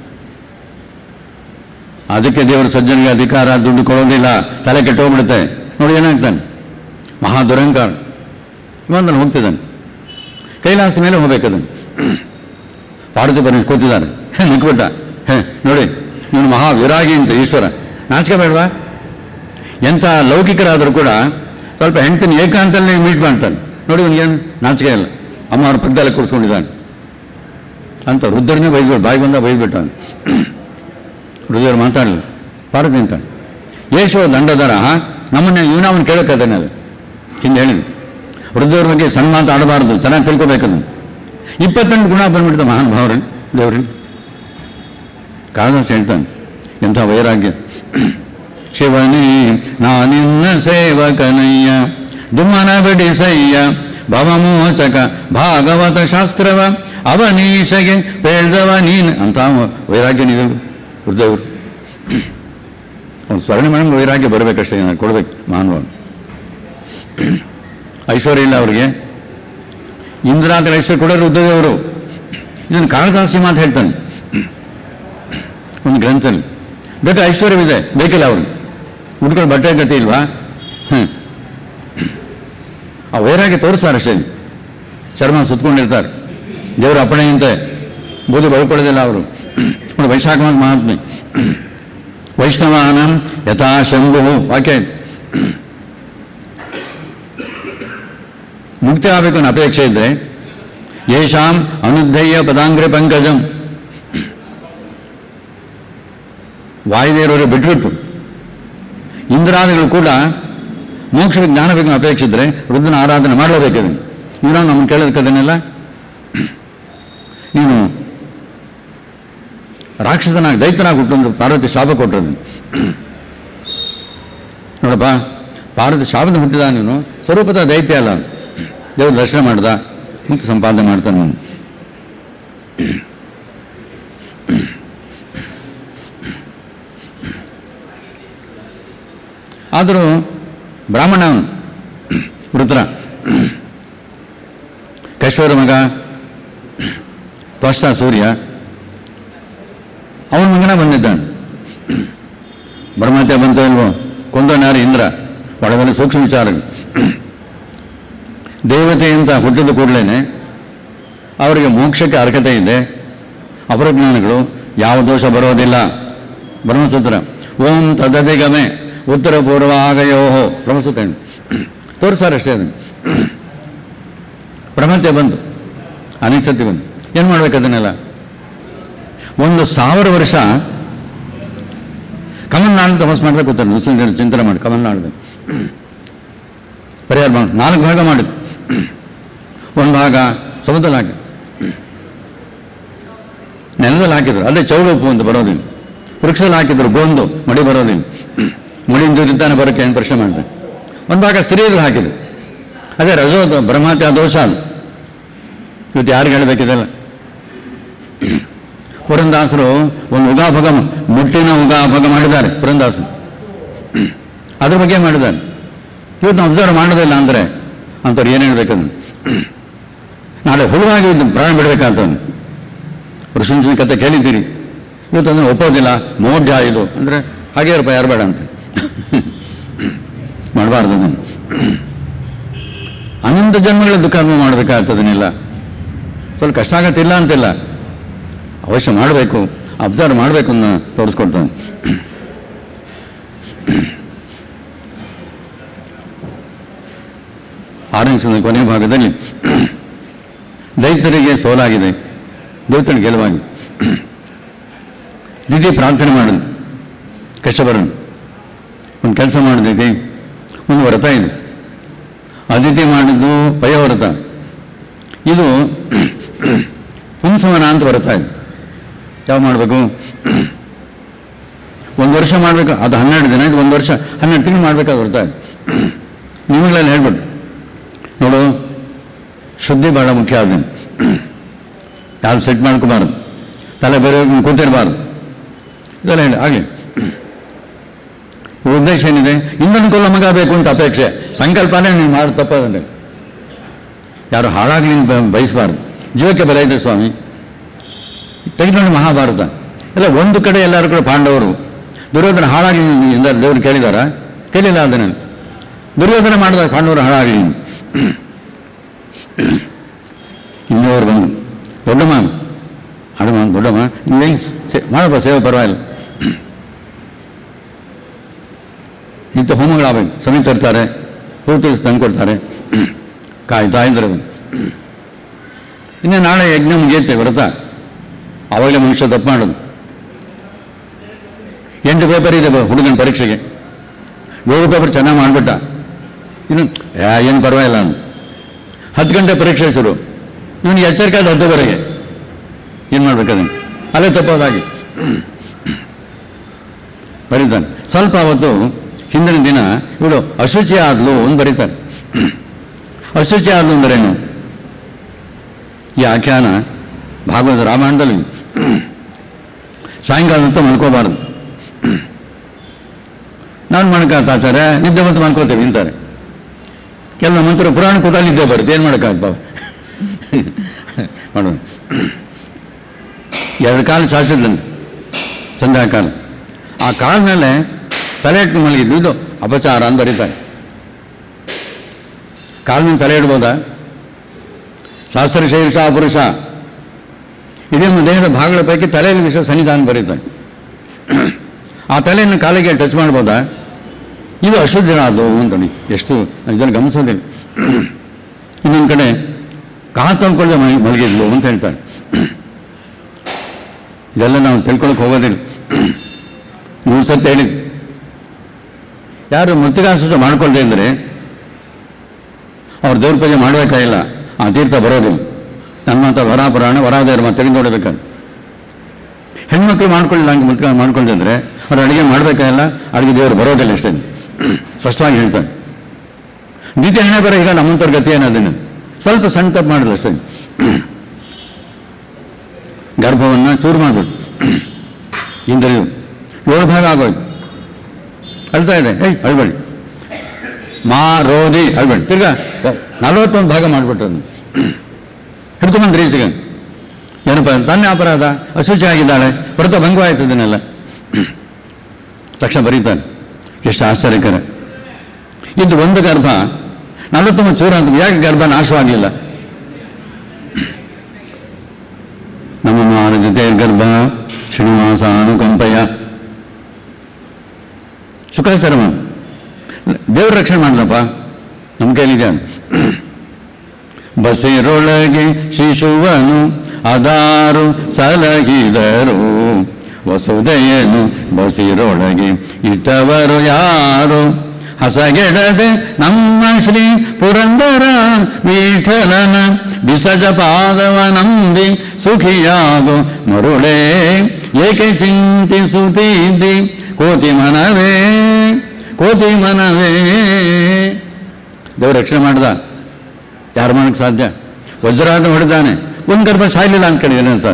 ಅದಕ್ಕೆ ದೇವರು ಸಜ್ಜನಿಗೆ ಅಧಿಕಾರ ದುಡ್ಡು ಕೊಡೋದಿಲ್ಲ ತಲೆ ಕೆಟ್ಟೋಗ್ಬಿಡುತ್ತೆ ನೋಡಿ ಏನಾಗ್ತಾನೆ ಮಹಾ ದುರಂಕಾರ ಇವೊಂದನ್ನು ಹೋಗ್ತಿದ್ದಾನೆ ಕೈಲಾಸ ಮೇಲೆ ಹೋಗ್ಬೇಕದನ್ನು ಪಾರ್ವತಿ ಬನ್ನಿ ಕೂತಿದ್ದಾನೆ ಹೇ ನಿಂತ್ಬಿಟ್ಟ ಹೇ ನೋಡಿ ಇವನು ಮಹಾ ವಿರಾಗಿ ಅಂತ ಈಶ್ವರ ನಾಚಿಕೆ ಬೇಡವಾ ಎಂಥ ಲೌಕಿಕರಾದರೂ ಕೂಡ ಸ್ವಲ್ಪ ಹೆಂಡ್ತಿನ ಏಕಾಂತಲ್ಲಿ ಮೀಟ್ ಮಾಡ್ತಾನೆ ನೋಡಿ ಇವನಿಗೇನು ನಾಚಿಕೆ ಇಲ್ಲ ಅಮ್ಮ ಅವ್ರ ಪಕ್ಕದಲ್ಲೇ ಕೂರಿಸ್ಕೊಂಡಿದ್ದಾನೆ ಅಂತ ವೃದ್ಧರನ್ನೇ ಬೈದ್ಬಿಟ್ಟು ಬಾಯಿ ಬಂದ ಬೈದ್ಬಿಟ್ಟು ಅವನು ವೃದ್ಧರು ಮಾತಾಡಲಿ ಪಾರ್ವತಿ ಅಂತ ಯೇಶು ದಂಡದರ ನಮ್ಮನ್ನ ಇವನ ಅವನು ಕೇಳೋಕ್ಕದೇನೆ ಅದು ಹಿಂದೆ ಹೇಳಿದ್ರು ವೃದ್ಧರ ಬಗ್ಗೆ ಸಣ್ಣ ಮಾತು ಆಡಬಾರ್ದು ಚೆನ್ನಾಗಿ ತಿಳ್ಕೊಬೇಕದು ಇಪ್ಪತ್ತೆಂಟು ಗುಣ ಬಂದ್ಬಿಡ್ತು ಮಹಾನ್ ಭಾವ್ರಿ ದೇವ್ರಿಗೆ ಕಾಳಿದಾಸ ಹೇಳ್ತಾನೆ ಎಂಥ ವೈರಾಗ್ಯ ಶಿವನೇ ನಾನಿನ್ನ ಸೇವಕನಯ್ಯ ದುಮ್ಮನ ಬಿಡಿಸಯ್ಯ ಭವಮೋಚಕ ಭಾಗವತ ಶಾಸ್ತ್ರವ ಅವನೀಶಗೆ ಪೇಳ್ದವ ನೀನು ಅಂತ ವೈರಾಗ್ಯ ನಿಜರು ವೃದ್ಧವರು ಅವ್ನು ಸ್ಮರಣೆ ಮಾಡಿ ವೈರಾಗ್ಯ ಬರಬೇಕಷ್ಟೇ ನಾನು ಕೊಡ್ಬೇಕು ಮಾನವನು ಐಶ್ವರ್ಯ ಇಲ್ಲ ಅವ್ರಿಗೆ ಇಂದ್ರಾದ್ರ ಐಶ್ವರ್ಯ ಕೊಡೋರು ವೃದ್ಧದೇವರು ಇದನ್ನು ಕಾಳಿದಾಸಿ ಮಾತು ಹೇಳ್ತಾನೆ ಒಂದು ಗ್ರಂಥದಲ್ಲಿ ಬೇಕಾ ಐಶ್ವರ್ಯವಿದೆ ಬೇಕಿಲ್ಲ ಅವ್ರಿಗೆ ಉಟ್ಕೊಂಡು ಬಟ್ಟೆ ಗತಿ ಇಲ್ವಾ ಹ್ಮ್. ಆ ವೈರಾಗ್ಯ ತೋರಿಸ್ತಾರೆ ಅಷ್ಟೇ ಚರ್ಮ ಸುತ್ಕೊಂಡಿರ್ತಾರೆ ದೇವರ ಅಪ್ಪಣೆಯಂತೆ ಬೂದು ಬಳ್ಕೊಳ್ಳೋದಿಲ್ಲ ಅವರು ನೋಡಿ ವೈಶಾಖ ಮಾಸ ಮಹಾತ್ಮೆ ವೈಷ್ಣವಾನಂ ಯಥಾ ಶಂಭು ವಾಕ್ಯ ಇದೆ. ಮುಕ್ತಿ ಆಗಬೇಕು ಅನ್ನೋ ಅಪೇಕ್ಷೆ ಇದ್ದರೆ ಯೇಷಾಂ ಅನುಧ್ಯಯ್ಯ ಪದಾಂಗ್ರೆ ಪಂಕಜಂ ವಾಯುದೇವರವರು ಬಿಟ್ಬಿಟ್ಟು ಇಂದ್ರಾದಿಗಳು ಕೂಡ ಮೋಕ್ಷ ಜ್ಞಾನ ಬೇಕು ಅನ್ನೋ ಅಪೇಕ್ಷೆ ಇದ್ದರೆ ವೃದ್ಧನ ಆರಾಧನೆ ಮಾಡಲೇಬೇಕು ಇವನು ನಮ್ಮನ್ನು ಕೇಳೋದಕ್ಕೆ ಅದನ್ನೆಲ್ಲ ನೀನು ರಾಕ್ಷಸನಾಗಿ ದೈತ್ಯನಾಗಿ ಹುಟ್ಟೊಂದು ಪಾರ್ವತಿ ಶಾಪ ಕೊಟ್ಟರು ನೋಡಪ್ಪ ಪಾರ್ವತಿ ಶಾಪದ ಹುಟ್ಟಿದ ನೀನು ಸ್ವರೂಪದ ದೈತ್ಯ ಅಲ್ಲ ದೇವ್ರ ದರ್ಶನ ಮಾಡ್ದ ಮುಕ್ತ ಸಂಪಾದನೆ ಮಾಡ್ತಾನೆ ಅವನು ಆದರೂ ಬ್ರಾಹ್ಮಣ ಅವನು ವೃತ್ರ ಕಶ್ವರ ಮಗ ತ್ವಷ್ಟ ಸೂರ್ಯ ಅವನ ಮಗನ ಬಂದಿದ್ದಾನೆ ಬ್ರಹ್ಮತ್ಯ ಬಂತ ಇಲ್ವೋ ಕೊಂದನಾರು ಇಂದ್ರ ಒಳಗಡೆ ಸೂಕ್ಷ್ಮ ವಿಚಾರಗಳು ದೇವತೆ ಅಂತ ಹುಟ್ಟಿದ ಕೂಡಲೇ ಅವರಿಗೆ ಮೋಕ್ಷಕ್ಕೆ ಅರ್ಹತೆ ಇದೆ ಅಪರಜ್ಞಾನಗಳು ಯಾವ ದೋಷ ಬರೋದಿಲ್ಲ ಬ್ರಹ್ಮಸೂತ್ರ ಓಂ ತದಧಿಗಮೆ ಉತ್ತರ ಪೂರ್ವ ಆಗಯೋಹೋ ಬ್ರಹ್ಮಸೂತ್ರ ಹೇಳಿ ತೋರಿಸಾರೆ ಅಷ್ಟೇ ಅದನ್ನು ಬ್ರಹ್ಮತ್ಯ ಬಂತು ಅನೇಕ ಸತಿ ಬಂತು ಏನು ಮಾಡ್ಬೇಕು ಅದನ್ನೆಲ್ಲ ಒಂದು ಸಾವಿರ ವರ್ಷ ಕಮಲ್ನಾಡು ತಪಸ್ ಮಾಡಿದ್ರೆ ಗೊತ್ತಾನೆ ಮುಸ್ಲಿಂ ಚಿಂತನೆ ಮಾಡಿ ಕಮಲ್ನಾಡು ಪರಿಹಾರ ಮಾಡಿ ನಾಲ್ಕು ಭಾಗ ಮಾಡಿದ್ದು ಒಂದು ಭಾಗ ಸಮುದ್ರದಲ್ಲಿ ಹಾಕಿ ನೆಲದಲ್ಲಿ ಹಾಕಿದ್ರು ಅದೇ ಚೌಡಪ್ಪು ಅಂತ ಬರೋದಿಲ್ಲ ವೃಕ್ಷದಲ್ಲಿ ಹಾಕಿದ್ರು ಗೋಂದು ಮಡಿ ಬರೋದಿಲ್ಲ ಮಡಿಯಿಂದ ಜೊತೆತಾನೆ ಬರೋಕ್ಕೆ ಏನು ಪ್ರಶ್ನೆ ಮಾಡ್ತಾರೆ ಒಂದು ಭಾಗ ಸ್ತ್ರೀಯಲ್ಲಿ ಹಾಕಿದ್ರು ಅದೇ ರಜೋ ಬ್ರಹ್ಮತ್ಯ ದೋಷ ಅದು ಇವತ್ತು ಯಾರಿಗೆ ಹೇಳಬೇಕಿದೆಲ್ಲ ಪುರಂದಾಸರು ಒಂದು ಉಗಾಭಗ ಮುಟ್ಟಿನ ಉಗಾಭಗ ಮಾಡಿದ್ದಾರೆ ಪುರಂದಾಸರು ಅದ್ರ ಬಗ್ಗೆ ಮಾಡಿದ್ದಾರೆ ಇವತ್ತು ನಾವು ಅಬ್ಸರ್ವ್ ಮಾಡೋದಿಲ್ಲ ಅಂದರೆ ಅಂಥವ್ರು ಏನು ಹೇಳ್ಬೇಕಂದ್ರೆ ನಾಳೆ ಹುಳುವಾಗಿ ಇದ್ದು ಪ್ರಾಣ ಬಿಡಬೇಕಾಗ್ತವನು ಋಷಿಂಚಿನ ಕತೆ ಕೇಳಿದ್ದೀರಿ ಇವತ್ತು ಅದನ್ನು ಒಪ್ಪೋದಿಲ್ಲ ಮೋಢ್ಯ ಇದು ಅಂದರೆ ಹಾಗೆ ಇರಪ್ಪ ಯಾರು ಬೇಡ ಅಂತ ಮಾಡಬಾರ್ದು ಅದನ್ನು ಅನಂತ ಜನ್ಮಗಳ ಕರ್ಮ ಮಾಡಬೇಕಾಗ್ತದನ್ನೆಲ್ಲ ಸ್ವಲ್ಪ ಕಷ್ಟ ಆಗತ್ತಿಲ್ಲ ಅಂತಿಲ್ಲ ಅವಶ್ಯ ಮಾಡಬೇಕು ಅಬ್ಸರ್ವ್ ಮಾಡಬೇಕು ಅನ್ನೋ ತೋರಿಸ್ಕೊಡ್ತಾನೆ ಆರನೇ ಸಲ ಕೊನೆಯ ಭಾಗದಲ್ಲಿ ದೈತ್ಯರಿಗೆ ಸೋಲಾಗಿದೆ ದೈತ್ಯನ ಗೆಲುವಾಗಿ ದಿದಿ ಪ್ರಾರ್ಥನೆ ಮಾಡೋದು ಕಷ್ಟಬರನು ಒಂದು ಕೆಲಸ ಮಾಡಿದೈತಿ ಒಂದು ವ್ರತ ಇದೆ ಅದಿತಿ ಮಾಡಿದ್ದು ಪಯವ್ರತ ಇದು ಪುಂಸವನ ಅಂತ ವ್ರತ ಇದೆ ಯಾವ ಮಾಡಬೇಕು ಒಂದು ವರ್ಷ ಮಾಡಬೇಕು ಅದು ಹನ್ನೆರಡು ದಿನ ಇದು ಒಂದು ವರ್ಷ ಹನ್ನೆರಡು ತಿಂಗಳು ಮಾಡಬೇಕಾದ ವ್ರತ ಇದೆ ನಿಮಗಳೆಲ್ಲ ಹೇಳ್ಬಿಟ್ಟು ನೋಡು ಶುದ್ಧಿ ಬಹಳ ಮುಖ್ಯ ಆದ ಯಾರು ಸೆಟ್ ಮಾಡ್ಕೋಬಾರ್ದು ತಲೆ ಬೇರೆ ಕೂತಿರಬಾರ್ದು ಇದೆಲ್ಲ ಹೇಳಿ ಆಗಲಿ ಉದ್ದೇಶ ಏನಿದೆ ಇನ್ನೊಂದು ಕೊಲ್ಲ ಮಗ ಬೇಕು ಅಂತ ಅಪೇಕ್ಷೆ ಸಂಕಲ್ಪನೇ ನೀವು ಮಾಡಿ ತಪ್ಪದಂತೆ ಯಾರು ಹಾಳಾಗಲಿ ಅಂತ ಬ- ಬಯಸಬಾರ್ದು ಜೀವಕ್ಕೆ ಬೆಲೆ ಇದೆ ಸ್ವಾಮಿ ತೆಗೆದುಕೊಂಡು ಮಹಾಭಾರತ ಎಲ್ಲ ಒಂದು ಕಡೆ ಎಲ್ಲರೂ ಕೂಡ ಪಾಂಡವರು ದುರ್ಯೋಧನ ಹಾಳಾಗಲಿ ಇಂದ ದೇವರು ಕೇಳಿದಾರ ಕೇಳಿಲ್ಲ ಅದನ್ನು ದುರ್ಯೋಧನ ಮಾಡಿದ ಪಾಂಡವರು ಹಾಳಾಗಲಿ ಇಂದವರು ಬಂದು ದೊಡ್ಡಮ್ಮ ಅಡಮ್ಮ ದೊಡ್ಡಮ್ಮ ನೀವು ಹೆಂಗೆ ಸೇ- ಮಾಡಪ್ಪ ಸೇವೆ ಪರವಾಗಿಲ್ಲ ನಿತ್ಯ ಹೋಮಗಳಾಗಬೇಕು ಸಮಿತಿ ತರ್ತಾರೆ ಹೂ ತಿಳಿಸಿ ತಂದು ಕೊಡ್ತಾರೆ ಕಾಯ್ತಾ ಇದ್ರು ಇನ್ನು ನಾಳೆ ಯಜ್ಞ ಮುಗಿಯುತ್ತೆ ವ್ರತ ಅವಾಗಲೇ ಮನುಷ್ಯ ತಪ್ಪು ಮಾಡೋದು ಎಂಟು ಪೇಪರ್ ಇದೆ ಬ- ಹುಡುಗನ ಪರೀಕ್ಷೆಗೆ ಏಳು ಪೇಪರ್ ಚೆನ್ನಾಗಿ ಮಾಡಿಬಿಟ್ಟ ಇನ್ನು ಏನು ಪರವಾಗಿಲ್ಲ ಅಂತ ಹತ್ತು ಗಂಟೆ ಪರೀಕ್ಷೆ ಶುರು ಇವನಿಗೆ ಎಚ್ಚರಿಕೆ ಆದ ಹತ್ತುವರೆಗೆ ಏನು ಮಾಡ್ಬೇಕದನ್ನು ಅಲ್ಲೇ ತಪ್ಪೋದಾಗಿ ಬರೀತಾನೆ ಸ್ವಲ್ಪ ಅವತ್ತು ಹಿಂದಿನ ದಿನ ಇವಳು ಅಶುಚಿ ಆದ್ಲು ಒಂದು ಬರೀತಾನೆ ಅಶುಚಿ ಆದ್ಲು ಅಂದ್ರೇನು ಈ ಆಖ್ಯಾನ ಭಾಗವತ ರಾಮಾಯಣದಲ್ಲಿ ಸಾಯಂಕಾಲ ಹೊತ್ತು ಮಲ್ಕೋಬಾರದು ನಾನು ಮಣಕಾತ ಆಚಾರ್ಯ ನಿದ್ದೆ ಮತ್ತು ಮಲ್ಕೋತೇವೆ ಅಂತಾರೆ ಕೆಲವು ಮಂತ್ರ ಪುರಾಣ ಕೂತ ನಿದ್ದೆ ಬರುತ್ತೆ ಏನು ಮಾಡೋಕ್ಕಾಗಪ್ಪ ಮಾಡೋಣ ಎರಡು ಕಾಲು ಚಾಚಿದ್ಲಂತೆ ಸಂಧ್ಯಾಕಾಲ ಕಾಲ ಆ ಕಾಲ ಮೇಲೆ ತಲೆ ಇಟ್ಕೊಂಡು ಮಲಗಿದ್ದು ಇದು ಅಪಚಾರ ಅಂತ ಬರೀತಾರೆ ಕಾಲ ಮೇಲೆ ತಲೆ ಇಡ್ಬೋದಾ ಶಾಸ್ತ್ರ ಶೀರ್ಷ ಪುರುಷ ಇಡೀ ನಮ್ಮ ದೇಹದ ಭಾಗಗಳ ಪೈಕಿ ತಲೆಯಲ್ಲಿ ವಿಷಯ ಸನ್ನಿಧಾನ ಬರೀತಾರೆ ಆ ತಲೆಯನ್ನು ಕಾಲಿಗೆ ಟಚ್ ಮಾಡ್ಬೋದಾ ಇದು ಅಶುದ್ಧ ಅದು ಅಂತೇಳಿ ಎಷ್ಟು ಇದನ್ನು ಗಮನಿಸೋದಿಲ್ಲ ಇನ್ನೊಂದು ಕಡೆ ಕಾ ತೊಳ್ಕೊಳ್ಳದೆ ಮೈ ಮಲಗಿದ್ಲು ಅಂತ ಹೇಳ್ತಾರೆ ಇದೆಲ್ಲ ನಾವು ತಿಳ್ಕೊಳಕ್ಕೆ ಹೋಗೋದಿಲ್ಲ ನೂರು ಸತ್ತು ಹೇಳಿ ಯಾರು ಮೃತಿಕಾಸುಸ ಮಾಡ್ಕೊಳ್ದೆ ಅಂದರೆ ಅವ್ರು ದೇವ್ರ ಪೂಜೆ ಮಾಡಬೇಕಾಗಿಲ್ಲ ಆ ತೀರ್ಥ ಬರೋದಿಲ್ಲ ನನ್ನ ಮಾತ ವರ ಪುರಾಣ ವರಾದೇವ್ರ ಮಾತು ತೆಗೆದು ನೋಡಬೇಕಾದ್ರೆ ಹೆಣ್ಮಕ್ಳು ಮಾಡ್ಕೊಳ್ಳಿಲ್ಲ ಹಂಗೆ ಮೃತಿಕ ಮಾಡ್ಕೊಳ್ದಿದ್ರೆ ಅವ್ರು ಅಡುಗೆ ಮಾಡಬೇಕಾಗಿಲ್ಲ ಅಡುಗೆ ದೇವರು ಬರೋದಿಲ್ಲ ಅಷ್ಟೇ ಸ್ಪಷ್ಟವಾಗಿ ಹೇಳ್ತಾನೆ ದ್ವಿತೀಯ ಹಣೆ ಬರೋ ಈಗ ನಮ್ಮಂಥವ್ರ ಗತಿ ಏನದೇನು ಸ್ವಲ್ಪ ಸಣ್ಣ ತಪ್ಪು ಮಾಡಿಲ್ಲ ಅಷ್ಟೇ ಗರ್ಭವನ್ನು ಚೂರು ಮಾಡಿಬಿಟ್ಟು ಇಂದ್ರಿಯು ಏಳು ಭಾಗ ಆಗೋಯ್ತು ಅಳ್ತಾ ಇದೆ ಏಯ್ ಅಳ್ಬೇಡಿ ಮಾ ರೋದಿ ಅಳ್ಬೇಡಿ ತಿರ್ಗಾ ನಲವತ್ತೊಂದು ಭಾಗ ಮಾಡಿಬಿಟ್ರು ಅದನ್ನು ಹಿಡ್ಕೊಂಬಂದ್ರಿ ಈಚೆಗೆ ಏನಪ್ಪ ತಾನೇ ಅಪರಾಧ ಅಶುಚಿ ಆಗಿದ್ದಾಳೆ ವ್ರತ ಭಂಗವಾಯಿತು ಇದನ್ನೆಲ್ಲ ತಕ್ಷಣ ಬರೀತಾನೆ ಎಷ್ಟು ಆಶ್ಚರ್ಯಕರ ಇದು ಒಂದು ಗರ್ಭ ನಲವತ್ತೊಂಬತ್ತು ಚೂರ ಅಂತ ಯಾಕೆ ಗರ್ಭ ನಾಶವಾಗಲಿಲ್ಲ ನಮ್ಮ ಮಾರ ಜೊತೆ ಗರ್ಭ ಶ್ರೀನಿವಾಸ ಅನುಕಂಪಯ ಸುಖಾಚರಮ ದೇವ್ರ ರಕ್ಷಣೆ ಮಾಡಲಪ್ಪ ನಮ್ಮ ಕೈಲಿದೆ ಬಸಿರೊಳಗೆ ಶಿಶುವನು ಅದಾರು ಸಲಹಿದರು ವಸುದೆಯನು ಬಸಿರೊಳಗೆ ಇಟ್ಟವರು ಯಾರು ಹಸಗೆಡದೆ ನಮ್ಮ ಶ್ರೀ ಪುರಂದರ ವಿಠಲನ ಬಿಸಜ ಪಾದವ ನಂಬಿ ಸುಖಿಯಾಗು ಮರುಳೇ ಏಕೆ ಚಿಂತಿಸುತ್ತಿದ್ದಿ ಕೋತಿ ಮನವೇ ಕೋತಿ ಮನವೇ ದೇವ್ರ ರಕ್ಷಣೆ ಮಾಡ್ದ ಯಾರು ಮಾಡಕ್ಕೆ ಸಾಧ್ಯ ವಜ್ರಾದ ಹೊಡೆದಾನೆ ಒಂದು ಗರ್ಭ ಸಾಯ್ಲಿಲ್ಲ ಅಂತ ಕಡೆ ಏನಂತ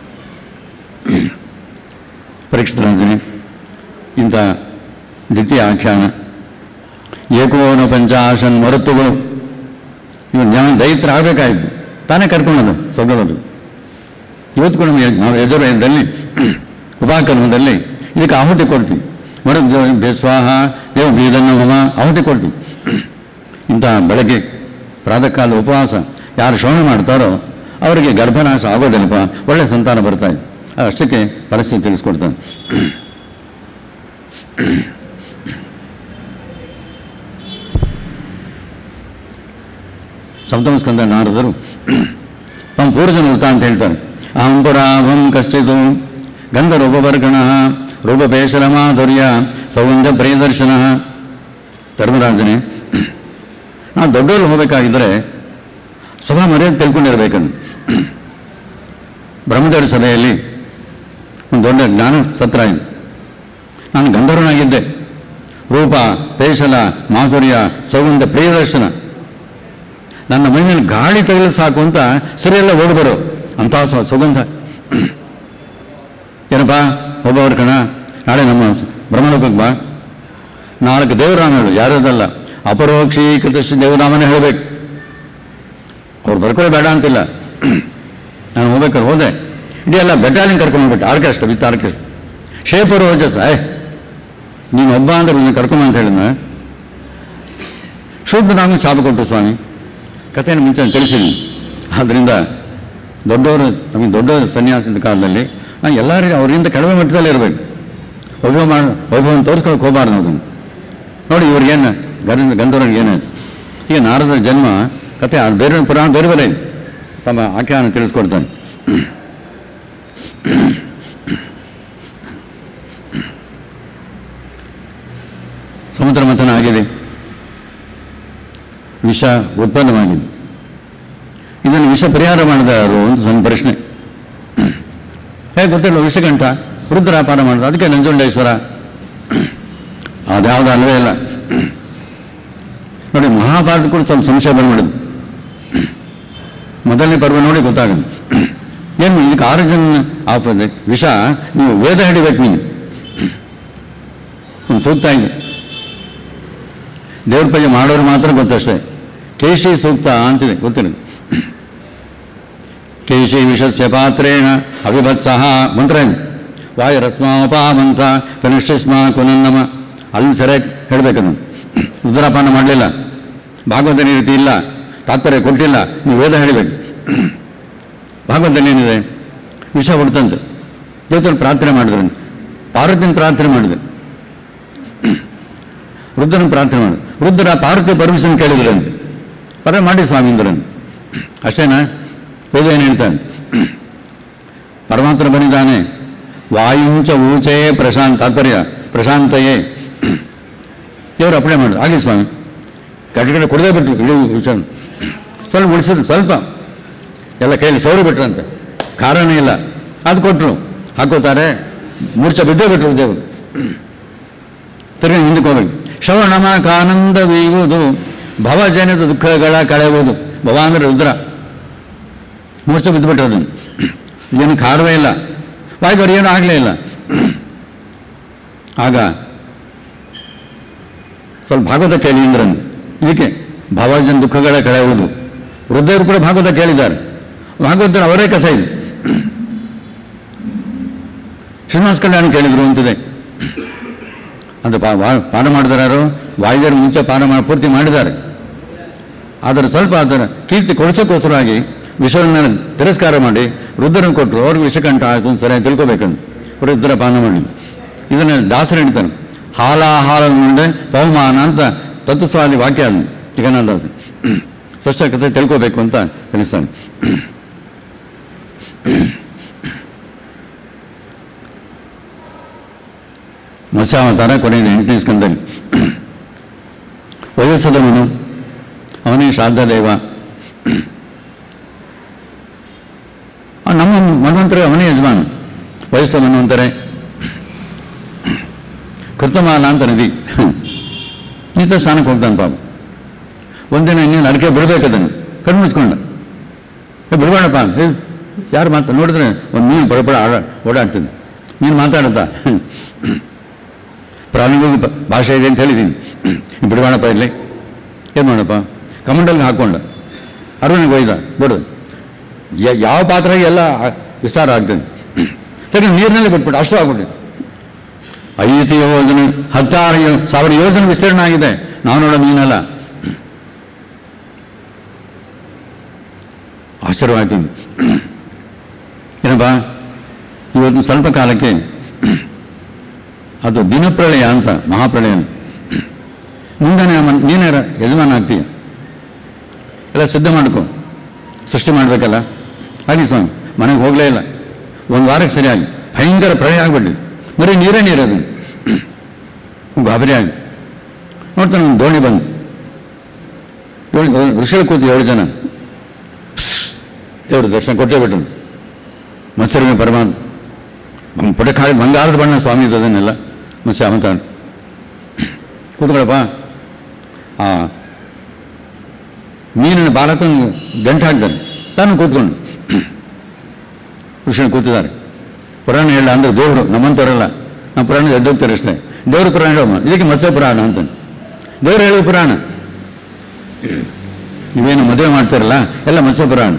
ಪರೀಕ್ಷಿತ ರಾಜನೇ ಇಂಥ ದ್ವಿತೀಯ ಆಖ್ಯಾನ ಏಕೋನ ಪಂಚಾಶನ್ ಮರುತ್ತುಗಳು ಇವು ಜನ ದೈತ್ರ ಆಗಬೇಕಾಗಿತ್ತು ತಾನೇ ಕರ್ಕೊಂಡದು ಸೊಗಲದು ಇವತ್ತು ಕೂಡ ನಾವು ಯಜ್- ನಾವು ಯಜುರ್ವೇದದಲ್ಲಿ ಉಪಾಕರ್ಮದಲ್ಲಿ ಇದಕ್ಕೆ ಆಹುತಿ ಕೊಡ್ತೀವಿ ಮರುದ್ ಸ್ವಾಹ ದೇವ ಬೀದನ್ನ ಹೋಮ ಆಹುತಿ ಕೊಡ್ತೀವಿ ಇಂಥ ಬೆಳಗ್ಗೆ ಪ್ರಾತಃ ಕಾಲ ಉಪವಾಸ ಯಾರು ಶ್ರವಣ ಮಾಡ್ತಾರೋ ಅವರಿಗೆ ಗರ್ಭನಾಶ ಆಗೋದಿಲ್ಲಪ್ಪ ಒಳ್ಳೆ ಸಂತಾನ ಬರ್ತಾ ಇದೆ ಅಷ್ಟಕ್ಕೆ ಪರಿಸ್ಥಿತಿ ತಿಳಿಸ್ಕೊಡ್ತಾನೆ ಸಪ್ತಮ ಸ್ಕಂದ ನಾರದರು ತಮ್ಮ ಪೂರ್ವಜನ ವೃತ್ತ ಅಂತ ಹೇಳ್ತಾರೆ ಅಹಂಪುರಾಭಂ ಕಶ್ಚಿತು ಗಂಧರೂಪವರ್ಗಣ ರೂಪಪೇಶಲ ಮಾಧುರ್ಯ ಸೌಂದ ಪ್ರಿಯದರ್ಶನ ಧರ್ಮರಾಜನೇ ನಾವು ದೊಡ್ಡವರು ಹೋಗಬೇಕಾಗಿದ್ದರೆ ಸಭಾ ಮರ್ಯಾದೆ ತಿಳ್ಕೊಂಡಿರ್ಬೇಕಂದು ಬ್ರಹ್ಮದೇವರ ಸಭೆಯಲ್ಲಿ ಒಂದು ದೊಡ್ಡ ಜ್ಞಾನ ಸತ್ರ ಇದೆ ನಾನು ಗಂಧರ್ವನಾಗಿದ್ದೆ ರೂಪ ಪೇಶಲ ಮಾಧುರ್ಯ ಸೌಗಂಧ ಪ್ರಿಯದರ್ಶನ ನನ್ನ ಮೈಮೇಲೆ ಗಾಳಿ ತಗಲು ಸಾಕು ಅಂತ ಸರಿಯೆಲ್ಲ ಓಡ್ಬರು ಅಂಥ ಸ- ಸುಗಂಧ ಏನಪ್ಪ ಒಬ್ಬವ್ರ ಕಣ ನಾಳೆ ನಮ್ಮ ಬ್ರಹ್ಮಲೋಕಕ್ಕೆ ಬಾ ನಾಲ್ಕು ದೇವರಾಮ ಹೇಳು ಯಾರದಲ್ಲ ಅಪರೋಕ್ಷೀಕೃತ ದೇವರಾಮನೇ ಹೇಳಬೇಕು ಅವ್ರು ಬರ್ಕೊಳ್ಳಿ ಬೇಡ ಅಂತಿಲ್ಲ ನಾನು ಹೋಗ್ಬೇಕಾದ್ರೆ ಹೋದೆ ಇಡೀ ಎಲ್ಲ ಬೆಟಾಲಿಯನ್ ಕರ್ಕೊಂಡ್ಬಿಟ್ಟು ಆರ್ಕೆಸ್ಟ್ರಾ ವಿತ್ ಆರ್ಕೆಸ್ಟ್ರಾ ಶೇಪರು ಓಜಸ್ ಏ ನೀನು ಒಬ್ಬ ಅಂದ್ರೆ ನೀನು ಕರ್ಕೊಂಬ ಅಂತ ಹೇಳಿದ್ನ ಶುದ್ಧ ನಾನು ಶಾಪ ಕೊಟ್ಟು ಸ್ವಾಮಿ ಕಥೆಯನ್ನು ಮುಂಚೆ ತಿಳಿಸಿದ್ದೀನಿ ಆದ್ದರಿಂದ ದೊಡ್ಡವರು ನಮಗೆ ದೊಡ್ಡ ಸನ್ಯಾಸದ ಕಾಲದಲ್ಲಿ ನಾವು ಎಲ್ಲರಿಗೂ ಅವರಿಂದ ಕಡಿಮೆ ಮಟ್ಟದಲ್ಲೇ ಇರಬೇಕು ವೈಭವ ಮಾಡಿ ವೈಭವನ ತೋರಿಸ್ಕೊಳಕ್ಕೆ ಹೋಗಬಾರ್ದು ಅದನ್ನು ನೋಡಿ ಇವ್ರಿಗೇನು ಗಂಧ ಗಂಧರ್ವನಿಗೆ ಏನಾಯ್ತು ಈಗ ನಾರದ ಜನ್ಮ ಕಥೆ ಆ ಬೇರೆ ಪುರಾಣ ಬೇರೆ ಬೇರೆ ಇದೆ. ತಮ್ಮ ಆಖ್ಯಾನ ತಿಳಿಸ್ಕೊಡ್ತಾನೆ ಸಮುದ್ರ ಮಥನ ಆಗಿದೆ ವಿಷ ಉತ್ಪನ್ನವಾಗಿದೆ ಇದನ್ನು ವಿಷ ಪರಿಹಾರ ಮಾಡಿದ ಯಾರು ಒಂದು ಸಣ್ಣ ಪ್ರಶ್ನೆ ಹೇಗೆ ಗೊತ್ತಿಲ್ಲ ವಿಷಗಂಠ ರುದ್ರಾಪಾನ ಮಾಡಿದ ಅದಕ್ಕೆ ನಂಜುಂಡೇಶ್ವರ ಅದ್ಯಾವುದು ಅಲ್ವೇ ಇಲ್ಲ ನೋಡಿ ಮಹಾಭಾರತ ಕೂಡ ಸ್ವಲ್ಪ ಸಂಶಯ ಬಂದ್ಬಿಡುದು ಮೊದಲನೇ ಪರ್ವ ನೋಡಿ ಗೊತ್ತಾಗುತ್ತೆ ಏನು ಇದಕ್ಕೆ ಆರಿಜಿನ್ ಆಗ್ತದೆ ವಿಷ ನೀವು ವೇದ ಹಿಡಿಬೇಕು ನೀವು ಒಂದು ಸೂಕ್ತ ಇದೆ ದೇವ್ರ ಪೂಜೆ ಮಾಡೋರು ಮಾತ್ರ ಗೊತ್ತಷ್ಟೇ ಕೇಶಿ ಸೂಕ್ತ ಅಂತಿದೆ ಗೊತ್ತಿಲ್ಲ ಕೇಶಿ ವಿಷಸ್ಯ ಪಾತ್ರೇಣ ಅವಿಭತ್ಸಹ ಮಂತ್ರ ಏನು ವಾಯುರಸ್ಮಾಪಾಮಂತ ಕನಿಷ್ಠಸ್ಮ ಕುನನ್ನಮ ಅಲ್ಲಿ ಸರಿಯಾಗಿ ಹೇಳ್ಬೇಕದು ರುದ್ರಾಪಾನ ಮಾಡಲಿಲ್ಲ ಭಾಗವತನ ರೀತಿ ಇಲ್ಲ ತಾತ್ಪರ್ಯ ಕೊಟ್ಟಿಲ್ಲ ನೀವು ವೇದ ಹೇಳಬೇಕು ಭಾಗವತದಲ್ಲಿ ಏನಿದೆ ವಿಷ ಹುಡ್ತಂತೆ ದೇವತಲ್ಲಿ ಪ್ರಾರ್ಥನೆ ಮಾಡಿದ್ರು ಪಾರ್ವತಿನ ಪ್ರಾರ್ಥನೆ ಮಾಡಿದ್ರು ವೃದ್ಧನ ಪ್ರಾರ್ಥನೆ ಮಾಡಿ ವೃದ್ಧರ ಪಾರ್ವತಿ ಪರ್ಮಿಷನ್ ಕೇಳಿದ್ರಂತೆ ಪರ ಮಾಡಿ ಸ್ವಾಮಿ ಅಂದ್ರಂತೆ ಅಷ್ಟೇನಾ ವೇದ ಏನು ಹೇಳ್ತಾನೆ ಪರಮಾತ್ಮ ಬಂದಿದ್ದಾನೆ ವಾಯುಂಚ ಊಚೇ ಪ್ರಶಾಂತ್ ತಾತ್ಪರ್ಯ ಪ್ರಶಾಂತಯೇ ದೇವರು ಅಪ್ಪಣೆ ಮಾಡಿದ್ರು ಹಾಗೆ ಸ್ವಾಮಿ ಕಡೆ ಕಡೆ ಕುಡ್ದೇ ಬಿಟ್ರು ಇಡೀ ವಿಷಯ ಸ್ವಲ್ಪ ಉಳಿಸಿದ್ರು ಸ್ವಲ್ಪ ಎಲ್ಲ ಕೈಯಲ್ಲಿ ಸೌರು ಬಿಟ್ರಂತೆ ಕಾರಣ ಇಲ್ಲ ಅದು ಕೊಟ್ಟರು ಹಾಕೋತಾರೆ ಮೂರ್ಛೆ ಬಿದ್ದೇ ಬಿಟ್ರು ದೇವರು ತಿರುಗಿ ಹಿಂದಕ್ಕೆ ಹೋಗ್ಬೇಕು ಶ್ರವಣಮಕಾನಂದವೀವುದು ಭವಜನದ ದುಃಖಗಳ ಕಳೆಯುವುದು ಭವ ಅಂದರೆ ರುದ್ರ ಮೂರ್ಛೆ ಬಿದ್ದುಬಿಟ್ರು ಅದನ್ನು ಏನು ಕಾರವೇ ಇಲ್ಲ ವಾಯ್ದವ್ರು ಏನೂ ಆಗಲೇ ಇಲ್ಲ ಆಗ ಸ್ವಲ್ಪ ಭಾಗವತ ಕೇಳಿ ಇಂದ್ರನ್ ಇದಕ್ಕೆ ಭಾವಜನ ದುಃಖಗಳ ಕಳೆಯುವುದು ವೃದ್ಧರು ಕೂಡ ಭಾಗವತ ಕೇಳಿದ್ದಾರೆ ಭಾಗವತರು ಅವರೇ ಕಥೆ ಇದೆ ಶ್ರೀನಿವಾಸ ಕಲ್ಯಾಣ ಕೇಳಿದ್ರು ಅಂತಿದೆ ಅಂತ ಪಾ ವಾ- ಪಾನ ಮಾಡಿದಾರೆ ಯಾರು ವಾಯುದೇವರು ಮುಂಚೆ ಪಾನ ಮಾಡಿ ಪೂರ್ತಿ ಮಾಡಿದ್ದಾರೆ ಆದರೆ ಸ್ವಲ್ಪ ಅದರ ಕೀರ್ತಿ ಕೊಡಿಸೋಕ್ಕೋಸ್ಕರವಾಗಿ ವಿಷವನ್ನ ತಿರಸ್ಕಾರ ಮಾಡಿ ರುದ್ರನ ಕೊಟ್ಟರು ಅವ್ರಿಗೆ ವಿಷಕಂಠ ಆಯಿತು ಅಂತ ಸರಿಯಾಗಿ ತಿಳ್ಕೊಬೇಕಂತ ರುದ್ರ ಪಾನ ಮಾಡಿ ಇದನ್ನು ದಾಸರು ಹೇಳ್ತಾನೆ ಹಾಲಾಹಾರ ಮುಂದೆ ಪವಮಾನ ಅಂತ ತತ್ವಸ್ವಾದಿ ವಾಕ್ಯ ಅದು ಜಗನ್ನಾಥದಾಸ ಸ್ಪಷ್ಟ ಕಥೆ ತಿಳ್ಕೋಬೇಕು ಅಂತ ತಿಳಿಸ್ತಾನೆ ಮತ್ಸ್ಯಾವತಾರ ಕೊನೆಯದು ಎಂಟನೇ ಸ್ಕಂದಲ್ಲಿ ವಯಸ್ಸದವನು ಅವನೇ ಶ್ರಾದ್ದ ದೇವ ಆ ನಮ್ಮ ಮನ್ವಂತರ ಅವನೇ ಯಜಮಾನ ವಯಸ್ಸ ಮನ್ವಂತರೆ ಕೃತಮಾನ ಅಂತ ನದಿ ನಿಂತ ಸ್ನಾನಕ್ಕೆ ಹೋಗ್ತಾನೆ ಪಾಪ ಒಂದಿನ ಇನ್ನೇನು ಅಡಿಕೆ ಬಿಡ್ಬೇಕದನ್ನು ಕಣ್ಣು ಮುಚ್ಕೊಂಡ ಏ ಬಿಡಬೇಡಪ್ಪ ಏ ಯಾರು ಮಾತು ನೋಡಿದ್ರೆ ಒಂದು ಮೀನು ಬಡಬಡ ಆಡ ಓಡಾಡ್ತೀನಿ ನೀನು ಮಾತಾಡುತ್ತಾ ಪ್ರಾಣಿಗಳಿಗೂ ಬ- ಭಾಷೆ ಇದೆ ಅಂತ ಹೇಳಿದ್ದೀನಿ ಬಿಡಬೇಡಪ್ಪ ಇಲ್ಲಿ ಏನು ಮಾಡಪ್ಪ ಕಮಂಡಲ್ಗೆ ಹಾಕ್ಕೊಂಡ ಅರವಣಿಗೆ ಒಯ್ದ ಬಿಡು ಯ- ಯಾವ ಪಾತ್ರ ಎಲ್ಲ ಆ- ವಿಸ್ತಾರ ಆಗ್ತದೆ ಸರಿ ನೀರಿನಲ್ಲಿ ಬಿಟ್ಬಿಟ್ಟು ಅಷ್ಟು ಆಗ್ಬಿಟ್ಟು ಐದು ಯೋಜನೆ ಹತ್ತಾರು ಯೋ- ಸಾವಿರ ಯೋಜನೆ ವಿಸ್ತೀರ್ಣ ಆಗಿದೆ ನಾವು ನೋಡೋ ಮೀನಲ್ಲ ಆಶ್ಚರ್ಯವಾಯ್ತು ಏನಪ್ಪ ಇವತ್ತು ಸ್ವಲ್ಪ ಕಾಲಕ್ಕೆ ಅದು ದಿನಪ್ರಳಯ ಅಂತ ಮಹಾಪ್ರಳಯ ಮುಂದೆ ನೀನೇ ರ- ಯಜಮಾನ ಆಗ್ತೀಯ ಎಲ್ಲ ಸಿದ್ಧ ಮಾಡ್ಕೊ ಸೃಷ್ಟಿ ಮಾಡಬೇಕಲ್ಲ ಹಾಗೆ ಸ್ವಾಮಿ ಮನೆಗೆ ಹೋಗಲೇ ಇಲ್ಲ ಒಂದು ವಾರಕ್ಕೆ ಸರಿಯಾಗಿ ಭಯಂಕರ ಪ್ರಳಯ ಆಗ್ಬಿಟ್ಟು ಬರೀ ನೀರೇ ನೀರದು ಗಾಬರಿ ಆಗಿ ನೋಡ್ತಾನೆ ಒಂದು ದೋಣಿ ಬಂದು ಏಳು ಋಷಿಗಳು ಕೂತು ಏಳು ಜನ ದೇವ್ರ ದರ್ಶನ ಕೊಟ್ಟೇ ಬಿಟ್ಟನು ಮತ್ಸರಿಗೆ ಪರಮಾತ್ಮ ಪುಟಕಾಳಿ ಬಂಗಾರದ ಬಣ್ಣ ಸ್ವಾಮಿ ಅದನ್ನೆಲ್ಲ ಮತ್ಸ್ಯ ಅವಂತ ಕೂತ್ಕೊಳಪ್ಪ ಆ ಮೀನಿನ ಬಾಲ ತಂದು ಗಂಟು ಹಾಕ್ತಾರೆ ತಾನು ಕೂತ್ಕೊಂಡು ಋಷಿಗಳು ಕೂತಿದ್ದಾರೆ ಪುರಾಣ ಹೇಳ ಅಂದ್ರೆ ದೇವರು ನಮ್ಮಂಥವರಲ್ಲ ನಮ್ಮ ಪುರಾಣ ಎದ್ದೋಗ್ತಾರೆ ಅಷ್ಟೇ ದೇವ್ರ ಪುರಾಣ ಹೇಳೋಣ ಇದಕ್ಕೆ ಮತ್ಸ್ಯ ಪುರಾಣ ಅಂತ ದೇವ್ರು ಹೇಳೋ ಪುರಾಣ ನೀವೇನು ಮದುವೆ ಮಾಡ್ತಾರಲ್ಲ ಎಲ್ಲ ಮತ್ಸ್ಯ ಪುರಾಣ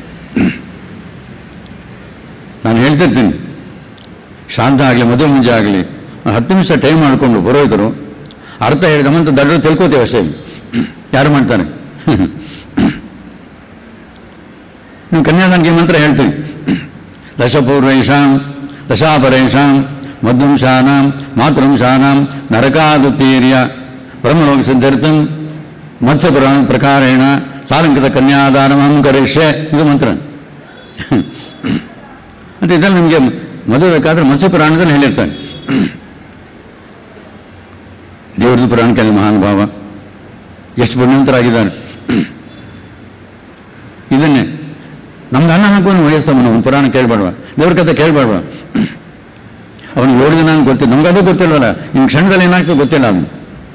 ನಾನು ಹೇಳ್ತಿರ್ತೀನಿ ಶಾಂತ ಆಗಲಿ ಮದುವೆ ಮುಂಜೆ ಆಗಲಿ ಒಂದು ಹತ್ತು ನಿಮಿಷ ಟೈಮ್ ಮಾಡಿಕೊಂಡು ಪುರೋಹಿತರು ಅರ್ಥ ಹೇಳಿದ ಮಂತ ದಡ್ಡರು ತಿಳ್ಕೋತೀವಿ ಅಷ್ಟೇ ಯಾರು ಮಾಡ್ತಾರೆ ನೀವು ಕನ್ಯಾದಾನಿಗೆ ಮಂತ್ರ ಹೇಳ್ತೀವಿ ದಶಪೂರ್ವೈಷಾಂ ದಶಾಪರೇಷಾಂ ಮಧ್ವಂಶಾನಾಂ ಮಾತೃಂಶಾನಾಂ ನರಕಾದುತ್ತೀರ್ಯ ಬ್ರಹ್ಮಲೋಕ ಸಿದ್ಧಾರ್ಥಂ ಮತ್ಸ್ಯ ಪುರಾಣ ಪ್ರಕಾರೇಣ ಸಾಲಂಕಿತ ಕನ್ಯಾದಾನಮಂ ಕರಿಷ್ಯೆ ಇದು ಮಂತ್ರ ಅಂತ ಇದೆಲ್ಲ ನಿಮಗೆ ಮದುವೆ ಬೇಕಾದ್ರೆ ಮತ್ಸ್ಯ ಪುರಾಣದಲ್ಲಿ ಹೇಳಿರ್ತಾನೆ ದೇವ್ರದ್ದು ಪುರಾಣಕ್ಕೆ ಮಹಾನ್ ಭಾವ ಎಷ್ಟು ಪುಣ್ಯವಂತರಾಗಿದ್ದಾರೆ ಇದನ್ನೇ ನಮ್ದು ಅನ್ನ ಹಾಕುವನು ವಯಸ್ಸವನು ಅವನು ಪುರಾಣ ಕೇಳಬೇಡವ ದೇವ್ರ ಕಥೆ ಕೇಳಬೇಡವ ಅವನು ಏಳು ದಿನ ಅಂತ ಗೊತ್ತಿಲ್ಲ ನಮ್ಗೆ ಅದು ಗೊತ್ತಿಲ್ವಲ್ಲ ಇನ್ನು ಕ್ಷಣದಲ್ಲಿ ಏನಾಗ್ತದೆ ಗೊತ್ತಿಲ್ಲ ಅವನು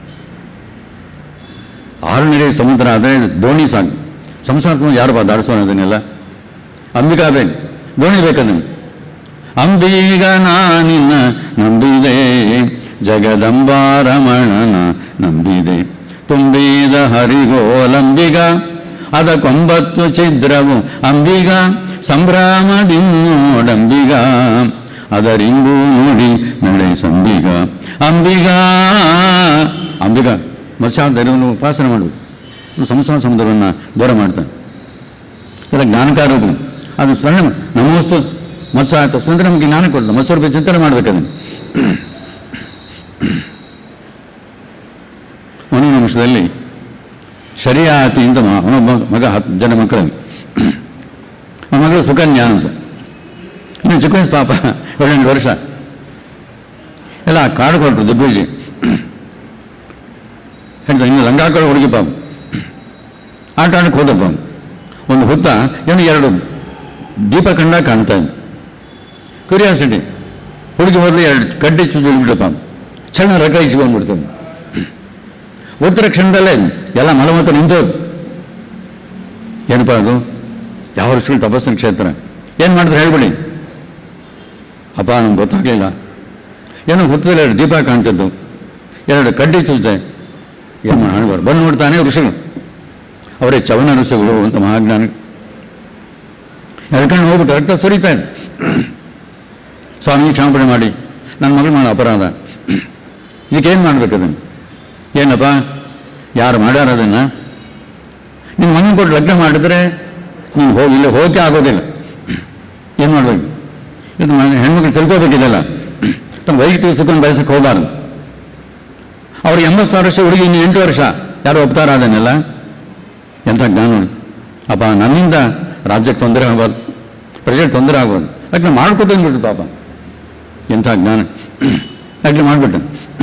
ಆರುನರೆ ಸಮುದ್ರ ಆದರೆ ದೋಣಿ ಸಾಕು ಸಂಸಾರ ಯಾರು ಬಾ ದಾಡಿಸೋಣ ಅದನ್ನೆಲ್ಲ ಅಂಬಿಕಾ ಬೇಕು ದೋಣಿ ಬೇಕದನ್ನು ಅಂಬೀಗ ನಾನಿನ್ನ ನಂಬಿದೆ ಜಗದಂಬಾರಮಣನ ನಂಬಿದೆ ತುಂಬಿದ ಹರಿಗೋಲಂಬಿಗ ಅದಕ್ಕೊಂಬತ್ತು ಛಿದ್ರವು ಅಂಬಿಗ ಸಂಭ್ರಮದಿನ್ನೋಡಂಬಿಗ ಅದರಿಂಗೂ ನೋಡಿ ನಡೆ ಸಂಬಿಗ ಅಂಬಿಗ ಅಂಬಿಗ ಮತ್ಸ್ಯಾಧರ್ಯವನ್ನು ಉಪಾಸನೆ ಮಾಡುವುದು ಸಂಸಾರ ಸಮುದ್ರವನ್ನು ದೂರ ಮಾಡ್ತಾನೆ ಇದರ ಜ್ಞಾನಕಾರರು ಅದು ಸ್ಮರಣೆ ಮಾಡು. ನಮೋಸ್ತು ಮತ್ಸ್ಯ ಆಯ್ತು ಸ್ಮರಣೆ ನಮಗೆ ಜ್ಞಾನ ಕೊಡಲ್ಲ ಮತ್ಸ್ಯ ಬಗ್ಗೆ ಚಿಂತನೆ ಮಾಡ್ಬೇಕದನ್ನು ಒಂದು ನಿಮಿಷದಲ್ಲಿ ಶರಿಯಾತಿ ಅಂತ ಮ- ಅವನೊಬ್ಬ ಮಗ ಹತ್ತು ಜನ ಮಕ್ಕಳಲ್ಲಿ ಅವನ ಮಗಳು ಸುಕನ್ಯಾ ಅಂತ ಇನ್ನು ಚಿಕ್ಕ ವಯಸ್ಸು ಪಾಪ ಏಳೆಂಟು ವರ್ಷ ಎಲ್ಲ ಕಾಡು ಕೊಟ್ಟರು ದಿಗ್ವಿಜಿ ಹೇಳ್ದ ಇನ್ನು ಲಂಗ ಹಾಕೊಳ್ಳೋ ಹುಡುಗಿ ಪಾಪ ಆಟ ಆಡಕ್ಕೆ ಹೋದಪ್ಪ ಅವ್ನು. ಒಂದು ಹುತ್ತ ಏನು ಎರಡು ದೀಪ ಕಂಡ ಕಾಣ್ತಾ ಇದ್ದ ಕ್ಯೂರಿಯಾಸಿಟಿ ಹುಡುಗಿ ಹೋದ್ಲು ಎರಡು ಕಡ್ಡಿ ಚುಚ್ಚಿ ಬಿಡಪ್ಪ ಕ್ಷಣ ರಕಾಯಿಸ್ಕೊಂಡ್ಬಿಡ್ತಾನೆ ಉತ್ತರ ಕ್ಷಣದಲ್ಲೇ ಎಲ್ಲ ಮಲಮತ ನಿಂತೋದು ಏನಪ್ಪ ಅದು ಯಾವ ವರ್ಷಗಳು ತಪಸ್ಸಿನ ಕ್ಷೇತ್ರ ಏನು ಮಾಡಿದ್ರೆ ಹೇಳ್ಬಿಡಿ ಅಪ್ಪ ನಮ್ಗೆ ಗೊತ್ತಾಗಲಿಲ್ಲ ಏನೋ ಹುತ್ತದಲ್ಲಿ ಎರಡು ದೀಪ ಕಾಣ್ತಿದ್ದು ಎರಡು ಕಡ್ಡಿ ಚುಚ್ಚೆ ಏನು ಮಾಡಬಾರ್ದು ಬಂದು ನೋಡ್ತಾನೆ ಋಷಿಗಳು ಅವರೇ ಚವನ ಋಷಿಗಳು ಅಂತ ಮಹಾಜ್ಞಾನ ಎಳ್ಕೊಂಡು ಹೋಗ್ಬಿಟ್ಟು ರಕ್ತ ಸುರಿತಾ ಇದೆ ಸ್ವಾಮಿ ಕ್ಷಮಾಪಣೆ ಮಾಡಿ ನನ್ನ ಮಗಳು ಮಾಡೋ ಅಪರಾಧ ಇದಕ್ಕೇನು ಮಾಡ್ಬೇಕು ಅದನ್ನು ಏನಪ್ಪ ಯಾರು ಮಾಡ್ಯಾರ ಅದನ್ನು ನಿಮ್ಮ ಮಗನ ಕೊಟ್ಟು ಲಗ್ನ ಮಾಡಿದ್ರೆ ನೀವು ಹೋಗಿ ಇಲ್ಲಿ ಹೋಗಕ್ಕೆ ಆಗೋದಿಲ್ಲ ಏನು ಮಾಡಬೇಕು ಇದು ಮ- ಹೆಣ್ಮಕ್ಳು ತಿಳ್ಕೋಬೇಕಿದೆಲ್ಲ ತಮ್ಮ ವೈಯಕ್ತಿಕ ಸುಖವನ್ನು ಬಯಸಕ್ಕೆ ಹೋಗಬಾರ್ದು ಅವ್ರಿಗೆ ಎಂಬತ್ತು ಸಾವಿರ ವರ್ಷ ಹುಡುಗಿ ಇನ್ನು ಎಂಟು ವರ್ಷ ಯಾರು ಒಪ್ತಾರ ಅದನ್ನೆಲ್ಲ ಎಂಥ ಜ್ಞಾನ ನೋಡಿ ಅಪ್ಪ ನನ್ನಿಂದ ರಾಜ್ಯಕ್ಕೆ ತೊಂದರೆ ಆಗ್ಬಾರ್ದು ಪ್ರಜೆಗೆ ತೊಂದರೆ ಆಗ್ಬಾರ್ದು ಯಾಕೆ ಮಾಡ್ಕೊತಂದ್ಬಿಟ್ಟು ಪಾಪ ಎಂಥ ಜ್ಞಾನ ಯಾಕೆ ಮಾಡಿಬಿಟ್ಟು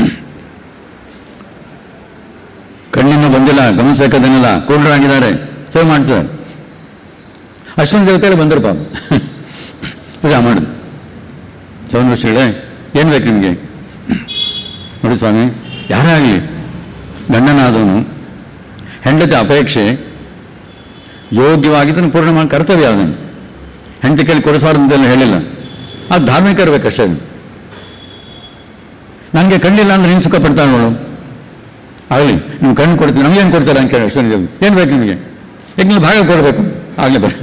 ಕಣ್ಣಿಂದ ಬಂದಿಲ್ಲ ಗಮನಿಸ್ಬೇಕಾದನ್ನೆಲ್ಲ ಕುರುಡರಾಗಿದ್ದಾರೆ ಸೇವೆ ಮಾಡ್ತಾರೆ ಅಷ್ಟೊಂದು ದೇವತೆಗಳು ಬಂದರು ಪಾಪ ಪೂಜಾ ಮಾಡುದು ಚವನ ಋಷಿಗಳೇ ಏನು ಬೇಕು ನಿಮಗೆ ನೋಡಿ ಸ್ವಾಮಿ ಯಾರೇ ಆಗಲಿ ಗಂಡನಾದವನು ಹೆಂಡತಿ ಅಪೇಕ್ಷೆ ಯೋಗ್ಯವಾಗಿದ್ದನ್ನು ಪೂರ್ಣ ಮಾಡಿ ಕರ್ತವ್ಯ ಅದನ್ನು ಹೆಂಡತಿ ಕೈಲಿ ಕೊಡಿಸಬಾರ್ದು ಅಂತೆಲ್ಲ ಹೇಳಿಲ್ಲ ಅದು ಧಾರ್ಮಿಕ ಇರಬೇಕಷ್ಟೇ ಅದು ನನಗೆ ಕಣ್ಣಿಲ್ಲ ಅಂದ್ರೆ ನೀನು ಸುಖ ಪಡ್ತಾಳೆ ನೋಡು ಆಗಲಿ ನೀವು ಕಣ್ಣು ಕೊಡ್ತೀವಿ ನಮಗೇನು ಕೊಡ್ತೀರಾ ಅಂತ ಕೇಳಿ ಅಷ್ಟೇ ಏನು ಬೇಕು ನಿಮಗೆ ಈಗ ನೀವು ಭಾಗ ಕೊಡಬೇಕು ಆಗಲಿ ಬರ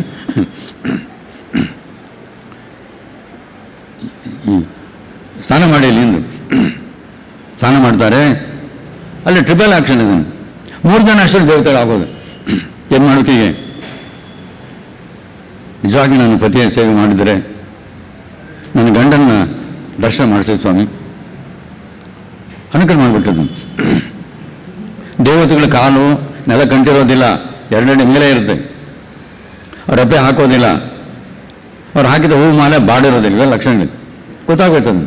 ಈ ಸ್ನಾನ ಮಾಡಿ ಇಲ್ಲಿ ಇಂದು ಸ್ನಾನ ಮಾಡ್ತಾರೆ ಅಲ್ಲಿ ಟ್ರಿಪಲ್ ಆಕ್ಷನ್ ಇದನ್ನು ಮೂರು ಜನ ಅಷ್ಟರಲ್ಲಿ ದೇವತೆಗಳು ಆಗೋದು ಏನು ಮಾಡೋಕ್ಕೀಗೆ ನಿಜವಾಗಿ ನಾನು ಪತಿಯ ಸೇವೆ ಮಾಡಿದರೆ ನನ್ನ ಗಂಡನ್ನ ದರ್ಶನ ಮಾಡಿಸಿ ಸ್ವಾಮಿ ಅನುಕರಣೆ ಮಾಡಿಬಿಟ್ಟದ್ದು ದೇವತೆಗಳ ಕಾಲು ನೆಲ ಕಂಟಿರೋದಿಲ್ಲ ಎರಡೆರಡು ಮೇಲೆ ಇರುತ್ತೆ ಅವ್ರ ಅಪ್ಪೆ ಹಾಕೋದಿಲ್ಲ ಅವ್ರು ಹಾಕಿದ ಹೂವು ಮಾಲೆ ಬಾಡಿರೋದಿಲ್ಲ ಇವೆಲ್ಲ ಲಕ್ಷಣಗಳು ಗೊತ್ತಾಗೋಯ್ತು ಅದು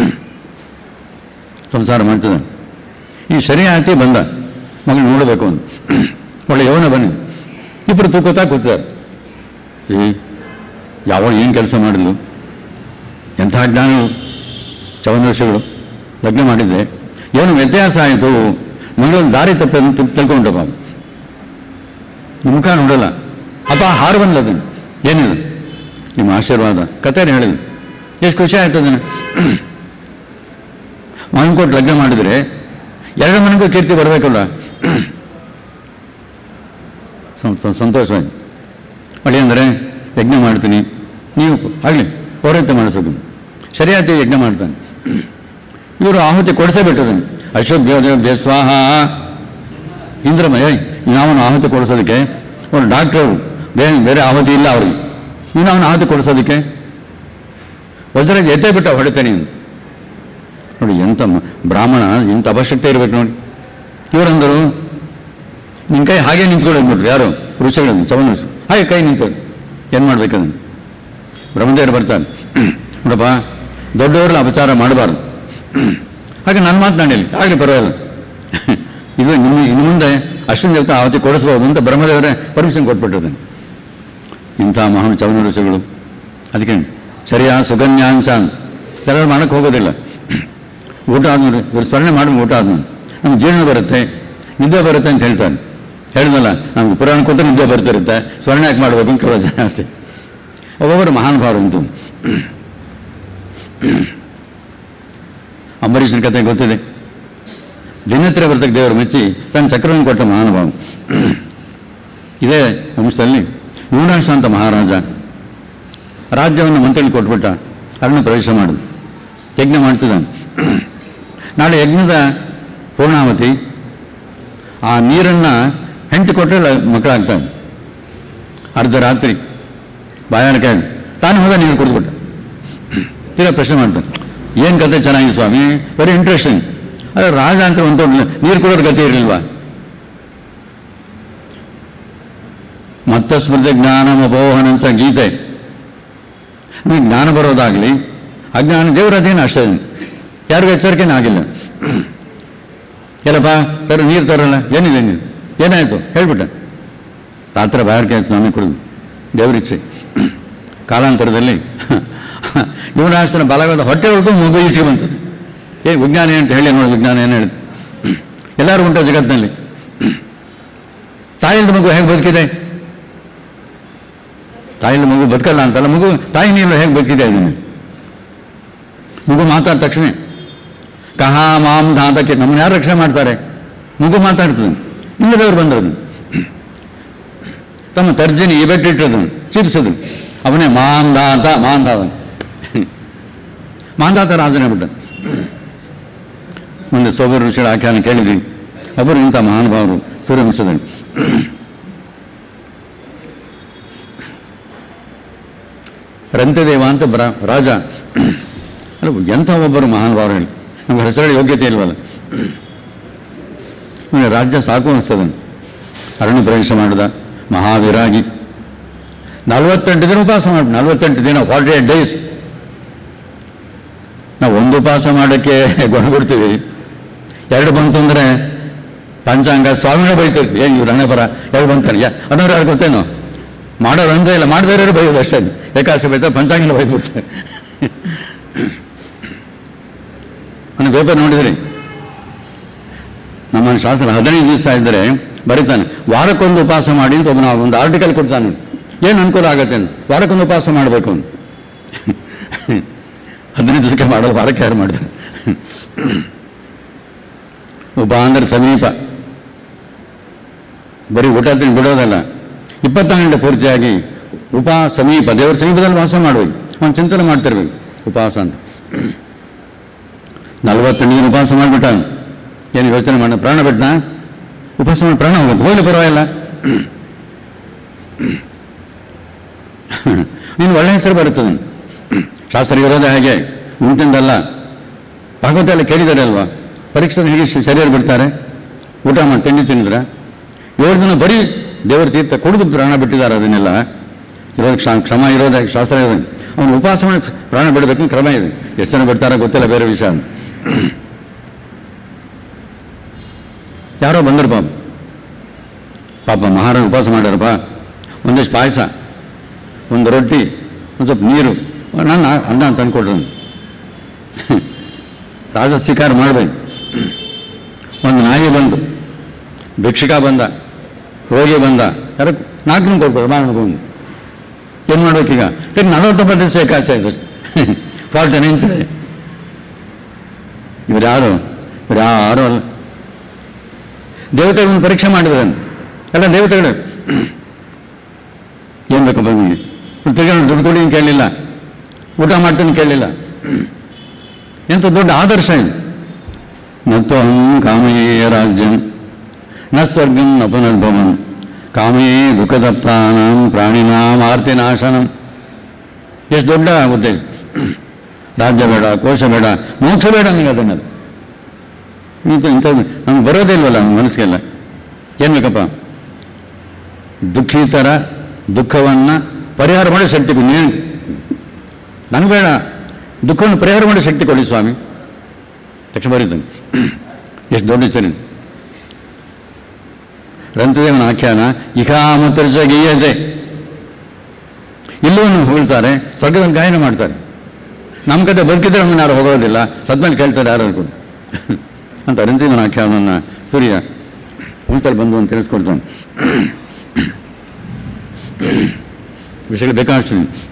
ಸಂಸಾರ ಮಾಡ್ತದೆ ಈ ಸರಿಯಾತಿ ಬಂದ ಮಗಳು ನೋಡಬೇಕು ಅಂತ ಒಳ್ಳೆ ಯೌವನ ಬನ್ನಿ ಇಬ್ಬರು ತೂಕೋತಾ ಕೂತಾರೆ ಈ ಯಾವ ಏನು ಕೆಲಸ ಮಾಡಿದ್ಲು ಎಂಥ ಜ್ಞಾನಿಗಳು ಚವನರ್ಷಿಗಳು ಲಗ್ನ ಮಾಡಿದ್ದೆ ಏನು ವ್ಯತ್ಯಾಸ ಆಯಿತು ಮಗಳೊಂದು ದಾರಿ ತಪ್ಪಿ ಅಂತ ತಿಳ್ಕೊಂಡ ಬಾಬು ನಿಮ್ಮ ಮುಖ ನೋಡಲ್ಲ ಅಪ್ಪ ಹಾರು ಬಂದ್ಲ ಅದನ್ನು ಏನಿದು ನಿಮ್ಮ ಆಶೀರ್ವಾದ ಕಥೆನ ಹೇಳಿದ್ರು ಎಷ್ಟು ಖುಷಿ ಆಯ್ತು ಅದನ್ನು ಮಗನ ಕೊಟ್ಟು ಲಗ್ನ ಮಾಡಿದರೆ ಎರಡು ಮನೆಗೂ ಕೀರ್ತಿ ಬರಬೇಕಲ್ಲ ಸಂತೋಷವಾಯ್ತು ಅಳಿ ಅಂದರೆ ಯಜ್ಞ ಮಾಡ್ತೀನಿ ನೀವು ಆಗಲಿ ಪೌರತ್ಯ ಮಾಡಿಸ್ಬೇಕು ಸರಿಯಾದ ಯಜ್ಞ ಮಾಡ್ತಾನೆ ಇವರು ಆಹುತಿ ಕೊಡಿಸೇ ಬಿಟ್ಟದನ್ನು ಅಶುಭ್ಯೋದಯ ಸ್ವಾಹ ಇಂದ್ರಮಯ ಅವನು ಆಹುತಿ ಕೊಡಿಸೋದಕ್ಕೆ ಅವ್ರು ಡಾಕ್ಟ್ರು ಬೇರೆ ಬೇರೆ ಆಹುತಿ ಇಲ್ಲ ಅವ್ರಿಗೆ ಇನ್ನು ಅವನು ಆಹುತಿ ಕೊಡಿಸೋದಕ್ಕೆ ವಜ್ರ ಎತ್ತೇ ಬಿಟ್ಟ ಹೊಡಿತಾನೆ ಇವ್ನು. ನೋಡಿ ಎಂಥ ಮ- ಬ್ರಾಹ್ಮಣ ಎಂಥ ಅವಶ್ಯಕತೆ ಇರಬೇಕು ನೋಡಿ ಇವರಂದರು ನಿನ್ನ ಕೈ ಹಾಗೆ ನಿಂತ್ಕೊಂಡು ಹೋಗ್ಬಿಟ್ರು ಯಾರು ಋಷಿಗಳನ್ನು ಚವನ ಋಷಿ ಹಾಗೆ ಕೈ ನಿಂತು ಏನು ಮಾಡ್ಬೇಕಂದ್ರೆ ಬ್ರಹ್ಮದೇವರು ಬರ್ತಾರೆ ನೋಡಪ್ಪ ದೊಡ್ಡವ್ರನ್ನ ಅಪಚಾರ ಮಾಡಬಾರ್ದು ಹಾಗೆ ನಾನು ಮಾತನಾಡಿಲ್ಲ ಆಗಲಿ ಪರವಾಗಿಲ್ಲ ಇದು ನಿಮ್ಮ ಇನ್ನು ಮುಂದೆ ಅಷ್ಟೊಂದು ದೇವತೆ ಆವತಿ ಕೊಡಿಸ್ಬೋದು ಅಂತ ಬ್ರಹ್ಮದೇವರೇ ಪರ್ಮಿಷನ್ ಕೊಟ್ಬಿಟ್ಟಿರ್ತಾನೆ ಇಂಥ ಮಹಾನ್ ಚವನ ಋಷಿಗಳು ಅದಕ್ಕೆ ಸರಿಯಾ ಸುಗನ್ಯಾಂಚಾನ್ ಎಲ್ಲರೂ ಮಾಡೋಕ್ಕೆ ಹೋಗೋದಿಲ್ಲ ಊಟ ಆದ್ಮೇಲೆ ಇವ್ರು ಸ್ಮರಣೆ ಮಾಡಿ ಊಟ ಆದ್ಮೇಲೆ ನಮ್ಗೆ ಜೀರ್ಣ ಬರುತ್ತೆ ನಿದ್ದೆ ಬರುತ್ತೆ ಅಂತ ಹೇಳ್ತಾನೆ ಹೇಳಿದಲ್ಲ ನಮ್ಗೆ ಪುರಾಣ ಕೂತ್ರೆ ನಿದ್ದೆ ಬರ್ತಿರುತ್ತೆ ಸ್ಮರಣೆ ಯಾಕೆ ಮಾಡಬೇಕು ಅಂತ ಕೇಳೋ ಜನ ಅಷ್ಟೇ ಒಬ್ಬೊಬ್ಬರು ಮಹಾನುಭಾವರು ಅಂತ ಅಂಬರೀಷನ ಕಥೆ ಗೊತ್ತಿದೆ ದಿನತ್ರ ಬರ್ತಕ್ಕ ದೇವರು ಮೆಚ್ಚಿ ತನ್ನ ಚಕ್ರವನ್ನು ಕೊಟ್ಟ ಮಹಾನುಭಾವ ಇದೇ ವಂಶದಲ್ಲಿ ಯುವನಾಶ ಅಂತ ಮಹಾರಾಜ ರಾಜ್ಯವನ್ನು ಮಂತ್ರಿಗಳು ಕೊಟ್ಬಿಟ್ಟ ಅರಣ್ಯ ಪ್ರವೇಶ ಮಾಡುದು ಯಜ್ಞ ಮಾಡ್ತಿದ್ದಾನೆ ನಾಳೆ ಯಜ್ಞದ ಪೂರ್ಣಾವತಿ ಆ ನೀರನ್ನು ಹೆಂಡತಿ ಕೊಟ್ಟರೆ ಮಕ್ಕಳಾಗ್ತಾನೆ ಅರ್ಧ ರಾತ್ರಿ ಬಾಯಾರಿಕೆ ಆಗಿ ತಾನು ಹೋದ ನೀರು ಕುಡಿದ್ಬಿಟ್ಟ ತೀರಾ ಪ್ರಶ್ನೆ ಮಾಡ್ತಾನೆ ಏನು ಕತೆ ಚೆನ್ನಾಗಿ ಸ್ವಾಮಿ ವೆರಿ ಇಂಟ್ರೆಸ್ಟಿಂಗ್ ಅದೇ ರಾಜ ಅಂತ ಒಂದು ದೊಡ್ಡ ನೀರು ಕೊಡೋರು ಗತಿ ಇರಲಿಲ್ವಾ ಮತ್ತ ಸ್ಮೃತಿ ಜ್ಞಾನ ಅಪೋಹನ ಅಂತ ಗೀತೆ ನಿಮಗೆ ಜ್ಞಾನ ಬರೋದಾಗಲಿ ಅಜ್ಞಾನ ದೇವರ ಅದೇನು ಅಷ್ಟೇ ಯಾರಿಗೂ ಎಚ್ಚರಿಕೆನೇ ಆಗಿಲ್ಲ ಎಲ್ಲಪ್ಪ ಸರ್ ನೀರು ತರಲ್ಲ ಏನಿದೆ ನೀರು ಏನಾಯಿತು ಹೇಳ್ಬಿಟ್ಟ ರಾತ್ರಿ ಬಾಯಾರಿಕೆ ಆಯ್ತು ಸ್ವಾಮಿ ಕುಡಿದು ದೇವರಿಚ್ಛೆ ಕಾಲಾಂತರದಲ್ಲಿ ಯುವರಾಜನ ಬಲವಾದ ಹೊಟ್ಟೆ ಒಳಗೂ ಮಗು ಈಚೆಗೆ ಬಂತದೆ ಏ ವಿಜ್ಞಾನ ಅಂತ ಹೇಳಿ ನೋಡಿ ವಿಜ್ಞಾನ ಏನು ಹೇಳುತ್ತೆ ಎಲ್ಲರೂ ಉಂಟು ಜಗತ್ತಿನಲ್ಲಿ ತಾಯಿಲ್ದ ಮಗು ಹೇಗೆ ಬದುಕಿದೆ ತಾಯಿಲ್ದ ಮಗು ಬದುಕಲ್ಲ ಅಂತಲ್ಲ ಮಗು ತಾಯಿ ನೀರು ಹೇಗೆ ಬದುಕಿದೆ ಅದನ್ನು ಮಗು ಮಾತಾದ ತಕ್ಷಣ ಕಹಾ ಮಾಮ್ ದಾದಕ್ಕೆ ನಮ್ಮನ್ನು ಯಾರು ರಕ್ಷಣೆ ಮಾಡ್ತಾರೆ ಮಗು ಮಾತಾಡ್ತದೆ ಇಲ್ಲದವ್ರು ಬಂದ್ರದು ತಮ್ಮ ತರ್ಜನಿ ಇಬೆಟ್ಟಿಟ್ಟದನು ಚಿಪ್ಸದು ಅವನೇ ಮಾಂದಾತ ಮಾಂದಾವನ್ ಮಾಂದಾತ ರಾಜನೇ ಬಿಟ್ಟ ಮುಂದೆ ಸೋದರ ಋಷಿಗಳ ಆಖ್ಯಾನ ಕೇಳಿದ್ವಿ ಒಬ್ಬರು ಇಂಥ ಮಹಾನುಭಾವರು ಸೂರ್ಯವಂಶದಲ್ಲಿ ರಂತದೇವ ಅಂತ ಬರ ರಾಜ ಅಲ್ಲ ಎಂಥ ಒಬ್ಬರು ಮಹಾನುಭಾವರು ಹೇಳಿ ನಮ್ಗೆ ಹೆಸರು ಯೋಗ್ಯತೆ ಇಲ್ವಲ್ಲ ಇವ್ನಿಗೆ ರಾಜ್ಯ ಸಾಕು ಅನಿಸ್ತದನು ಅರಣ್ಯ ಪ್ರವೇಶ ಮಾಡಿದ ಮಹಾವೀರಾಗಿ ನಲವತ್ತೆಂಟು ದಿನ ಉಪವಾಸ ಮಾಡಿ ನಲವತ್ತೆಂಟು ದಿನ ಫಾರ್ಟಿ ಏಟ್ ಡೇಸ್ ನಾವು ಒಂದು ಉಪವಾಸ ಮಾಡೋಕ್ಕೆ ಗೊಣಗುಡ್ತೀವಿ ಎರಡು ಬಂತು ಅಂದರೆ ಪಂಚಾಂಗ ಸ್ವಾಮಿನೇ ಬೈತಿರ್ತೀವಿ ಏನು ಇವ್ರು ಹಣೆ ಬರ ಎರಡು ಬಂತಾನೆ ಯಾ ಅನ್ನೋರು ಯಾರು ಗೊತ್ತೇನೋ ಮಾಡೋರು ಅಂದೇ ಇಲ್ಲ ಮಾಡದೇ ಇರೋರು ಬೈಯೋದು ಅಷ್ಟೇ ಏಕಾಸಿ ಬೈತಾರೆ ಪಂಚಾಂಗ ಬೈದು ಬಿಡ್ತಾರೆ ನನಗೆ ಪೇಪರ್ ನೋಡಿದ್ರಿ ನಮ್ಮ ಶಾಸ್ತ್ರ ಹದಿನೈದು ದಿವಸ ಇದ್ದರೆ ಬರೀತಾನೆ ವಾರಕ್ಕೊಂದು ಉಪವಾಸ ಮಾಡಿ ಅಂತ ಒಬ್ಬನ ಒಂದು ಆರ್ಟಿಕಲ್ ಕೊಡ್ತಾನೆ ಏನು ಅನುಕೂಲ ಆಗುತ್ತೆ ಅಂತ ವಾರಕ್ಕೊಂದು ಉಪವಾಸ ಮಾಡಬೇಕು ಅಂತ ಹದಿನೈದು ದಿವಸಕ್ಕೆ ಮಾಡೋದು ವಾರಕ್ಕೆ ಯಾರು ಮಾಡ್ತಾರೆ ಉಪ ಅಂದ್ರೆ ಸಮೀಪ ಬರೀ ಊಟ ತಿಂದು ಬಿಡೋದಲ್ಲ ಇಪ್ಪತ್ತಾರು ಗಂಟೆ ಪೂರ್ತಿಯಾಗಿ ಉಪ ಸಮೀಪ ದೇವರ ಸಮೀಪದಲ್ಲಿ ವಾಸ ಮಾಡಬೇಕು ಅವನು ಚಿಂತನೆ ಮಾಡ್ತಿರ್ಬೇಕು ಉಪವಾಸ ಅಂತ ನಲವತ್ತು ನೀರು ಉಪವಾಸ ಮಾಡಿಬಿಟ್ಟ ಏನು ಯೋಚನೆ ಮಾಡ ಪ್ರಾಣ ಬಿಟ್ಟ ಉಪವಾಸ ಮಾಡಿ ಪ್ರಾಣ ಹೋಗುತ್ತೆ ಹೋಗಲಿ ಪರವಾಗಿಲ್ಲ ನೀನು ಒಳ್ಳೆ ಹೆಸರು ಬರುತ್ತದೆ ಶಾಸ್ತ್ರ ಇರೋದೇ ಹಾಗೆ ಉಂಟಿಂದಲ್ಲ ಭಾಗವತ ಎಲ್ಲ ಕೇಳಿದ್ದಾರೆ ಅಲ್ವಾ ಪರೀಕ್ಷೆ ಹೇಗೆ ಸರಿಯಾಗಿ ಬಿಡ್ತಾರೆ ಊಟ ಮಾಡಿ ತಿಂಡಿ ತಿಂದ್ರೆ ಏಳು ದಿನ ಬರೀ ದೇವರ ತೀರ್ಥ ಕುಡಿದು ಪ್ರಾಣ ಬಿಟ್ಟಿದ್ದಾರೆ ಅದನ್ನೆಲ್ಲ ಇರೋದಕ್ಕೆ ಶಾ- ಕ್ಷಮ ಇರೋದೇ ಶಾಸ್ತ್ರ ಇರೋದು ಅವನು ಉಪವಾಸ ಮಾಡಿ ಪ್ರಾಣ ಬಿಡಬೇಕು ಅಂತ ಕ್ರಮ ಇದೆ ಎಷ್ಟು ಜನ ಬಿಡ್ತಾರೋ ಗೊತ್ತಿಲ್ಲ ಬೇರೆ ವಿಷಯ ಯಾರೋ ಬಂದರು ಪಾಪ ಪಾಪ ಮಹಾರಾಜ ಉಪವಾಸ ಮಾಡ್ಯಾರಪ್ಪ ಒಂದಿಷ್ಟು ಪಾಯಸ ಒಂದು ರೊಟ್ಟಿ ಒಂದು ಸ್ವಲ್ಪ ನೀರು ನಾನು ಅನ್ನ ತಂದ್ಕೊಡ್ರಿ ರಾಜ ಸ್ವೀಕಾರ ಮಾಡಬೇಕು ಒಂದು ನಾಯಿ ಬಂದು ಭಿಕ್ಷುಕ ಬಂದ ರೋಗಿ ಬಂದ ಯಾರು ನಾಲ್ಕು ಕೊಡ್ಬೋದು ಬಾಣ ಬಂದು ಏನು ಮಾಡ್ಬೇಕೀಗ ತಿರ್ಗಿ ನಲವತ್ತೊಂಬತ್ತು ದಿವಸ ಏಕಾಚೆ ಆಯ್ತು ಫಾರ್ಟಿ ನಿಂತಿದೆ ಇವ್ರು ಯಾರು ಇವ್ರು ಯಾರು ಅಲ್ಲ ದೇವತೆಗಳನ್ನು ಪರೀಕ್ಷೆ ಮಾಡಿದ್ರಂತ ಎಲ್ಲ ದೇವತೆಗಳು ಏನು ಬೇಕಪ್ಪ ನಿಮಗೆ ತಿರ್ಗಿ ದುಡ್ಡು ಕೊಡಿ ಅಂತ ಕೇಳಲಿಲ್ಲ ಊಟ ಮಾಡ್ತೀನಿ ಕೇಳಲಿಲ್ಲ ಎಂಥ ದೊಡ್ಡ ಆದರ್ಶ ಇದು ನತ್ವಹಂ ಕಾಮಯೇ ರಾಜ್ಯಂ ನ ಸ್ವರ್ಗಂ ನ ಪುನರ್ಭವಂ ಕಾಮಯೇ ದುಃಖದಪ್ತಾನಂ ಪ್ರಾಣಿನಾಂ ಆರ್ತಿನಾಶನಂ ಎಷ್ಟು ದೊಡ್ಡ ಉದ್ದೇಶ ರಾಜ್ಯ ಬೇಡ ಕೋಶ ಬೇಡ ಮೋಕ್ಷ ಬೇಡ ನನಗೆ ಅದನ್ನದು ಇಂಥ ಇಂಥದ್ದು ನಮ್ಗೆ ಬರೋದೇ ಇಲ್ವಲ್ಲ ನಮ್ಮ ಮನಸ್ಸಿಗೆಲ್ಲ ಏನು ಬೇಕಪ್ಪ ದುಃಖಿತರ ದುಃಖವನ್ನು ಪರಿಹಾರ ಮಾಡೋ ಶಕ್ತಿ ಕೊಡಿ ನೀನು ನನಗೆ ಬೇಡ ದುಃಖವನ್ನು ಪರಿಹಾರ ಮಾಡೋ ಶಕ್ತಿ ಕೊಡಿ ಸ್ವಾಮಿ ತಕ್ಷಣ ಬರೀತಾನೆ ಎಷ್ಟು ದೊಡ್ಡ ಸರಿ ರಂತದೇವನ ಆಖ್ಯಾನ ಇಹಾಮತರ್ಜ ಗೀಯತೆ ಇಲ್ಲವನ್ನು ಹೊಗಳ್ತಾರೆ ಸ್ವರ್ಗದಲ್ಲಿ ಗಾಯನ ಮಾಡ್ತಾರೆ ನಮ್ಮ ಕತೆ ಬದುಕಿದ್ರೆ ನಮ್ಮನ್ನು ಯಾರು ಹೋಗೋದಿಲ್ಲ ಸದ್ಮೇಲೆ ಕೇಳ್ತಾರೆ ಯಾರು ಕೂಡ ಅಂತ ರಂತದೇವನ ಆಖ್ಯಾನವನ್ನು ಸೂರ್ಯ ಉಳಿತಲ್ಲಿ ಬಂದು ಅಂತ ತಿಳಿಸ್ಕೊಡ್ತಾನೆ ವಿಷಯಗಳು ಬೇಕಾದಷ್ಟು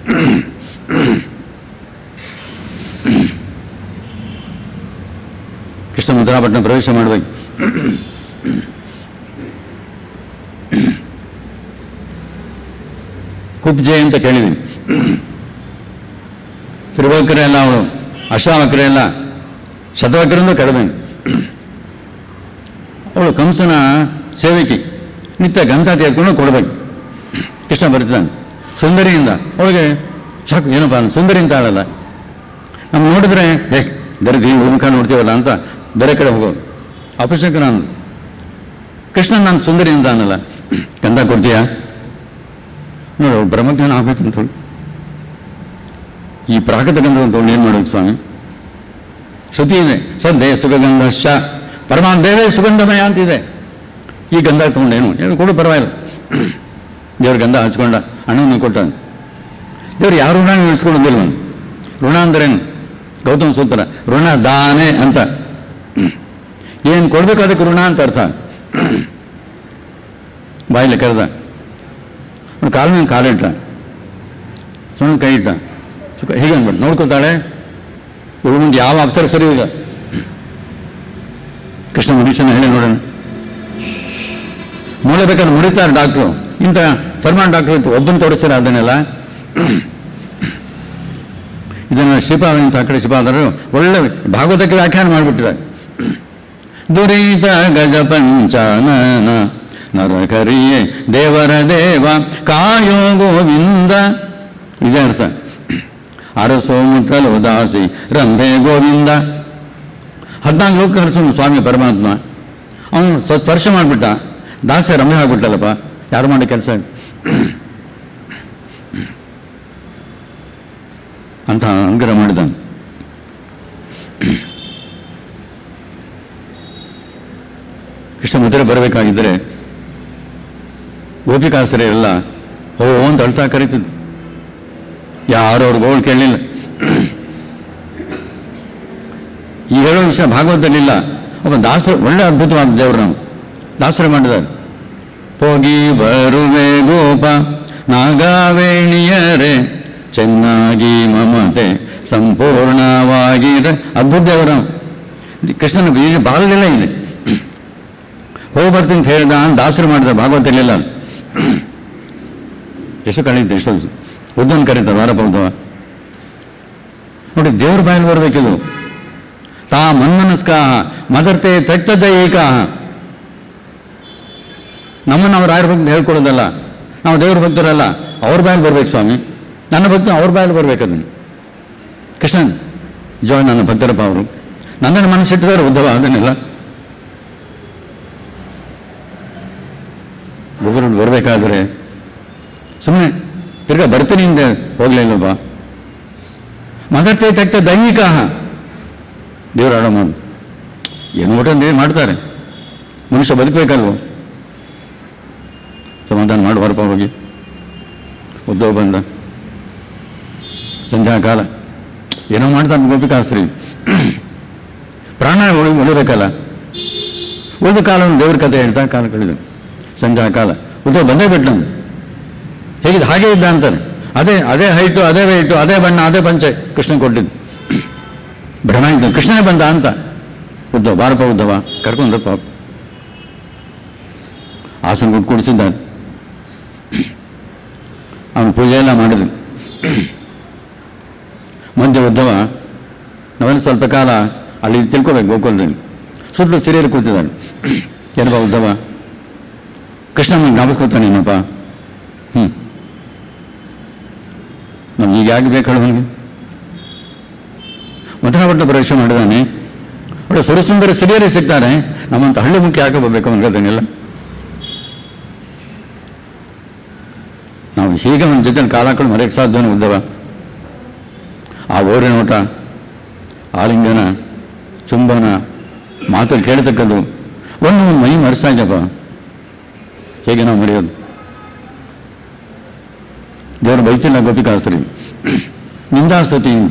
ಕೃಷ್ಣ ಮುದ್ರಾಪಟ್ಟಣ ಪ್ರವೇಶ ಮಾಡಬೇಕು ಕುಬ್ಜೆ ಅಂತ ಕೇಳಿದ್ದೀನಿ ತ್ರಿವಕ್ರೆ ಎಲ್ಲ ಅವಳು ಅಷ್ಟಾವಕ್ರೆ ಎಲ್ಲ ಶತವಕ್ರಿಂದ ಕಡಿಮೆ ಅವಳು ಕಂಸನ ಸೇವಕಿ ನಿತ್ಯ ಗಂಧ ತೆಗೆದುಕೊಂಡು ಕೊಡಬೇಕು ಕೃಷ್ಣ ಬರ್ತಾನೆ ಸುಂದರಿಯಿಂದ ಅವಳಿಗೆ ಸಾಕು ಏನಪ್ಪ ಅವ್ನು ಸುಂದರಿ ಅಂತ ಆಳಲ್ಲ ನಮ್ಮ ನೋಡಿದ್ರೆ ಏ ದರಿದ್ರಿ ಮುಖ ನೋಡ್ತೀವಲ್ಲ ಅಂತ ಬೇರೆ ಕಡೆ ಹೋಗೋದು ಅಪಶಕ ನಾನು ಕೃಷ್ಣ ನಾನು ಸುಂದರಿ ಅಂತ ಅನ್ನಲ್ಲ ಗಂಧ ಕೊಡ್ತೀಯಾ ನೋಡು ಅವ್ಳು ಬ್ರಹ್ಮಜ್ಞಾನ ಆಗ್ಬೇಕು ಅಂತ ಹೇಳಿ ಈ ಪ್ರಾಕೃತ ಗಂಧ ಅಂತ ಏನು ಮಾಡೋದು ಸ್ವಾಮಿ ಶ್ರುತಿ ಇದೆ ಸದ್ದೇ ಸುಗಂಧಶ್ಚ ಪರಮಾನ್ ದೇವೇ ಸುಗಂಧಮಯ ಅಂತಿದೆ ಈ ಗಂಧ ತಗೊಂಡೇನು ಏನು ಕೊಡು ಪರವಾಗಿಲ್ಲ ದೇವ್ರ ಗಂಧ ಹಚ್ಕೊಂಡ ಹಣ್ಣನ್ನು ಕೊಟ್ಟ ದೇವ್ರು ಯಾರು ಋಣ ಇಳಿಸ್ಕೊಳ್ಳೋದಿಲ್ಲ ಅವನು ಋಣ ಅಂದ್ರೇನು ಗೌತಮ ಸೂತ್ರ ಋಣ ದಾನೆ ಅಂತ ಏನು ಕೊಡ್ಬೇಕು ಅದಕ್ಕೆ ಋಣ ಅಂತ ಅರ್ಥ ಬಾಯಿಲೆ ಕರೆದ ಅವ್ನು ಕಾಲ ಮೇಲೆ ಕಾಲಿಟ್ಟ ಸಣ್ಣ ಕೈ ಇಟ್ಟ ಸುಖ ಹೀಗೆ ಅಂದ್ಬಿಟ್ಟು ನೋಡ್ಕೋತಾಳೆ ಇವಳು ಮುಂದೆ ಯಾವ ಅಪ್ಸರ ಸರಿ ಈಗ ಕೃಷ್ಣ ಮನುಷ್ಯನ ಹೇಳಿ ನೋಡೋಣ ಮೂಳೆ ಬೇಕಾದ್ರೆ ಮುಡಿತಾರೆ ಡಾಕ್ಟ್ರು ಇಂಥ ಸಲ್ಮಾನ್ ಡಾಕ್ಟ್ರು ಇತ್ತು ಒಬ್ಬನ ತೋರಿಸ್ತಾರೆ ಅದನ್ನೆಲ್ಲ ಇದನ್ನು ಶ್ರೀಪಾದ ಅಂತ ಆ ಕಡೆ ಶ್ರೀಪಾದರು ಒಳ್ಳೆ ಭಾಗವತಕ್ಕೆ ವ್ಯಾಖ್ಯಾನ ಮಾಡಿಬಿಟ್ಟಿದ್ದಾರೆ ದುರಿತ ಗಜ ಪಂಚಾನನ ನರಕರಿಯೇ ದೇವರ ದೇವ ಕಾಯೋ ಗೋವಿಂದ ಇದೇ ಅರ್ಥ ಅರಸೋ ಮುಟ್ಟಲು ದಾಸಿ ರಂಭೆ ಗೋವಿಂದ ಹದಿನಾಲ್ಕು ಲೋಕ ಹರಿಸೋನು ಸ್ವಾಮಿ ಪರಮಾತ್ಮ ಅವನು ಸ್ವ ಸ್ಪರ್ಶ ಮಾಡಿಬಿಟ್ಟ ದಾಸೆ ರಂಭೆ ಆಗ್ಬಿಟ್ಟಲ್ಲಪ್ಪ ಯಾರು ಮಾಡೋ ಕೆಲಸ ಅಂತ ಅನುಗ್ರಹ ಮಾಡಿದ ಕೃಷ್ಣ ಮಧುರೆ ಬರಬೇಕಾಗಿದ್ದರೆ ಗೋಪಿಕಾಸರೆಲ್ಲ ಹೋ ಅಂತ ಅಳ್ತಾ ಕರೀತಿದ್ದು ಯಾರು ಅವ್ರ ಗೋಳು ಕೇಳಲಿಲ್ಲ ಈ ಹೇಳೋ ವಿಷಯ ಭಾಗವತದಲ್ಲಿಲ್ಲ ಒಬ್ಬ ದಾಸರ ಒಳ್ಳೆ ಅದ್ಭುತವಾದ ದೇವರು ನಾವು ದಾಸರ ಮಾಡಿದ್ದಾರೆ ಹೋಗಿ ಬರುವೆ ಗೋಪ ನಾಗಾವೇಣಿಯರೇ ಚೆನ್ನಾಗಿ ಮಮತೆ ಸಂಪೂರ್ಣವಾಗಿರ ಅದ್ಭುತ ದೇವರು ನಾವು ಕೃಷ್ಣನ ಬೀಜ ಬಾಲದೆಲ್ಲ ಇದೆ ಹೋಗಿ ಬರ್ತೀನಿ ಅಂತ ಹೇಳ್ದ ಅಂತ ದಾಸರು ಮಾಡಿದ ಭಾಗವತಲ್ಲಿಲ್ಲ ಎಷ್ಟು ಕಳೀತು ಎಷ್ಟು ಉದ್ದನ್ ಕರೀತಾರೆ ವಾರಪ್ಪ ಉದ್ದವ ನೋಡಿ ದೇವ್ರ ಬಾಯಲ್ಲಿ ಬರಬೇಕಿದು ತಾ ಮನ್ಮನಸ್ಕಾ ಮದರ್ತೆ ತಕ್ತದೈಕ ನಮ್ಮನ್ನು ಅವ್ರು ಯಾರ ಭಕ್ತಿ ಹೇಳ್ಕೊಡೋದಲ್ಲ ನಾವು ದೇವ್ರ ಭಕ್ತರಲ್ಲ ಅವ್ರ ಬಾಯಲ್ಲಿ ಬರ್ಬೇಕು ಸ್ವಾಮಿ ನನ್ನ ಭಕ್ತ ಅವ್ರ ಬಾಯಲ್ಲಿ ಬರ್ಬೇಕು ಅದನ್ನು ಕೃಷ್ಣನ್ ಜೋ ನನ್ನ ಭಕ್ತರಪ್ಪ ಅವರು ನನ್ನನ್ನು ಮನಸ್ಸಿಟ್ಟಿದ್ದಾರೆ ಉದ್ದವ ಅದನ್ನೆಲ್ಲ ಒಬ್ಬರು ಬರಬೇಕಾದ್ರೆ ಸುಮ್ಮನೆ ತಿರ್ಗಾ ಬರ್ತೀನಿ ಹಿಂದೆ ಹೋಗ್ಲಿಲ್ಲಪ್ಪ ಮದರ್ತೆ ತಕ್ತ ದೈನಿಕ ದೇವ್ರ ಆಡೋ ಮಾಡು ಏನು ಊಟ ಅಂದ್ರೆ ಮಾಡ್ತಾರೆ ಮನುಷ್ಯ ಬದುಕಬೇಕಲ್ವ ಸಮಾಧಾನ ಮಾಡಿ ಹೊರಪ ಹೋಗಿ ಉದ್ಯೋಗ ಬಂದ ಸಂಧ್ಯಾ ಕಾಲ ಏನೋ ಮಾಡ್ತಾನೆ ಗೋಪಿಕಾಸ್ತ್ರಿ ಪ್ರಾಣ ಉಳಿ ಉಳಿಬೇಕಲ್ಲ ಉಳಿದ ಕಾಲವನ್ನು ದೇವ್ರ ಕಥೆ ಹೇಳ್ತಾ ಕಾಲ ಕಳೆದು ಸಂಧ್ಯಾ ಕಾಲ ಉದ್ಯೋಗ ಬಂದೇ ಬಿಟ್ಟು ನಾನು ಹೇಗಿದೆ ಹಾಗೆ ಇದ್ದ ಅಂತಾನೆ ಅದೇ ಅದೇ ಹೈಟು ಅದೇ ವೆಯ್ಟು ಅದೇ ಬಣ್ಣ ಅದೇ ಪಂಚೆ ಕೃಷ್ಣ ಕೊಟ್ಟಿದ್ದು ಭ್ರಮ ಇದ್ದ ಕೃಷ್ಣನೇ ಬಂದ ಅಂತ ಉದ್ದವ ಬಾರಪ್ಪ ಉದ್ದವ ಕರ್ಕೊಂಡು ಪಾಪ ಆಸನ ಕೊಟ್ಟು ಕುಡಿಸಿದ್ದಾನೆ ಅವನು ಪೂಜೆ ಎಲ್ಲ ಮಾಡಿದ್ರು ಮಧ್ಯೆ ಉದ್ದವ ನಾವೆಲ್ಲ ಸ್ವಲ್ಪ ಕಾಲ ಅಲ್ಲಿ ತಿಳ್ಕೊಬೇಕು ಗೋಕುಲದಲ್ಲಿ ಸುತ್ತಲೂ ಸಿರಿಯರು ಕೂತಿದ್ದಾನೆ ಏನಪ್ಪ ಉದ್ದವ ಕೃಷ್ಣ ಜ್ಞಾಪಿಸ್ಕೊತಾನೆ ಏನಪ್ಪ ಹ್ಞೂ ನಮ್ಗೆ ಈಗ ಯಾಕೆ ಬೇಕು ಹೇಳು ಅವನಿಗೆ ಮಥುರಾಪಟ್ಟ ಪ್ರವೇಶ ಮಾಡಿದಾನೆ ಒಳ್ಳೆ ಸುರಸುಂದರ ಸಿರಿಯರೇ ಸಿಗ್ತಾರೆ ನಮ್ಮಂತ ಹಳ್ಳಿ ಮುಖ್ಯ ಯಾಕೆ ಬರಬೇಕು ಅವನಿಗೆ ಅದನ್ನೆಲ್ಲ ನಾವು ಹೀಗೆ ಒಂದು ಜೊತೆ ಕಾಲ ಹಾಕೊಂಡು ಮರೆಯಕ್ಕೆ ಸಾಧ್ಯನೋ ಉದ್ದವ ಆ ಓರೆ ನೋಟ ಆಲಿಂಗನ ಚುಂಬನ ಮಾತಲ್ಲಿ ಕೇಳತಕ್ಕದ್ದು ಒಂದು ಒಂದು ಮೈ ಮರೆಸ್ತಾ ಇದ್ದಪ್ಪ ಹೇಗೆ ನಾವು ಮರೆಯೋದು ದೇವರು ಬೈತಿಲ್ಲ ಗೋಪಿಕಾಸ್ತ್ರಿ ನಿಂದಾಸ್ತತಿಯಿಂದ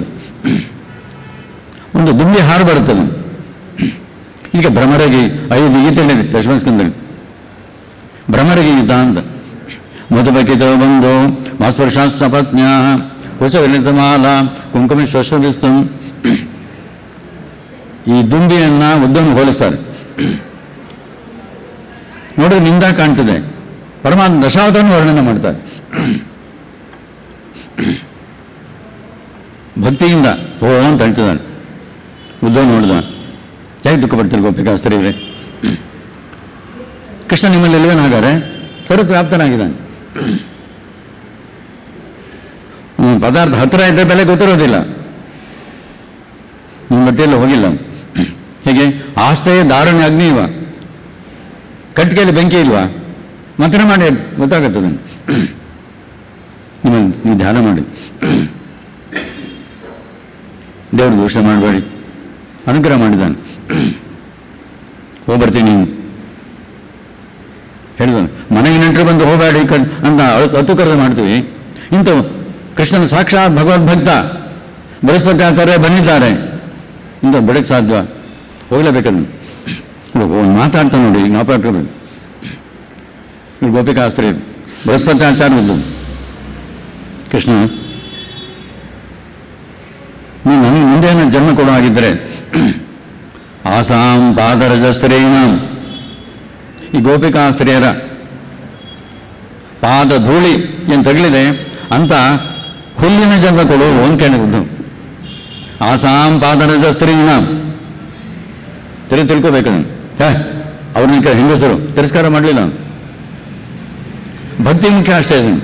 ಒಂದು ದುಂಬಿ ಹಾರು ಬರುತ್ತದೆ ಈಗ ಭ್ರಮರಗಿ ಐದು ಗೀತೆಯಲ್ಲಿ ಲಕ್ಷ್ಮಣಸ್ಕಂದಲ್ಲಿ ಭ್ರಮರಗಿ ಯುದ್ಧ ಅಂತ ಮಧುಬಕಿತ ಬಂದು ಮಾಸ್ಪರ್ಶಾತ್ ಸಪತ್ನ್ಯಾ ಕುಶವಿಲಿತ ಮಾಲ ಕುಂಕುಮ ಶ್ವಶ್ವಗಿಸ್ತಂ ಈ ದುಂಬಿಯನ್ನ ಉದ್ದವನ್ನು ಹೋಲಿಸ್ತಾರೆ ನೋಡಿದ್ರೆ ನಿಂದ ಕಾಣ್ತದೆ ಪರಮಾತ್ಮ ದಶಾವತಾರನ ವರ್ಣನೆ ಮಾಡ್ತಾರೆ ಭಕ್ತಿಯಿಂದ ಓ ಅಂತ ಹೇಳ್ತಿದ್ದಾನೆ ಉದ್ಧವ ನೋಡಿದ ಯಾಕೆ ದುಃಖ ಪಡ್ತೀರಿ ಗೋಪಿಕಾಸ್ತರಿಗೆ ಕೃಷ್ಣ ನಿಮ್ಮಲ್ಲಿ ಎಲ್ಲಿವೇನು ಹಾಗಾದ್ರೆ ಸರ್ವವ್ಯಾಪ್ತನಾಗಿದ್ದಾನೆ ಹ್ಮ್, ಪದಾರ್ಥ ಹತ್ತಿರ ಇದ್ದರೆ ಬೆಲೆ ಗೊತ್ತಿರೋದಿಲ್ಲ ನಿಮ್ಮ ಬಟ್ಟೆಯಲ್ಲಿ ಹೋಗಿಲ್ಲ ಹೇಗೆ ಆಸ್ತೆಯ ದಾರುಣ್ಯ ಅಗ್ನಿ ಇವ ಕಟ್ಟಿಗೆಯಲ್ಲಿ ಬೆಂಕಿ ಇಲ್ವಾ ಮಂಥನ ಮಾಡಿ ಗೊತ್ತಾಗುತ್ತದೆ ನಿಮ್ಮ ನೀವು ಧ್ಯಾನ ಮಾಡಿ ದೇವ್ರ ದೋಷ ಮಾಡಬೇಡಿ ಅನುಗ್ರಹ ಮಾಡಿದ್ದಾನೆ ಹೋಗ್ಬರ್ತೀನಿ ಹೇಳಿದಾನೆ ಮನೆಗೆ ನೆಂಟರು ಬಂದು ಹೋಗಬೇಡಿ ಕ ಅಂತ ಹತ್ತು ಕರೆದು ಮಾಡ್ತೀವಿ ಇಂಥ ಕೃಷ್ಣನ ಸಾಕ್ಷಾತ್ ಭಗವದ್ಭಕ್ತ ಬೃಹಸ್ಪತಿ ಆಚಾರ್ಯ ಬಂದಿದ್ದಾರೆ ಇಂಥ ಬಿಡಕ್ಕೆ ಸಾಧ್ಯ ಹೋಗಲೇಬೇಕದನ್ನು ಒಂದು ಮಾತಾಡ್ತಾ ನೋಡಿ ಜ್ಞಾಪಕ ಗೋಪಿಕಾಸ್ತ್ರಿ ಬೃಹಸ್ಪತಿ ಆಚಾರ್ಯದ್ದು ಕೃಷ್ಣ ನೀನು ನನಗೆ ಮುಂದೆ ಏನೋ ಜನ್ಮ ಕೊಡೋ ಹಾಗಿದ್ದರೆ ಆಸಾಂ ಪಾದರಜಸ್ತ್ರೀಣಾಂ ಈ ಗೋಪಿಕಾಸ್ತ್ರೀಯರ ಪಾದ ಧೂಳಿ ಏನು ತಗಲಿದೆ ಅಂತ ಹುಲ್ಲಿನ ಜನ್ಮ ಕೊಡು ಒಂದು ಕೇಳಿದ್ದು ಆಸಾಂ ಪಾದರಜಸ್ತ್ರೀಣಾಂ ತಿರು ತಿಳ್ಕೋಬೇಕದನ್ನು ಹೇ ಅವ್ರನ್ನ ಕಡೆ ಹೆಂಗಸರು ತಿರಸ್ಕಾರ ಮಾಡಲಿಲ್ಲ ಭಕ್ತಿ ಮುಖ್ಯ ಅಷ್ಟೇ ಇದನ್ನು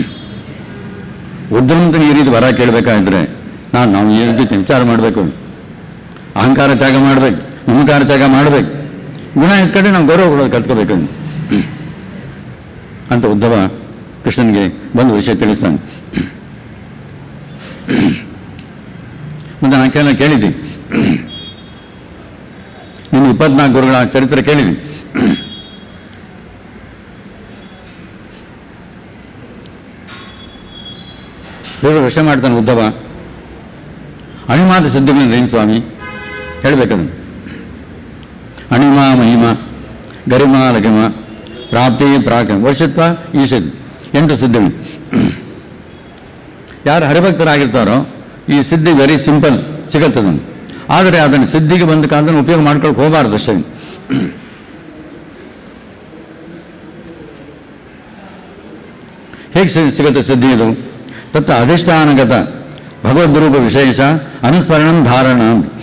ಉದ್ಧವಂತನ ಈ ರೀತಿ ವರ ಕೇಳಬೇಕಾದ್ರೆ ನಾನು ನಾವು ಈ ರೀತಿ ವಿಚಾರ ಮಾಡಬೇಕು ಅಹಂಕಾರ ತ್ಯಾಗ ಮಾಡಬೇಕು ಮಮಕಾರ ತ್ಯಾಗ ಮಾಡಬೇಕು ಗುಣ ಎತ್ಕಡೆ ನಾವು ಗೌರವ ಕೊಡೋದು ಕಲ್ತ್ಕೋಬೇಕು ಅಂತ ಉದ್ಧವ ಕೃಷ್ಣನಿಗೆ ಬಂದು ವಿಷಯ ತಿಳಿಸ್ತಾನೆ ಮುಂದೆ ನಾನು ಕೇಳ ಕೇಳಿದ್ದೆ ನಿಮ್ಮ ಇಪ್ಪತ್ನಾಲ್ಕು ಗುರುಗಳ ಚರಿತ್ರೆ ಕೇಳಿದ್ವಿ ದೇವರು ವಿಷಯ ಮಾಡ್ತಾನೆ ಉದ್ಧವ ಅಣಿಮಾದ ಸಿದ್ಧಗಳನ್ನ ಏನು ಸ್ವಾಮಿ ಹೇಳಬೇಕದನ್ನು ಅಣಿಮ ಮಹಿಮ ಗರಿಮ ಲಗಿಮ ಪ್ರಾಪ್ತಿ ಪ್ರಾಕ ವರ್ಷತ್ವ ಈಶದ್ ಎಂಟು ಸಿದ್ಧಗಳು ಯಾರು ಹರಿಭಕ್ತರಾಗಿರ್ತಾರೋ ಈ ಸಿದ್ಧಿ ವೆರಿ ಸಿಂಪಲ್ ಸಿಗುತ್ತದನ್ನು ಆದರೆ ಅದನ್ನು ಸಿದ್ಧಿಗೆ ಬಂದ ಕಾಲದಲ್ಲಿ ಉಪಯೋಗ ಮಾಡ್ಕೊಳಕ್ಕೆ ಹೋಗಬಾರ್ದು ಅಷ್ಟೇ ಹೇಗೆ ಸಿ- ಸಿಗುತ್ತೆ ಸಿದ್ಧಿ ಇದು ತತ್ತ ಅಧಿಷ್ಠಾನಗತ ಭಗವದ್ರೂಪ ವಿಶೇಷ ಅನುಸ್ಮರಣಂ ಧಾರಣ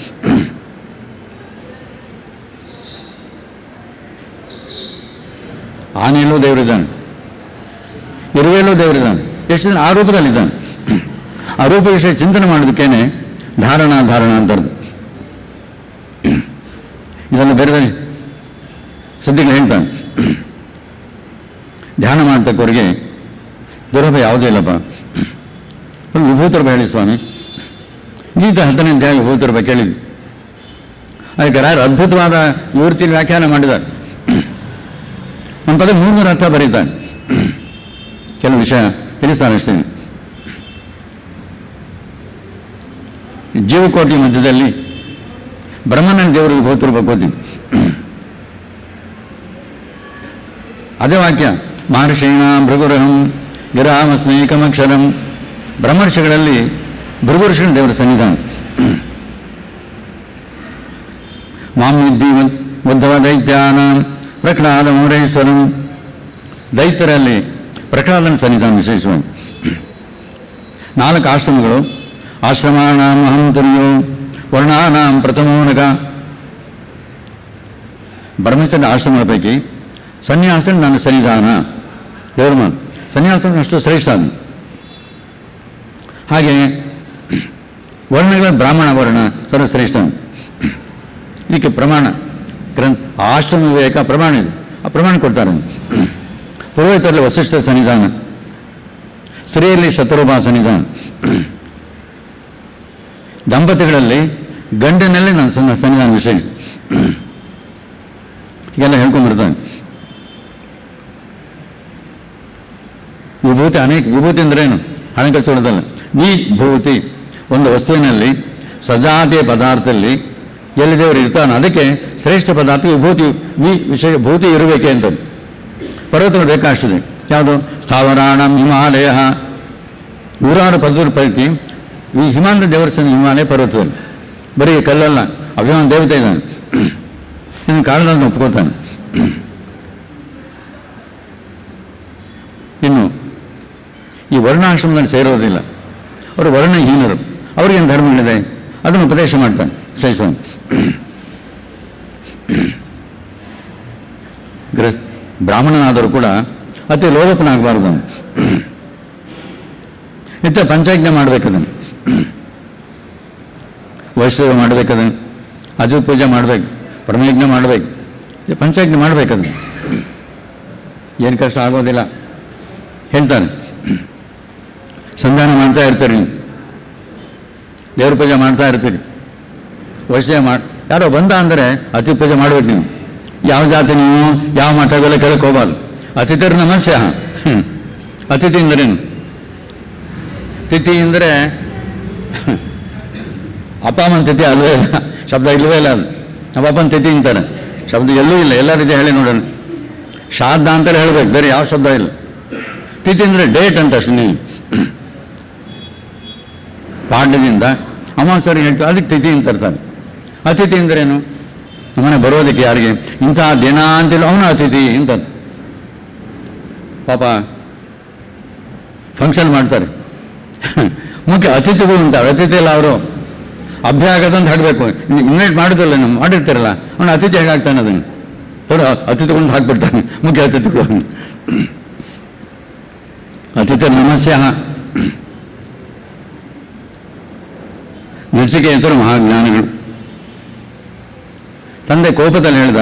ಆನೆಯಲ್ಲೂ ದೇವರಿದ್ದಾನೆ ಇರುವೆಯಲ್ಲೂ ದೇವರಿದ್ದಾನೆ ಎಷ್ಟು ಜನ ಆ ರೂಪದಲ್ಲಿದ್ದಾನೆ ಆ ರೂಪ ವಿಷಯ ಚಿಂತನೆ ಮಾಡೋದಕ್ಕೇನೆ ಧಾರಣ ಧಾರಣ ಅಂತಾರೆ ಇದನ್ನು ಬೇರೆ ಬೇರೆ ಸದ್ಯಗಳು ಹೇಳ್ತಾನೆ ಧ್ಯಾನ ಮಾಡ್ತಕ್ಕವರಿಗೆ ದುರಭ ಯಾವುದೇ ಇಲ್ಲಪ್ಪ ಒಂದು ವಿಭೂತರ ಬ ಹೇಳಿ ಸ್ವಾಮಿ ಗೀತೆ ಹತ್ತನೇ ಅಧ್ಯಾಯ ವಿಭೂತರ ಬಗ್ಗೆ ಕೇಳಿದ್ವಿ ಅದಕ್ಕೆ ರಾಯರು ಅದ್ಭುತವಾದ ಮೂರ್ತಿ ವ್ಯಾಖ್ಯಾನ ಮಾಡಿದ್ದಾರೆ ಒಂದು ಪದ ಮೂರ್ನೂರ ಅರ್ಥ ಬರೀತಾನೆ ಕೆಲವು ವಿಷಯ ತಿಳಿಸ್ತಾನೆ ಅಷ್ಟೇ ಜೀವಕೋಟಿ ಮಧ್ಯದಲ್ಲಿ ಬ್ರಹ್ಮನ ದೇವರಿಗೆ ಹೋತಿರ್ಬೇಕು ಓದಿ ಅದೇ ವಾಕ್ಯ ಮಹರ್ಷೀಣ ಭೃಗುರಹಂ ಗಿರಾಮಸ್ಮೈಕಮಕ್ಷರಂ ಬ್ರಹ್ಮರ್ಷಿಗಳಲ್ಲಿ ಭೃಗುರ್ಷಿನ ದೇವರ ಸನ್ನಿಧಾನ ಮಾಮ್ಯುದ್ದಿ ಉದ್ಧವ ದೈತ್ಯಾನ ಪ್ರಹ್ಲಾದ ಮೌರೇಶ್ವರಂ ದೈತ್ಯರಲ್ಲಿ ಪ್ರಹ್ಲಾದನ ಸನ್ನಿಧಾನ ವಿಶೇಷವಾಗಿ ನಾಲ್ಕು ಆಶ್ರಮಗಳು ಆಶ್ರಮಾನಾಂ ಅಹಂತರಿಯೋ ವರ್ಣಾನಾಂ ಪ್ರಥಮೋನಗ ಬ್ರಹ್ಮಚರ್ಯ ಆಶ್ರಮಗಳ ಪೈಕಿ ಸನ್ಯಾಸ ನನ್ನ ಸನ್ನಿಧಾನ ದೇವರ ಮಾತು ಸನ್ಯಾಸ ಅಷ್ಟು ಶ್ರೇಷ್ಠ ಅದು ಹಾಗೆ ವರ್ಣಗಳ ಬ್ರಾಹ್ಮಣ ವರ್ಣ ಸರ್ವಶ್ರೇಷ್ಠ ಇದಕ್ಕೆ ಪ್ರಮಾಣ ಗ್ರಂಥ ಆಶ್ರಮ ವಿವೇಕ ಪ್ರಮಾಣ ಇದೆ ಆ ಪ್ರಮಾಣ ಕೊಡ್ತಾರೆ ಪುರೋಹಿತರಲ್ಲಿ ವಸಿಷ್ಠ ಸನ್ನಿಧಾನ ಸ್ತ್ರೀಯಲ್ಲಿ ಶತ್ರುಭಾ ಸನ್ನಿಧಾನ ದಂಪತಿಗಳಲ್ಲಿ ಗಂಡಿನಲ್ಲಿ ನನ್ನ ಸನ್ನ- ಸನ್ನಿಧಾನ ವಿಶೇಷ ಹೀಗೆಲ್ಲ ಹೇಳ್ಕೊಂಡ್ಬರ್ತಾನೆ ವಿಭೂತಿ ಅನೇಕ ವಿಭೂತಿ ಅಂದ್ರೇನು ಹಣ ಕಚ್ಚೋಡದಲ್ಲ ವಿಭೂತಿ ಒಂದು ವಸ್ತುವಿನಲ್ಲಿ ಸಜಾತಿಯ ಪದಾರ್ಥದಲ್ಲಿ ಎಲ್ಲಿ ದೇವರು ಇರ್ತಾನೆ ಅದಕ್ಕೆ ಶ್ರೇಷ್ಠ ಪದಾರ್ಥ ವಿಭೂತಿ ವಿ ವಿಶೇಷ ಭೂತಿ ಇರಬೇಕೆ ಅಂತ ಪರ್ವತಗಳು ಬೇಕಾಗ್ತದೆ ಯಾವುದು ಸ್ಥಾವರಾಣಂ ಹಿಮಾಲಯ ನೂರಾರು ಪದರ ಪೈಕಿ ಈ ಹಿಮಾಲಯ ದೇವರ ಸನ್ನಿ ಹಿಮಾಲಯ ಪರ್ವತದಲ್ಲಿ ಬರೀ ಕಲ್ಲಲ್ಲ ಅಭಿಮಾನ ದೇವತೆ ಇದ್ದಾನೆ ಇನ್ನು ಕಾರಣದಿಂದ ಒಪ್ಕೋತಾನೆ ಇನ್ನು ಈ ವರ್ಣಾಶ್ರಮದಲ್ಲಿ ಸೇರೋದಿಲ್ಲ ಅವರು ವರ್ಣಹೀನರು ಅವ್ರಿಗೇನು ಧರ್ಮಗಳಿದೆ ಅದನ್ನು ಉಪದೇಶ ಮಾಡ್ತಾನೆ ಸಹಿಸ್ವಾಮಿ ಗ್ರಸ್ ಬ್ರಾಹ್ಮಣನಾದರೂ ಕೂಡ ಅತಿ ಲೋಲಪನಾಗಬಾರ್ದು ಅವನು ನಿತ್ಯ ಪಂಚಾಜ್ಞೆ ಮಾಡಬೇಕದನ್ನು ವೈಷ್ಣವ ಮಾಡಬೇಕದನ್ನು ಅಜು ಪೂಜೆ ಮಾಡಬೇಕು ಪರಮಯಜ್ಞ ಮಾಡಬೇಕು ಪಂಚಾಜ್ಞೆ ಮಾಡಬೇಕದನ್ನು ಏನು ಕಷ್ಟ ಆಗೋದಿಲ್ಲ ಹೇಳ್ತಾನೆ ಸಂಧಾನ ಮಾಡ್ತಾ ಇರ್ತೀರಿ ನೀವು ದೇವ್ರ ಪೂಜೆ ಮಾಡ್ತಾ ಇರ್ತೀರಿ ವೈಷ್ಣವ ಮಾಡಿ ಯಾರೋ ಬಂದ ಅಂದರೆ ಅತಿ ಪೂಜೆ ಮಾಡ್ಬೇಕು ನೀವು ಯಾವ ಜಾತಿ ನೀವು ಯಾವ ಮಠಗಳು ಕೆಳಕ್ಕೆ ಹೋಗಬಾರ್ದು ಅತಿಥಿರ ನಮಸ್ಯ ಹ್ಮ್. ಅತಿಥಿ ಅಂದ್ರೇನು ತಿಥಿ ಅಂದರೆ ಅಪ್ಪ ಅಮ್ಮನ ತಿಥಿ ಅಲ್ವೇ ಇಲ್ಲ ಶಬ್ದ ಇಲ್ಲವೇ ಇಲ್ಲ ಅದು ನಮ್ಮ ಅಪ್ಪನ ತಿಥಿ ಅಂತಾರೆ ಶಬ್ದ ಎಲ್ಲೂ ಇಲ್ಲ ಎಲ್ಲ ರೀತಿ ಹೇಳಿ ನೋಡೋಣ ಶ್ರಾದ್ದ ಅಂತಲೇ ಹೇಳ್ಬೇಕು ಬೇರೆ ಯಾವ ಶಬ್ದ ಇಲ್ಲ ತಿಥಿ ಅಂದರೆ ಡೇಟ್ ಅಂತ ಅಷ್ಟೇ ನೀವು ಪಾಡ್ಯದಿಂದ ಅಮಾವಾಸ್ಯರಿಗೆ ಹೇಳ್ತಾರೆ ಅದಕ್ಕೆ ತಿಥಿ ಅಂತ ಇರ್ತಾರೆ ಅತಿಥಿ ಅಂದ್ರೇನು ನಮ್ಮನೆ ಬರೋದಕ್ಕೆ ಯಾರಿಗೆ ಇಂತಹ ದಿನ ಅಂತಿಲ್ಲ ಅವನು ಅತಿಥಿ ಅಂತ ಪಾಪ ಫಂಕ್ಷನ್ ಮಾಡ್ತಾರೆ ಮುಖ್ಯ ಅತಿಥಿಗಳು ಅಂತ ಅತಿಥಿ ಇಲ್ಲ ಅವರು ಅಭ್ಯಾಗತ ಅಂತ ಹಾಕಬೇಕು ಇನ್ವೈಟ್ ಮಾಡೋದಿಲ್ಲ ನೀವು ಮಾಡಿರ್ತೀರಲ್ಲ ಅವನು ಅತಿಥಿ ಹೇಗೆ ಹಾಕ್ತಾನೆ ಅದನ್ನು ಥೋಡ ಅತಿಥಿಗಳನ್ನು ಹಾಕ್ಬಿಡ್ತಾನೆ ಮುಖ್ಯ ಅತಿಥಿಗಳು ಅತಿಥಿ ನಮಸ್ಯ ನಚಿಕೇತರು ಮಹಾಜ್ಞಾನಿಗಳು ತಂದೆ ಕೋಪದಲ್ಲಿ ಹೇಳ್ದ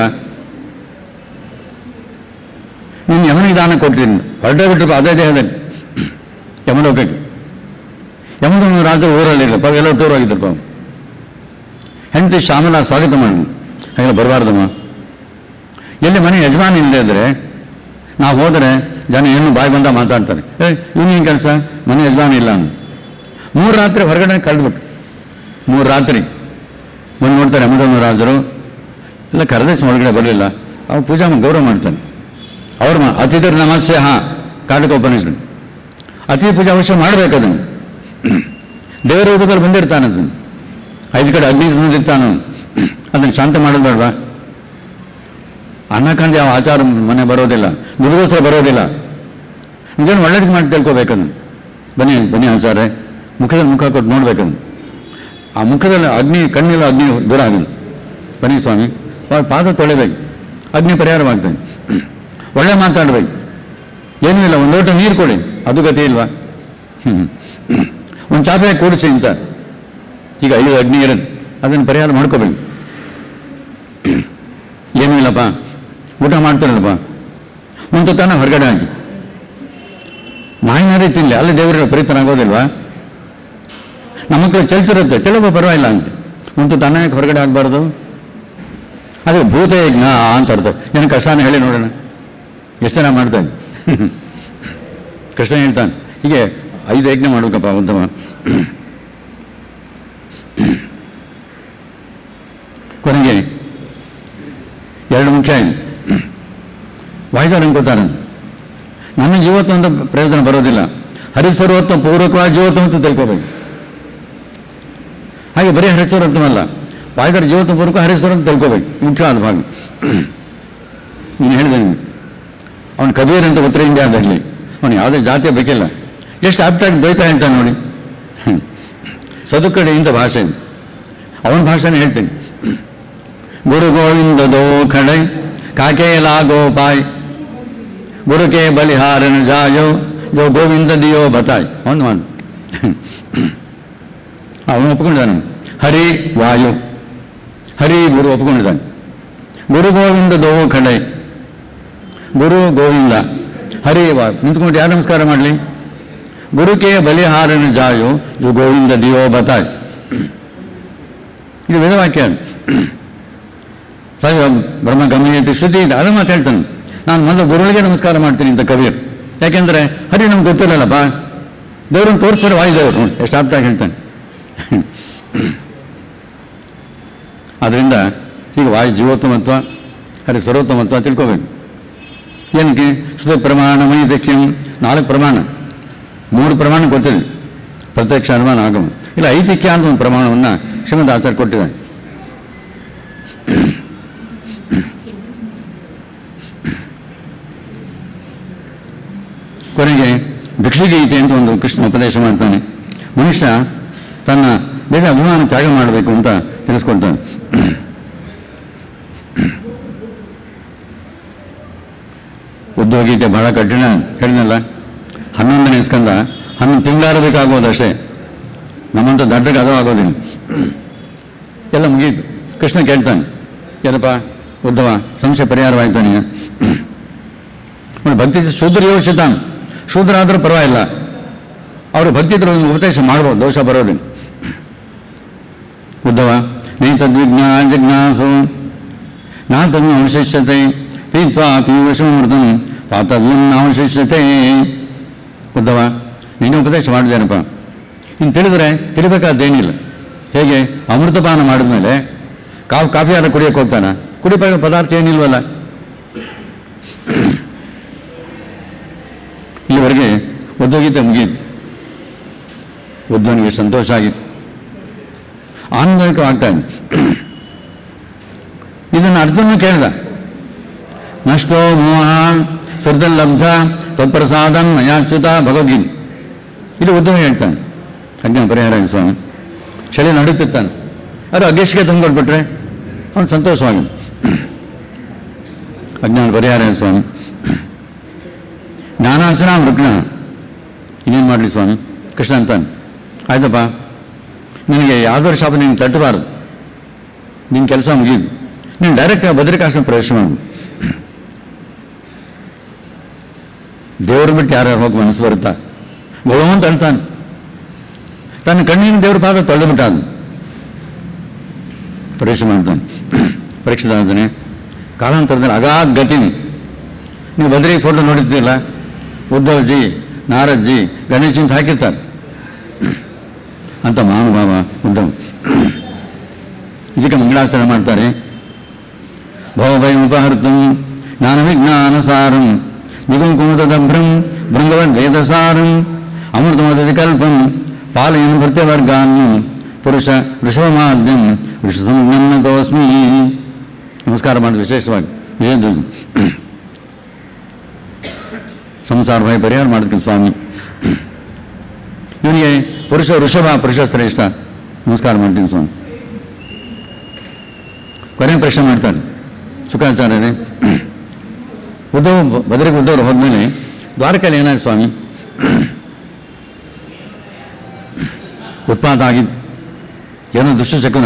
ನೀನು ಯಮನಿಗೆ ದಾನ ಕೊಡ್ತೀನಿ ಹೊರಟೇ ಬಿಟ್ಟರು ಅದೇ ದೇಹದಲ್ಲಿ ಯಮಲೋಕಕ್ಕೆ ಯಮದೊಂದು ರಾತ್ರಿ ಊರಲ್ಲಿರಲ್ಲ ಪಾಪ ಎಲ್ಲ ಟೂರ್ ಹೋಗಿದ್ರು ಪಾಪ ಹೆಂಡತಿ ಶ್ಯಾಮಲ ಸ್ವಾಗತ ಮಾಡಿದ್ನು ಹಾಗೆಲ್ಲ ಬರಬಾರ್ದಮ್ಮ ಎಲ್ಲಿ ಮನೆ ಯಜಮಾನ ಇಲ್ಲದೆ ಇದ್ರೆ ನಾವು ಹೋದರೆ ಜನ ಏನು ಬಾಯಿ ಬಂದ ಮಾತಾಡ್ತಾರೆ ಏ ಇವನೇನು ಕೆಲಸ ಮನೆ ಯಜಮಾನ ಇಲ್ಲ ಅಂದು ಮೂರು ರಾತ್ರಿ ಹೊರಗಡೆ ಕಳೆದ್ಬಿಟ್ಟು ಮೂರು ರಾತ್ರಿ ಬಂದು ನೋಡ್ತಾರೆ ಯಮಧರ್ಮ ರಾಜರು ಎಲ್ಲ ಕರೆದೇಶ ಒಳಗಡೆ ಬರಲಿಲ್ಲ ಅವ್ರು ಪೂಜಾ ಮಾಡಿ ಗೌರವ ಮಾಡ್ತಾನೆ ಅವ್ರ ಮಾ ಅತಿಥಿರ ನಮಸ್ಯ ಹಾಂ ಕಾಟಕೋಪನಿಸ್ತಾನೆ ಅತಿಥಿ ಪೂಜೆ ಅವಶ್ಯ ಮಾಡಬೇಕು ಅದನ್ನು ದೇವರ ರೂಪದಲ್ಲಿ ಬಂದಿರ್ತಾನೆ ಅದನ್ನು ಐದು ಕಡೆ ಅಗ್ನಿ ತಂದಿರ್ತಾನೆ ಅದನ್ನು ಶಾಂತ ಮಾಡೋದು ಬೇಡವಾ ಅನ್ನ ಕಂಡು ಯಾವ ಆಚಾರ ಮನೆ ಬರೋದಿಲ್ಲ ದುರ್ಗೋಸ್ಕರ ಬರೋದಿಲ್ಲ ಇದೇನು ಒಳ್ಳೇದು ಮಾಡಿ ತಿಳ್ಕೊಬೇಕನ್ನು ಬನ್ನಿ ಬನ್ನಿ ಆಚಾರ್ಯ ಮುಖದಲ್ಲಿ ಮುಖ ಕೊಟ್ಟು ನೋಡ್ಬೇಕನ್ನು ಆ ಮುಖದಲ್ಲಿ ಅಗ್ನಿ ಕಣ್ಣಿಲ್ಲ ಅಗ್ನಿ ದೂರ ಆಗಲ್ಲ ಬನ್ನಿ ಸ್ವಾಮಿ ಅವ್ರ ಪಾದ ತೊಳಿಬೇಕು ಅಗ್ನಿ ಪರಿಹಾರವಾಗ್ತದೆ ಒಳ್ಳೆ ಮಾತಾಡ್ಬೇಕು ಏನೂ ಇಲ್ಲ ಒಂದು ಲೋಟ ನೀರು ಕೊಡಿ ಅದು ಗತಿ ಇಲ್ವಾ ಹ್ಮ್. ಒಂದು ಚಾಪೆ ಕೂಡಿಸಿ ಅಂತ ಈಗ ಐದು ಅಗ್ನಿ ಇರುತ್ತೆ ಅದನ್ನು ಪರಿಹಾರ ಮಾಡ್ಕೋಬೇಕು ಏನೂ ಇಲ್ಲಪ್ಪ ಊಟ ಮಾಡ್ತಾರಲ್ಲಪ್ಪ ಒಂದು ತಾನ ಹೊರಗಡೆ ಹಾಕಿ ನಾಯಿನಾರೇ ತಿನ್ನಲಿ ಅಲ್ಲಿ ದೇವರ ಪರಿತನಾಗೋದಿಲ್ವಾ ನಮ್ಮ ಮಕ್ಕಳು ಚೆಲ್ತಿರುತ್ತೆ ಚೆಲುವ ಪರವಾಗಿಲ್ಲ ಅಂತ ಒಂದು ತಾನೇ ಹೊರಗಡೆ ಆಗಬಾರ್ದು ಅದೇ ಭೂತ ಯಜ್ಞ ಅಂತ ಅರ್ಥ ಏನು ಕಷ್ಟನ ಹೇಳಿ ನೋಡೋಣ ಎಷ್ಟು ಜನ ಮಾಡ್ತಾನೆ ಕೃಷ್ಣ ಹೇಳ್ತಾನೆ ಹೀಗೆ ಐದು ಯಜ್ಞ ಮಾಡ್ಬೇಕಪ್ಪ ಉತ್ತಮ ಕೊನೆಗೆ ಎರಡು ಮುಖ್ಯ ಇದೆ ವಾಯ್ದಾರ ಅನ್ಕೋತಾರೆ ನನ್ನ ಜೀವತ್ವ ಅಂತ ಪ್ರಯೋಜನ ಬರೋದಿಲ್ಲ ಹರಿಸರ್ವತ್ವ ಪೂರ್ವಕವಾಗಿ ಜೀವತ್ವ ಅಂತ ತಿಳ್ಕೋಬೇಕು ಹಾಗೆ ಬರೀ ಹರಿಸರ್ವತ್ವಮಲ್ಲ ವಾಯ್ದಾರ ಜೀವತ್ವ ಪೂರ್ವಕ ಹರಿಸರ್ ಅಂತ ತಿಳ್ಕೋಬೇಕು ಮುಖ್ಯವಾದ ಭಾಗ ನೀನು ಹೇಳಿದೆ ನೀನು ಅವನು ಕಬೀರ್ ಅಂತ ಉತ್ತರ ಇಂಡಿಯಾದಲ್ಲಿ ಅವನು ಯಾವುದೇ ಜಾತಿಯ ಬೇಕಿಲ್ಲ ಎಷ್ಟು ಆಪ್ಟಾಗಿ ದ್ವೈತ ಹೇಳ್ತಾನೆ ನೋಡಿ ಹ್ಮ್. ಸದುಕಡೆಯಿಂದ ಭಾಷೆ ಅವನ ಭಾಷೆನೇ ಹೇಳ್ತೀನಿ ಗುರು ಗೋವಿಂದ ದೋ ಖಡೆ ಕಾಕೆ ಲಾಗೋ ಪಾಯ್ ಗುರು ಕೆ ಬಲಿಹಾರನ ಜಾಯೋ ಜೋ ಗೋವಿಂದ ದಿಯೋ ಬತಾಯ್ ಒಂದು ಮಾಡು ಅವನು ಒಪ್ಕೊಂಡಿದ್ದಾನೆ ಹರಿ ವಾಯು ಹರಿ ಗುರು ಒಪ್ಕೊಂಡಿದ್ದಾನೆ ಗುರು ಗೋವಿಂದ ದೋ ಖಡೆ ಗುರು ಗೋವಿಂದ ಹರಿ ವಾ ನಿಂತ್ಕೊಂಡು ಯಾರು ನಮಸ್ಕಾರ ಮಾಡಲಿ ಗುರುಕೆ ಬಲಿಹಾರನ ಜಾಯು ಜು ಗೋವಿಂದ ದಿಯೋ ಬತಾಯ್ ಇದು ವೇದವಾಕ್ಯ ಸಹ ಬ್ರಹ್ಮ ಗಮನೀಯತೆ ಶ್ರುತಿ ಇದೆ ಅದು ಮಾತು ಹೇಳ್ತಾನೆ ನಾನು ಮೊದಲು ಗುರುಗಳಿಗೆ ನಮಸ್ಕಾರ ಮಾಡ್ತೀನಿ ಅಂತ ಕವಿಯರು ಯಾಕೆಂದರೆ ಹರಿ ನಮ್ಗೆ ಗೊತ್ತಿಲ್ಲಲ್ಲಪ್ಪ ದೇವ್ರನ್ನ ತೋರಿಸಿದ್ರೆ ವಾಯುದೇವರು ನೋಡಿ ಎಷ್ಟು ಆಪ್ಟಾಗಿ ಹೇಳ್ತಾನೆ ಆದ್ದರಿಂದ ಈಗ ವಾಯು ಜೀವೋತ್ತಮತ್ವ ಹರಿ ಸರ್ವೋತ್ತಮತ್ವ ತಿಳ್ಕೋಬೇಕು ಏನಕ್ಕೆ ಶ್ರುತಿ ಪ್ರಮಾಣ ಮೈದಕ್ಯಂ ನಾಲ್ಕು ಪ್ರಮಾಣ ಮೂರು ಪ್ರಮಾಣ ಗೊತ್ತಿದೆ ಪ್ರತ್ಯಕ್ಷ ಅನುಮಾನ ಆಗಮ ಇಲ್ಲ ಐತಿಕ್ಯ ಅಂತ ಒಂದು ಪ್ರಮಾಣವನ್ನು ಶ್ರೀಮಂತ ಆಚಾರ್ಯ ಕೊಟ್ಟಿದ್ದಾನೆ ಕೊನೆಗೆ ಭಿಕ್ಷುಗೀತೆ ಅಂತ ಒಂದು ಕೃಷ್ಣ ಉಪದೇಶ ಮಾಡ್ತಾನೆ ಮನುಷ್ಯ ತನ್ನ ಬೇಗ ಅಭಿಮಾನ ತ್ಯಾಗ ಮಾಡಬೇಕು ಅಂತ ತಿಳಿಸ್ಕೊಳ್ತಾನೆ ಉದ್ಯೋಗೀತೆ ಬಹಳ ಕಠಿಣ ಹೇಳಿದ್ನಲ್ಲ ಹನ್ನೊಂದನೇ ಸ್ಕಂದ ಹನ್ನೊಂದು ತಿಂಗಳಾಗಬೇಕಾಗೋದು ಅಷ್ಟೇ ನಮ್ಮಂತ ದಡ್ಡಗೆ ಅದು ಆಗೋದಿಲ್ಲ ಎಲ್ಲ ಮುಗೀತು ಕೃಷ್ಣ ಕೇಳ್ತಾನೆ ಏನಪ್ಪ ಉದ್ದವ ಸಂಶಯ ಪರಿಹಾರವಾಯ್ತಾನೆ ನೋಡಿ ಭಕ್ತಿ ಶೂದ್ರ ಯೋಚಿತಾನ್ ಶೂದ್ರ ಆದರೂ ಪರವಾಗಿಲ್ಲ ಅವರು ಭಕ್ತಿ ಇದ್ರೆ ಒಂದು ಉಪದೇಶ ಮಾಡ್ಬೋದು ದೋಷ ಬರೋದಿಲ್ಲ ಉದ್ದವ ನೈತದ್ವಿಜ್ಞಾ ಜಿಜ್ಞಾಸು ನಾ ತನ್ನ ಅವಶಿಷ್ಯತೆ ಪೀತ್ವಾ ಪೀವಶಮೃತಂ ಪಾತವ್ಯಂ ನಾವಶಿಷ್ಯತೆ ಉದ್ದವ ನೀನು ಉಪದೇಶ ಮಾಡಿದೇನಪ್ಪ ಇನ್ನು ತಿಳಿದ್ರೆ ತಿಳಿಬೇಕಾದ್ದೇನಿಲ್ಲ ಹೇಗೆ ಅಮೃತಪಾನ ಮಾಡಿದ್ಮೇಲೆ ಕಾಫ್ ಕಾಫಿ ಯಾರು ಕುಡಿಯೋಕೆ ಹೋಗ್ತಾನ ಕುಡಿಬೇಕಾದ ಪದಾರ್ಥ ಏನಿಲ್ವಲ್ಲ ಇಲ್ಲಿವರೆಗೆ ಉದ್ಯೋಗಿತೆ ಮುಗಿಯಿತು ಉದ್ಯೋಗಿಗೆ ಸಂತೋಷ ಆಗಿತ್ತು ಆನಂದಕವಾಗ್ತಾ ಇದೆ ಇದನ್ನು ಅರ್ಜುನ ಕೇಳಿದ ನಷ್ಟೋ ಮೋಹ ಸುರ್ದಲ್ಲಬ್ಧ ತತ್ಪ್ರಸಾದನ್ ಮಯಾಚ್ಯುತ ಭಗವದ್ಗೀತೆ ಇಲ್ಲಿ ಉದ್ಯಮ ಹೇಳ್ತಾನೆ ಅಜ್ಞಾನ ಪರಿಹಾರ ಇದೆ ಸ್ವಾಮಿ ಚಳಿ ನಡುತ್ತಿರ್ತಾನೆ ಅದು ಅಧ್ಯಕ್ಷಕ್ಕೆ ತಂದುಕೊಟ್ಬಿಟ್ರೆ ಅವನು ಸಂತೋಷವಾಗಿದೆ ಅಜ್ಞಾನ ಪರಿಹಾರ ಇದೆ ಸ್ವಾಮಿ ಜ್ಞಾನಾಸನ ವೃಗ್ನ ಇನ್ನೇನು ಮಾಡಲಿ ಸ್ವಾಮಿ ಕೃಷ್ಣ ಅಂತಾನೆ ಆಯ್ತಪ್ಪ ನಿನಗೆ ಯಾವ್ದಾದ್ರು ಶಾಪ ನೀನು ತಟ್ಟಬಾರ್ದು ನಿನ್ನ ಕೆಲಸ ಮುಗಿದು ನೀನು ಡೈರೆಕ್ಟ್ ಬದ್ರಿಕಾಶ್ರಮ ಪ್ರವೇಶ ಮಾಡು ದೇವರು ಬಿಟ್ಟು ಯಾರ್ಯಾರು ಹೋಗಿ ಮನಸ್ಸು ಬರುತ್ತಾ ಭಗವಂತ ಅಂತಾನೆ ತನ್ನ ಕಣ್ಣಿನ ದೇವ್ರ ಪಾದ ತೊಳೆದು ಬಿಟ್ಟ ಅದು ಪ್ರವೇಶ ಮಾಡ್ತಾನೆ ಪರೀಕ್ಷಿತಾದನೆ ಕಾಲಾಂತರದಲ್ಲಿ ಅಗಾಧ ಗತಿ ನೀವು ಬದ್ರಿ ಫೋಟೋ ನೋಡಿದ್ದಿಲ್ಲ ಉದ್ಧವ್ಜಿ ನಾರಜ್ಜಿ ಗಣೇಶ್ ಅಂತ ಹಾಕಿರ್ತಾರೆ ಅಂತ ಮಹಾನುಭಾವ ಉದ್ಧವ್ ಇದಕ್ಕೆ ಮಂಗಳಾಚರಣೆ ಮಾಡ್ತಾರೆ ಭವಭಯ ಉಪಹರ್ತಂ ಜ್ಞಾನ ವಿಜ್ಞಾನ ಸಾರಂ ನಿಗುಂಕುಮುತದಭ್ರಂ ಭೃಂಗವನ್ ವೇದಸಾರಂ ಅಮೃತಮದತಿ ಕಲ್ಪಂ ಪಾಲಯನ್ ಭೃತ್ಯವರ್ಗಾನ್ನು ಪುರುಷ ವೃಷಭಮಾದ್ಯಂ ವೃಷಸಂಜ್ಞನ್ನತೋಸ್ಮಿ ನಮಸ್ಕಾರ ಮಾಡಿ ವಿಶೇಷವಾಗಿ ಏನು ಸಂಸಾರ ಭಯ ಪರಿಹಾರ ಮಾಡಿದ್ಕೆ ಸ್ವಾಮಿ ಇವನಿಗೆ ಪುರುಷ ವೃಷಭ ಪುರುಷ ಶ್ರೇಷ್ಠ ನಮಸ್ಕಾರ ಮಾಡ್ತೀನಿ ಸ್ವಾಮಿ ಕೊನೆ ಪ್ರಶ್ನೆ ಮಾಡ್ತಾರೆ ಶುಕಾಚಾರ್ಯರೇ ಉದ್ಧವ ಬದರಿಗೆ ಉದ್ದವರು ಹೋದ್ಮೇಲೆ ದ್ವಾರಕೆಯಲ್ಲಿ ಏನಾಯ್ತು ಸ್ವಾಮಿ ಉತ್ಪಾದ ಆಗಿದ್ದು ಏನೋ ದುಷ್ಟ ಶಕುನ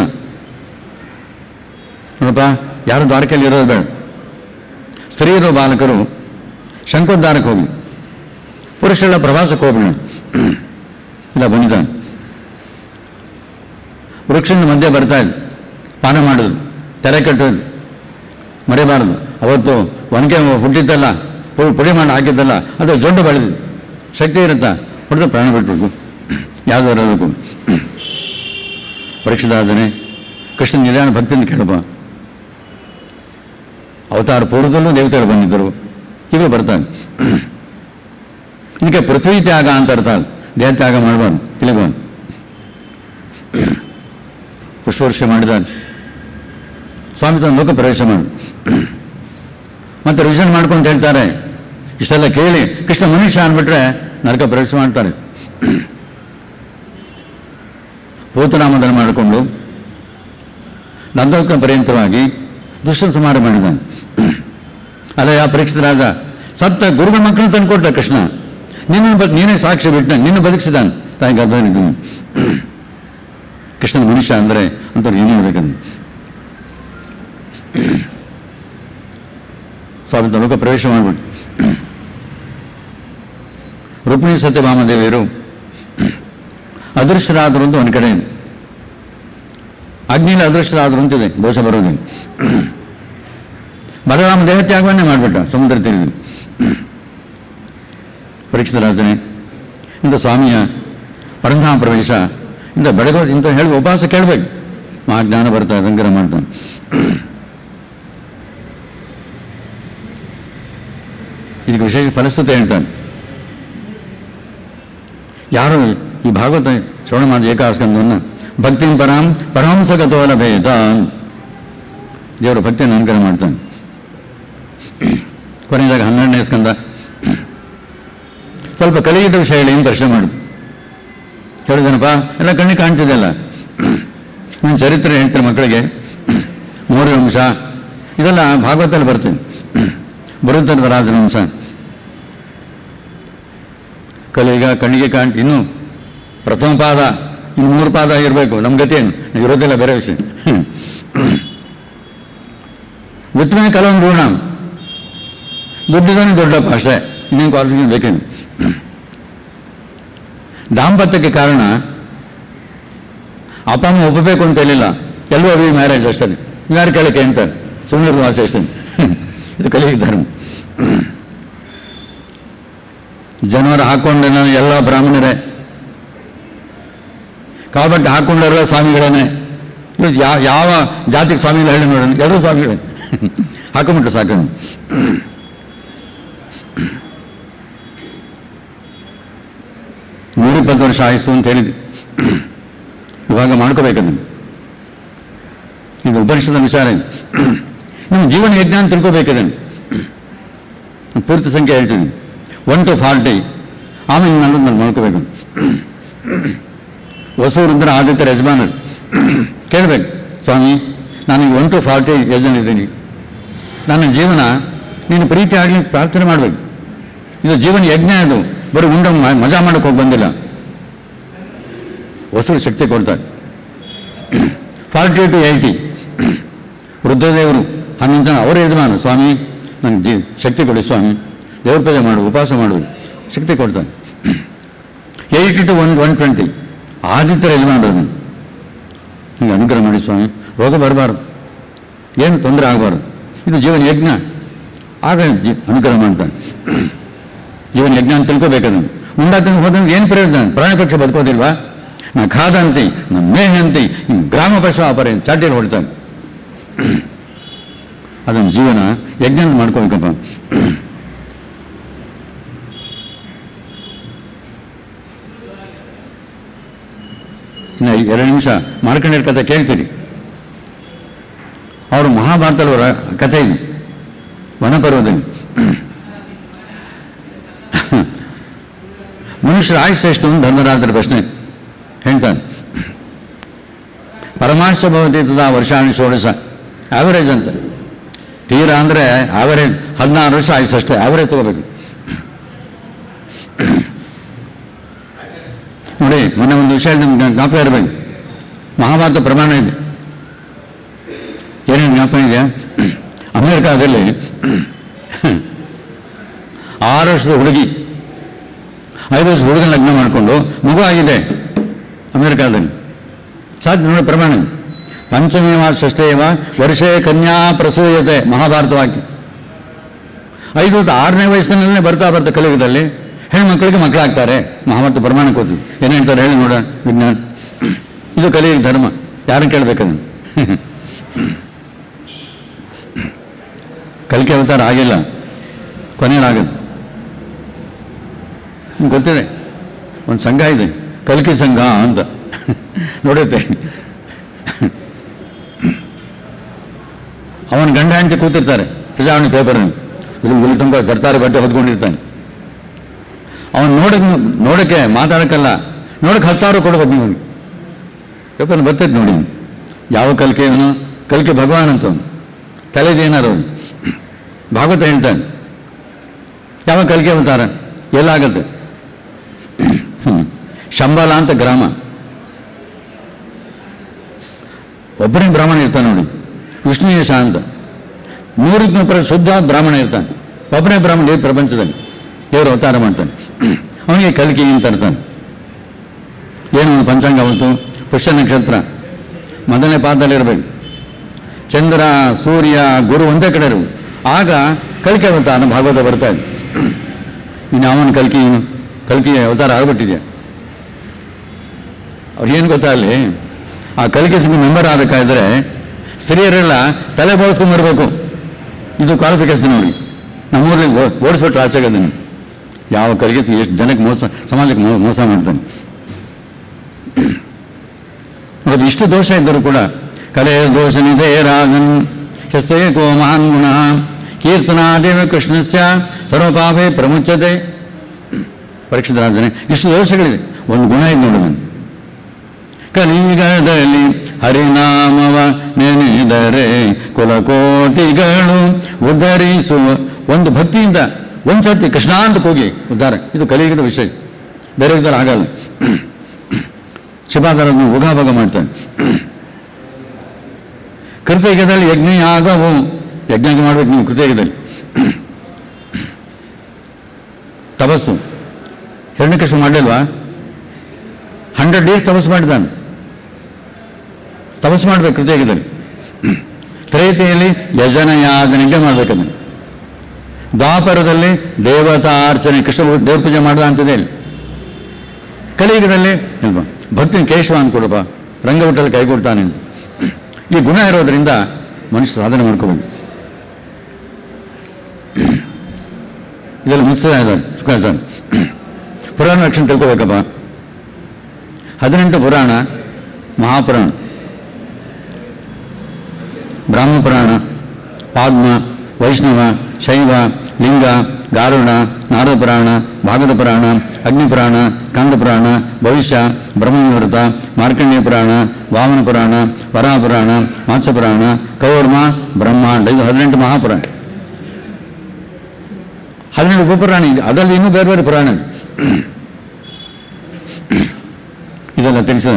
ನೋಡಪ್ಪ ಯಾರು ದ್ವಾರಕೆಯಲ್ಲಿ ಇರೋದು ಬೇಡ ಸ್ತ್ರೀಯರು ಬಾಲಕರು ಶಂಕೋದ್ಧಾರಕ್ಕೆ ಹೋಗಿ ಪುರುಷರ ಪ್ರವಾಸಕ್ಕೆ ಹೋಗೋಣ ಇಲ್ಲ ಬಂದಿದ್ದಾನೆ ವೃಕ್ಷದ ಮಧ್ಯೆ ಬರ್ತಾ ಇದ್ದು ಪಾನ ಮಾಡೋದು ತೆರೆ ಕಟ್ಟೋದು ಮರೆಯಬಾರದು ಅವತ್ತು ಒನಕೆ ಹುಟ್ಟಿದ್ದಲ್ಲ ಪು- ಪುಡಿ ಮಾಡಿ ಹಾಕಿದ್ದಲ್ಲ ಅದು ಜೊಂಡು ಬೆಳೆದಿದ್ದು ಶಕ್ತಿ ಇರುತ್ತಾ ಹೊಡೆದು ಪ್ರಾಣ ಬಿಟ್ಬೇಕು ಯಾವ್ದು ಇರಬೇಕು ಪರೀಕ್ಷಿತಾದನೆ ಕೃಷ್ಣ ನಿಧಾನ ಭಕ್ತಿಯಿಂದ ಕೇಳಪ್ಪ ಅವತಾರ ಪೂರ್ವದಲ್ಲೂ ದೇವತೆಗಳು ಬಂದಿದ್ದರು ಈಗಲೂ ಬರ್ತಾನೆ ಇದಕ್ಕೆ ಪೃಥ್ವಿ ತ್ಯಾಗ ಅಂತ ಅರ್ಥ ಅದು. ದೇಹ ತ್ಯಾಗ ಮಾಡಬಾರ್ದು ತಿಳಿಬಾರ್ದು ಪುಷ್ಪವರ್ಷ ಮಾಡಿದ ಸ್ವಾಮಿ ತನ್ನ ಲೋಕ ಪ್ರವೇಶ ಮಾಡು ಮತ್ತೆ ರಿವಿಷನ್ ಮಾಡ್ಕೊಂತ ಹೇಳ್ತಾರೆ ಇಷ್ಟೆಲ್ಲ ಕೇಳಿ ಕೃಷ್ಣ ಮನುಷ್ಯ ಅಂದ್ಬಿಟ್ರೆ ನರಕ ಪ್ರವೇಶ ಮಾಡ್ತಾರೆ ಪೂತನಾಮದಲ್ಲಿ ಮಾಡಿಕೊಂಡು ನಂದೋಕ ಪರ್ಯಂತವಾಗಿ ದುಷ್ಟ ಸಂಹಾರ ಮಾಡಿದ್ದಾನೆ ಅಲ್ಲ ಯಾವ ಪರೀಕ್ಷಿತ ರಾಜ ಸತ್ತ ಗುರುಗಳ ಮಕ್ಕಳನ್ನು ತಂದುಕೊಟ್ಟ ಕೃಷ್ಣ ನಿನ್ನ ಬ ನೀನೇ ಸಾಕ್ಷಿ ಬಿಟ್ಟ ನಿನ್ನ ಬದುಕಿಸಿದಾನೆ ತಾಯಿ ಗರ್ಭನಿದ್ದೀನಿ ಕೃಷ್ಣನ ಮನುಷ್ಯ ಅಂದರೆ ಅಂತ ಏನೇ ಬೇಕಂತ ಸ್ವಾಮಿ ಲೋಕ ಪ್ರವೇಶ ಮಾಡಿಬಿಟ್ಟು ರುಕ್ಮಿಣಿ ಸತ್ಯಭಾಮ ದೇವಿಯರು ಅದೃಷ್ಟರಾದರು ಅಂತ ಒಂದು ಕಡೆ ಇದೆ ಅಗ್ನಿಲಿ ಅದೃಷ್ಟರಾದರು ಅಂತಿದೆ ದೋಷ ಬರೋದಿಲ್ಲ ಬಲರಾಮ ದೇಹತ್ಯಾಗವನ್ನೇ ಮಾಡಿಬಿಟ್ಟ ಸಮುದ್ರ ತೀರದಲ್ಲಿ ಪರೀಕ್ಷಿತ ರಾಜನೇ ಇಂಥ ಸ್ವಾಮಿಯ ಪರಂಧಾಮ ಪ್ರವೇಶ ಇಂಥ ಬೆಳಗೋ ಇಂಥ ಹೇಳಿ ಉಪವಾಸ ಕೇಳಬೇಕು ಮಾ ಜ್ಞಾನ ಬರ್ತಾ ರಂಗರ ಮಾಡ್ತಾನೆ ಇದಕ್ಕೆ ವಿಶೇಷ ಫಲಸ್ತುತೆ ಹೇಳ್ತಾನೆ ಯಾರು ಈ ಭಾಗವತ ಶ್ರವಣ ಮಾಡಿ ಏಕಾಸ್ಕಂದವನ್ನು ಭಕ್ತಿಂ ಪರಾಂ ಪರಹಂಸಗತೋ ಲಭೇತ ದೇವರು ಭಕ್ತಿಯನ್ನು ಅನುಗ್ರಹ ಮಾಡ್ತಾನೆ ಕೊನೆಯದಾಗ ಹನ್ನೆರಡನೇ ಸ್ಕಂದ ಸ್ವಲ್ಪ ಕಲಿಯಿದ ವಿಷಯ ಹೇಳಿ ಏನು ಪ್ರಶ್ನೆ ಮಾಡಿದ್ರು ಹೇಳಿದನಪ್ಪ ಎಲ್ಲ ಕಣ್ಣಿಗೆ ಕಾಣ್ತಿದೆಯಲ್ಲ ನಿಮ್ಮ ಚರಿತ್ರೆ ಹೇಳ್ತಾರೆ ಮಕ್ಕಳಿಗೆ ಮೌರ್ಯ ವಂಶ ಇದೆಲ್ಲ ಭಾಗವತಲ್ಲಿ ಬರ್ತೀನಿ ಬರುತ್ತರದ ರಾಜನ ವಂಶ ಕಲಿಗ ಕಣ್ಣಿಗೆ ಕಾಣ್ ಇನ್ನು ಪ್ರಥಮ ಪಾದ ಇನ್ನು ಮೂರು ಪಾದ ಇರಬೇಕು ನಮ್ಮ ಗತಿ ಏನು ಇರೋದಿಲ್ಲ ಬೇರೆ ವಿಷಯ ವಿತ್ಮೆ ಕೆಲವೊಂದು ಋಣ ದುಡ್ಡಿದಾನೆ ದೊಡ್ಡಪ್ಪ ಅಷ್ಟೇ ಇನ್ನೇನು ಕ್ವಾಲಿಫಿಕೇಶನ್ ಬೇಕೇನು ದಾಂಪತ್ಯಕ್ಕೆ ಕಾರಣ ಅಪ್ಪ ಅಮ್ಮ ಒಪ್ಪಬೇಕು ಅಂತ ಹೇಳಿಲ್ಲ ಎಲ್ಲರೂ ಅವಿ ಮ್ಯಾರೇಜ್ ಅಷ್ಟೇ ಯಾರು ಕೇಳಕ್ಕೆ ಅಂತಾರೆ ಸುಮ್ಮನೆ ವಾಸ ಅಷ್ಟೇ ಇದು ಕಲಿಯುಗ ಧರ್ಮ ಜನವರ ಹಾಕೊಂಡ ಎಲ್ಲ ಬ್ರಾಹ್ಮಣರೇ ಕಾಬಟ್ಟು ಹಾಕೊಂಡವರೆಲ್ಲ ಸ್ವಾಮಿಗಳೇನೆ ಇವ್ರು ಯಾವ ಯಾವ ಜಾತಿಗೆ ಸ್ವಾಮಿಗಳು ಹೇಳಿ ನೋಡೋಣ ಎಲ್ಲರೂ ಸ್ವಾಮಿಗಳೇ ಹಾಕೊಂಬಿಟ್ರು ಸಾಕು ನೂರಿಪ್ಪತ್ತು ವರ್ಷ ಆಯಿತು ಅಂತ ಹೇಳಿದ್ವಿ ಇವಾಗ ಮಾಡ್ಕೋಬೇಕದನ್ನು ಇದು ಉಪನಿಷದ ವಿಚಾರ ಇದು ನಿಮ್ಮ ಜೀವನ ಯಜ್ಞ ಅಂತ ತಿಳ್ಕೋಬೇಕದನ್ನು ಪೂರ್ತಿ ಸಂಖ್ಯೆ ಹೇಳ್ತೀನಿ ಒನ್ ಟು ಫಾರ್ಟಿ ಆಮೇಲೆ ನಾನು ನಾನು ಮಾಡ್ಕೋಬೇಕು ಹೊಸೂರಿದ್ರೆ ಆದಿತ್ಯ ಯಜಮಾನರು ಕೇಳಬೇಕು ಸ್ವಾಮಿ ನಾನೀಗ ಒನ್ ಟು ಫಾರ್ಟಿ ಯಜನ ಇದ್ದೀನಿ ನನ್ನ ಜೀವನ ನೀನು ಪ್ರೀತಿ ಆಗಲಿ ಪ್ರಾರ್ಥನೆ ಮಾಡಬೇಕು ಇದು ಜೀವನ ಯಜ್ಞ ಅದು ಬರೀ ಉಂಡ ಮ- ಮಜಾ ಮಾಡೋಕೆ ಹೋಗಿ ಬಂದಿಲ್ಲ ಹೊಸರು ಶಕ್ತಿ ಕೊಡ್ತಾರೆ ಫಾರ್ಟಿ ಟು ಏಯ್ಟಿ ವೃದ್ಧದೇವರು ಹನ್ನೊಂದು ಜನ ಅವರೇ ಯಜಮಾನ ಸ್ವಾಮಿ ನನಗೆ ಜೀ ಶಕ್ತಿ ಕೊಡಿ ಸ್ವಾಮಿ ದೇವ್ರ ಪೂಜೆ ಮಾಡು ಉಪವಾಸ ಮಾಡು ಶಕ್ತಿ ಕೊಡ್ತಾನೆ eighty two one one twenty Aditya ಯಜಮಾನರು ಅದನ್ನು ಹೀಗೆ ಅನುಗ್ರಹ ಮಾಡಿ ಸ್ವಾಮಿ ರೋಗ ಬರಬಾರ್ದು ಏನು ತೊಂದರೆ ಆಗಬಾರ್ದು ಇದು ಜೀವನ ಯಜ್ಞ ಆಗ ಜೀ ಅನುಗ್ರಹ ಮಾಡ್ತಾನೆ ಜೀವನ ಯಜ್ಞ ಅಂತ ತಿಳ್ಕೊಬೇಕದನ್ನು ಉಂಡಾತಂದು ಹೋದಂಗೆ ಏನು ಪ್ರಯೋಜನ ಪ್ರಾಣಿ ಪಕ್ಷಿ ಬದುಕೋದಿಲ್ವಾ ನಾ ಖಾದಂತಿ ನಾ ಮೇಹಂತಿ ಇನ್ನು ಗ್ರಾಮ ಪಶು ಅಪರ ಚಾಟಿಯಲ್ಲಿ ಹೊಡ್ತಾನೆ ಅದನ್ನು ಜೀವನ ಯಜ್ಞ ಅಂತ ಮಾಡ್ಕೋಬೇಕಪ್ಪ ಇನ್ನು ಎರಡು ನಿಮಿಷ ಮಾರ್ಕಂಡೇಯರ ಕಥೆ ಕೇಳ್ತೀರಿ ಅವರು ಮಹಾಭಾರತದವರ ಕಥೆ ಇದೆ ವನಪರ್ವದಲ್ಲಿ ಮನುಷ್ಯರ ಆಯುಷ್ಯ ಎಷ್ಟು ಅಂತ ಧರ್ಮರಾಜರ ಪ್ರಶ್ನೆ ಹೇಳ್ತಾನೆ ಪರಮಾಂಶ ಭವತಿ ತದಾ ವರ್ಷಾಣಿ ಷೋಡಶ ಆವರೇಜ್ ಅಂತ ತೀರಾ ಅಂದರೆ ಆವರೇಜ್ ಹದಿನಾರು ವರ್ಷ ಆಯುಸ್ ಅಷ್ಟೇ ಆವರೇಜ್ ತಗೋಬೇಕು ನೋಡಿ ಮೊನ್ನೆ ಒಂದು ವಿಷಯ ನಿಮ್ಗೆ ಜ್ಞಾಪಕ ಇರಬೇಕು ಮಹಾಭಾರತ ಪ್ರಮಾಣ ಇದೆ ಏನೇನು ಜ್ಞಾಪಕ ಇದೆಯಾ ಅಮೆರಿಕಾದಲ್ಲಿ ಆರು ವರ್ಷದ ಹುಡುಗಿ ಐದು ವರ್ಷದ ಹುಡುಗನ ಲಗ್ನ ಮಾಡಿಕೊಂಡು ಮಗು ಆಗಿದೆ ಅಮೆರಿಕಾದಲ್ಲಿ ಸಾಧ್ಯ ನೋಡಿ ಪ್ರಮಾಣ ಪಂಚಮೇವ ಷಷ್ಠೇವ ವರ್ಷೇ ಕನ್ಯಾ ಪ್ರಸೂಯತೆ ಮಹಾಭಾರತ ವಾಕ್ಯ ಐದು ಮತ್ತು ಆರನೇ ವಯಸ್ಸಿನಲ್ಲೇ ಬರ್ತಾ ಬರ್ತಾ ಕಲಿಯುಗದಲ್ಲಿ ಹೆಣ್ಮಕ್ಳಿಗೆ ಮಕ್ಕಳಾಗ್ತಾರೆ ಮಹಾಭಾರತ ಪ್ರಮಾಣ ಕೂತು ಏನು ಹೇಳ್ತಾರೆ ಹೇಳಿ ನೋಡೋಣ ವಿಜ್ಞಾನ ಇದು ಕಲಿಯುಗ ಧರ್ಮ ಯಾರು ಕೇಳಬೇಕದನ್ನು ಕಲಿಕೆ ಅವತಾರ ಆಗಿಲ್ಲ ಕೊನೆಯಲ್ಲಾಗದು ನಿಮ್ಗೆ ಗೊತ್ತಿದೆ ಒಂದು ಸಂಘ ಇದೆ ಕಲ್ಕಿ ಸಂಘ ಅಂತ ನೋಡುತ್ತೆ ಅವನ ಗಂಡ ಹೆಂಡತಿ ಕೂತಿರ್ತಾರೆ ಪ್ರಜಾವಣಿ ಪೇಪರ್ ಇಲ್ಲಿ ಇಲ್ಲಿ ತುಂಬ ಸರ್ತಾರಿ ಬಟ್ಟೆ ಹೊದ್ಕೊಂಡಿರ್ತಾನೆ ಅವನು ನೋಡಕ್ ನೋಡಕ್ಕೆ ಮಾತಾಡಕ್ಕಲ್ಲ ನೋಡಕ್ಕೆ ಹತ್ತು ಸಾವಿರ ಕೊಡ್ಬೇಕು ನೀವು ಪೇಪರ್ ಬರ್ತೈತೆ ನೋಡಿ ಯಾವ ಕಲ್ಕೆ ಅವನು ಕಲ್ಕೆ ಭಗವಾನ್ ಅಂತ ಅವನು ತಲೆದೇನಾರು ಅವನು ಭಾಗವತ ಹೇಳ್ತಾನೆ ಯಾವ ಕಲ್ಕೆ ಅವತಾರ ಎಲ್ಲಾಗತ್ತೆ ಹ್ಮ್. ಶಂಬಾಲ ಅಂತ ಗ್ರಾಮ ಒಬ್ಬನೇ ಬ್ರಾಹ್ಮಣ ಇರ್ತಾನೆ ನೋಡಿ ವಿಷ್ಣುಯೇಶ ಅಂತ ನೂರಕ್ಕೆ ನೂರು ಶುದ್ಧ ಬ್ರಾಹ್ಮಣ ಇರ್ತಾನೆ ಒಬ್ಬನೇ ಬ್ರಾಹ್ಮಣ ಈ ಪ್ರಪಂಚದಲ್ಲಿ ದೇವರು ಅವತಾರ ಮಾಡ್ತಾನೆ ಅವನಿಗೆ ಕಲ್ಕಿ ಅಂತ ಇರ್ತಾನೆ ಏನು ಪಂಚಾಂಗ ಅವತ್ತು ಪುಷ್ಯ ನಕ್ಷತ್ರ ಮೊದಲನೇ ಪಾದದಲ್ಲಿ ಇರಬೇಕು ಚಂದ್ರ ಸೂರ್ಯ ಗುರು ಒಂದೇ ಕಡೆ ಇರು ಆಗ ಕಲ್ಕಿ ಅವತಾರ ಭಾಗವತ ಬರ್ತಾ ಇದೆ ಇನ್ನು ಅವನ ಕಲ್ಕಿ ಕಲ್ಕಿ ಅವತಾರ ಆಗ್ಬಿಟ್ಟಿದೆ ಅವ್ರಿಗೇನು ಗೊತ್ತಾಗಲಿ ಆ ಕಲಿಕೆ ಸಂಘ ಮೆಂಬರ್ ಆಗಬೇಕಾದ್ರೆ ಸ್ತ್ರೀಯರೆಲ್ಲ ತಲೆ ಬೋಳಿಸ್ಕೊಂಡು ಬರಬೇಕು ಇದು ಕ್ವಾಲಿಫಿಕೇಶನ್ ಅವ್ರಿಗೆ ನಮ್ಮೂರಲ್ಲಿ ಓ- ಓಡಿಸ್ಬಿಟ್ರೆ ಆಚೆಗದನ್ನು ಯಾವ ಕಲಿಕೆ ಸಂಘ ಎಷ್ಟು ಜನಕ್ಕೆ ಮೋಸ ಸಮಾಜಕ್ಕೆ ಮೋ- ಮೋಸ ಮಾಡ್ತಾನೆ ಇವತ್ತು ಇಷ್ಟು ದೋಷ ಇದ್ದರೂ ಕೂಡ ಕಲೆ ದೋಷನಿದೆ ರಾಜನ್ ಹೆಸ್ತೇ ಕೋ ಮಹಾನ್ ಗುಣ ಕೀರ್ತನಾದೇವ ಕೃಷ್ಣಸ್ಯ ಸರ್ವಪಾಪೇ ಪ್ರಮುಚ್ಯತೆ ಪರೀಕ್ಷಿತ ರಾಜನೇ ಇಷ್ಟು ದೋಷಗಳಿದೆ ಒಂದು ಗುಣ ಇದೆ ನೋಡಿ ನಾನು ಕಲಿಗದಲ್ಲಿ ಹರಿನಾಮವ ನೆನೆದರೆ ಕುಲಕೋಟಿಗಳು ಉದ್ಧರಿಸುವ ಒಂದು ಭಕ್ತಿಯಿಂದ ಒಂದು ಸತಿ ಕೃಷ್ಣ ಅಂತ ಕೂಗಿ ಉದ್ಧಾರ ಇದು ಕಲಿಯುಗದ ವಿಶೇಷ ಬೇರೆ ಇದ್ದಾರೆ ಆಗಲ್ಲ ಶಿವಾಧಾರನ್ನು ಉಗಾಭಾಗ ಮಾಡ್ತಾನೆ ಕೃತಯುಗದಲ್ಲಿ ಯಜ್ಞ ಯಾಗವು ಯಜ್ಞ ಮಾಡ್ಬೇಕು ನೀವು ಕೃತಯುಗದಲ್ಲಿ ತಪಸ್ಸು ಹಿರಣ್ಯಕೃಷ್ಣ ಮಾಡಲಿಲ್ವಾ ಹಂಡ್ರೆಡ್ ಡೇಸ್ ತಪಸ್ಸು ಮಾಡಿದ್ದಾನೆ ತಪಸ್ಸು ಮಾಡಬೇಕು ಕೃತಯುಗದಲ್ಲಿ ತ್ರೇತೆಯಲ್ಲಿ ಯಜನ ಯಾಜನೆಗೆ ಮಾಡ್ಬೇಕದನ್ನು ದ್ವಾಪರದಲ್ಲಿ ದೇವತಾ ಅರ್ಚನೆ ಕೃಷ್ಣ ದೇವ್ರ ಪೂಜೆ ಮಾಡ್ದ ಅಂತಿದೆ ಇಲ್ಲಿ ಕಲಿಯುಗದಲ್ಲಿ ಇಲ್ವಾ ಭಕ್ತಿನ ಕೇಶವ ಅಂದ್ಕೊಡಪ್ಪ ರಂಗಭಟ್ಟಲ್ಲಿ ಕೈ ಕೊಡ್ತಾನೆ ಅಂತ. ಈ ಗುಣ ಇರೋದ್ರಿಂದ ಮನುಷ್ಯ ಸಾಧನೆ ಮಾಡ್ಕೋಬೋದು ಇದೆಲ್ಲ ಮುಗಿಸ್ತಾ ಇದ್ದಾರೆ ಸುಖಾಚಾರ ಪುರಾಣ ಲಕ್ಷಣ ತಿಳ್ಕೊಬೇಕಪ್ಪ ಹದಿನೆಂಟು ಪುರಾಣ ಮಹಾಪುರಾಣ ಬ್ರಾಹ್ಮ ಪುರಾಣ ಪಾದ್ಮ ವೈಷ್ಣವ ಶೈವ ಲಿಂಗ ಗಾರುಡ ನಾರದ ಪುರಾಣ ಭಾಗವತ ಪುರಾಣ ಅಗ್ನಿ ಪುರಾಣ ಕಂದ ಪುರಾಣ ಭವಿಷ್ಯ ಬ್ರಹ್ಮನಿವೃತ ಮಾರ್ಕಂಡೇಯ ಪುರಾಣ ವಾಮನ ಪುರಾಣ ವರಾಹ ಪುರಾಣ ಮತ್ಸ್ಯ ಪುರಾಣ ಕೌರ್ಮ ಬ್ರಹ್ಮಾಂಡ ಇದು ಹದಿನೆಂಟು ಮಹಾಪುರಾಣ ಹದಿನೆಂಟು ಉಪಪುರಾಣ ಇದೆ ಅದರಲ್ಲಿ ಇನ್ನೂ ಬೇರೆ ಬೇರೆ ಪುರಾಣ ಇದೆ. ಇದೆಲ್ಲ ತಿಳಿಸಿದ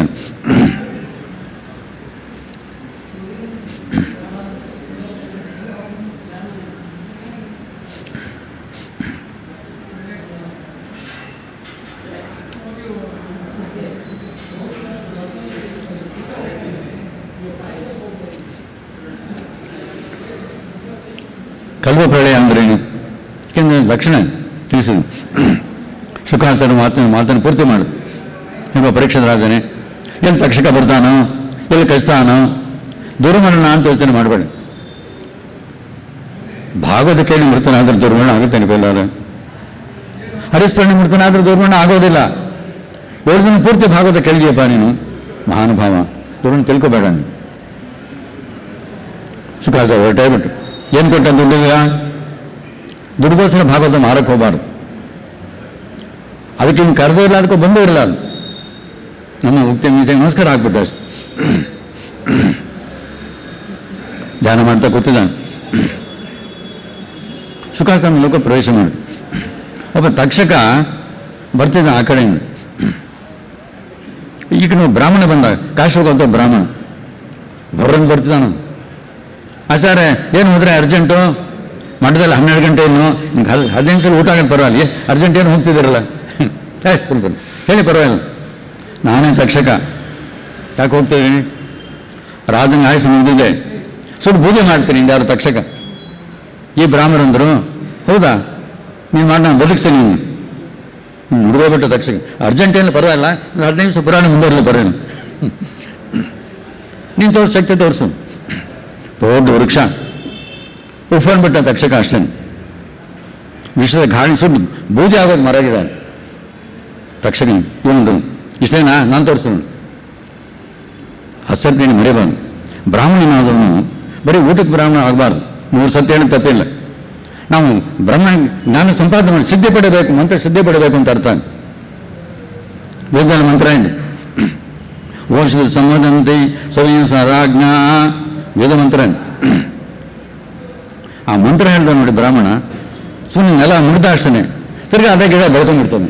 ಕಲ್ವ ಪ್ರಳಯ ಅಂದ್ರೇನು ಯಾಕೆಂದ್ರೆ ಲಕ್ಷಣ ತಿಳಿಸಿದ್ರು ಶುಕಾಚಾರ ಮಾತನ್ನು ಮಾತನ್ನು ಪೂರ್ತಿ ಮಾಡು ನಿಮ್ಮ ಪರೀಕ್ಷದ ರಾಜನೇ ಎಲ್ಲಿ ತಕ್ಷಕ ಬರ್ತಾನೋ ಎಲ್ಲಿ ಕಚ್ತಾನೋ ದುರ್ಮರಣ ಅಂತ ಯೋಚನೆ ಮಾಡಬೇಡ ಭಾಗವತ ಕೇಳಿ ಮೃತನಾದ್ರೆ ದುರ್ಮರಣ ಆಗುತ್ತೆ ಅನ್ಕೊಳ್ಳಾರ ಹರಿಸ್ಮರಣೆ ಮೃತನಾದ್ರೆ ದುರ್ಮರಣ ಆಗೋದಿಲ್ಲ ಏಳು ದಿನ ಪೂರ್ತಿ ಭಾಗವತ ಕೇಳಿದೆಯಪ್ಪ ನೀನು ಮಹಾನುಭಾವ ದುರ್ಮರಣ ತಿಳ್ಕೊಬೇಡ ನೀನು ಸುಖಾಚಾರ ಹೊರಟೇ ಬಿಟ್ಟು ಏನು ಕೊಟ್ಟ ದುಡ್ಡಿಲ್ಲ ದುಡ್ಡುಗೋಸ್ಕರ ಭಾಗವತ ಮಾರಕ್ಕೆ ಹೋಗಬಾರ್ದು ಅದಕ್ಕೆ ಇನ್ನು ಕರೆದೇ ಇಲ್ಲ ಅದಕ್ಕೂ ಬಂದೇ ಇರಲ್ಲ ಅದು ನಮ್ಮ ಮುಕ್ತಿ ಮೀಚೆ ನಮಸ್ಕಾರ ಆಗ್ಬಿಟ್ಟು ಅಷ್ಟೆ ಧ್ಯಾನ ಮಾಡ್ತಾ ಕೂತಿದ್ದಾನೆ ಸುಖಾಸನ ಲೋಕ ಪ್ರವೇಶ ಮಾಡಿ ಒಬ್ಬ ತಕ್ಷಕ ಬರ್ತಿದ್ದ ಆ ಕಡೆಯಿಂದ ಈಗ ನಾವು ಬ್ರಾಹ್ಮಣ ಬಂದ ಕಾಶ್ಮೀರ ಅಂತ ಬ್ರಾಹ್ಮಣ ಬರ್ರಂಗ್ ಬರ್ತಿದ್ದಾನ ಆಚಾರ್ಯ ಏನು ಹೋದ್ರೆ ಅರ್ಜೆಂಟು ಮಠದಲ್ಲಿ ಹನ್ನೆರಡು ಗಂಟೆ ಇನ್ನು ನಿಮ್ಗೆ ಹದ್ ಹದಿನೈದು ಸಲ ಊಟ ಆಗೋದು ಪರವಾಗಿಲ್ಲ ಅರ್ಜೆಂಟ್ ಏನು ಹೋಗ್ತಿದ್ದೀರಲ್ಲ ಏ ಕುಡ್ಬನ್ನಿ ಹೇಳಿ ಪರವಾಗಿಲ್ಲ ನಾನೇ ತಕ್ಷಕ ಯಾಕೆ ಹೋಗ್ತಿದ್ದೀನಿ ರಾಜಂಗೆ ಆಯಸ್ಸು ಮುಗಿದಿದೆ ಸುಟ್ಟು ಪೂಜೆ ಮಾಡ್ತೀನಿ ಯಾರು ತಕ್ಷಕ ಈ ಬ್ರಾಹ್ಮಣರಂದರು ಹೌದಾ ನೀನು ಮಾಡಿ ನಾನು ಬದುಕ್ಸೇನೆ ನೀನು ಹುಡುಗೋಗ್ಬಿಟ್ಟು ತಕ್ಷಕ ಅರ್ಜೆಂಟ್ ಏನು ಪರವಾಗಿಲ್ಲ ಒಂದು ಹದಿನೈದು ನಿಮಿಷ ಪುರಾಣ ಮುಂದುವರಲಿ ಬರೋನು ನೀನು ತೋರಿಸ್ ಶಕ್ತಿ ತೋರಿಸು ದೊಡ್ಡ ವೃಕ್ಷ ಉಫ್ಕೊಂಡ್ಬಿಟ್ಟ ತಕ್ಷಕ ಅಷ್ಟೇ ವಿಷದ ಗಾಳಿ ಸುಟ್ಟು ಬೂದಿ ಆಗೋದು ಮರ ಗಿಡ ತಕ್ಷಕ ಇವನದು ಇಷ್ಟೇನಾ ನಾನು ತೋರಿಸೋಣ ಹಸರ್ತೀನಿ ಮರಿಬಾರ್ದು ಬ್ರಾಹ್ಮಣನಾದವನು ಬರೀ ಊಟಕ್ಕೆ ಬ್ರಾಹ್ಮಣ ಆಗಬಾರ್ದು ನೂರು ಸತ್ಯ ಹೇಳಿ ತಪ್ಪಿಲ್ಲ ನಾವು ಬ್ರಹ್ಮ ಜ್ಞಾನ ಸಂಪಾದನೆ ಮಾಡಿ ಸಿದ್ಧಿ ಪಡಬೇಕು ಮಂತ್ರ ಸಿದ್ಧಿ ಪಡಬೇಕು ಅಂತ ಅರ್ಥ ವೇದದಲ್ಲಿ ಮಂತ್ರ ಇದೆ ಓಷಧ ಸಂವದಂತಿ ಸ್ವಯಂ ಸರಾಜ್ಞ ವೇದ ಮಂತ್ರ ಇದೆ. ಆ ಮಂತ್ರ ಹೇಳ್ದ ನೋಡಿ ಬ್ರಾಹ್ಮಣ ಸುಮ್ಮನೆ ನೆಲ ಮುಡ್ದ ಅಷ್ಟೇ ತಿರ್ಗಿ ಅದೇ ಗಿಡ ಬೆಳ್ಕೊಂಡ್ಬಿಡ್ತದೆ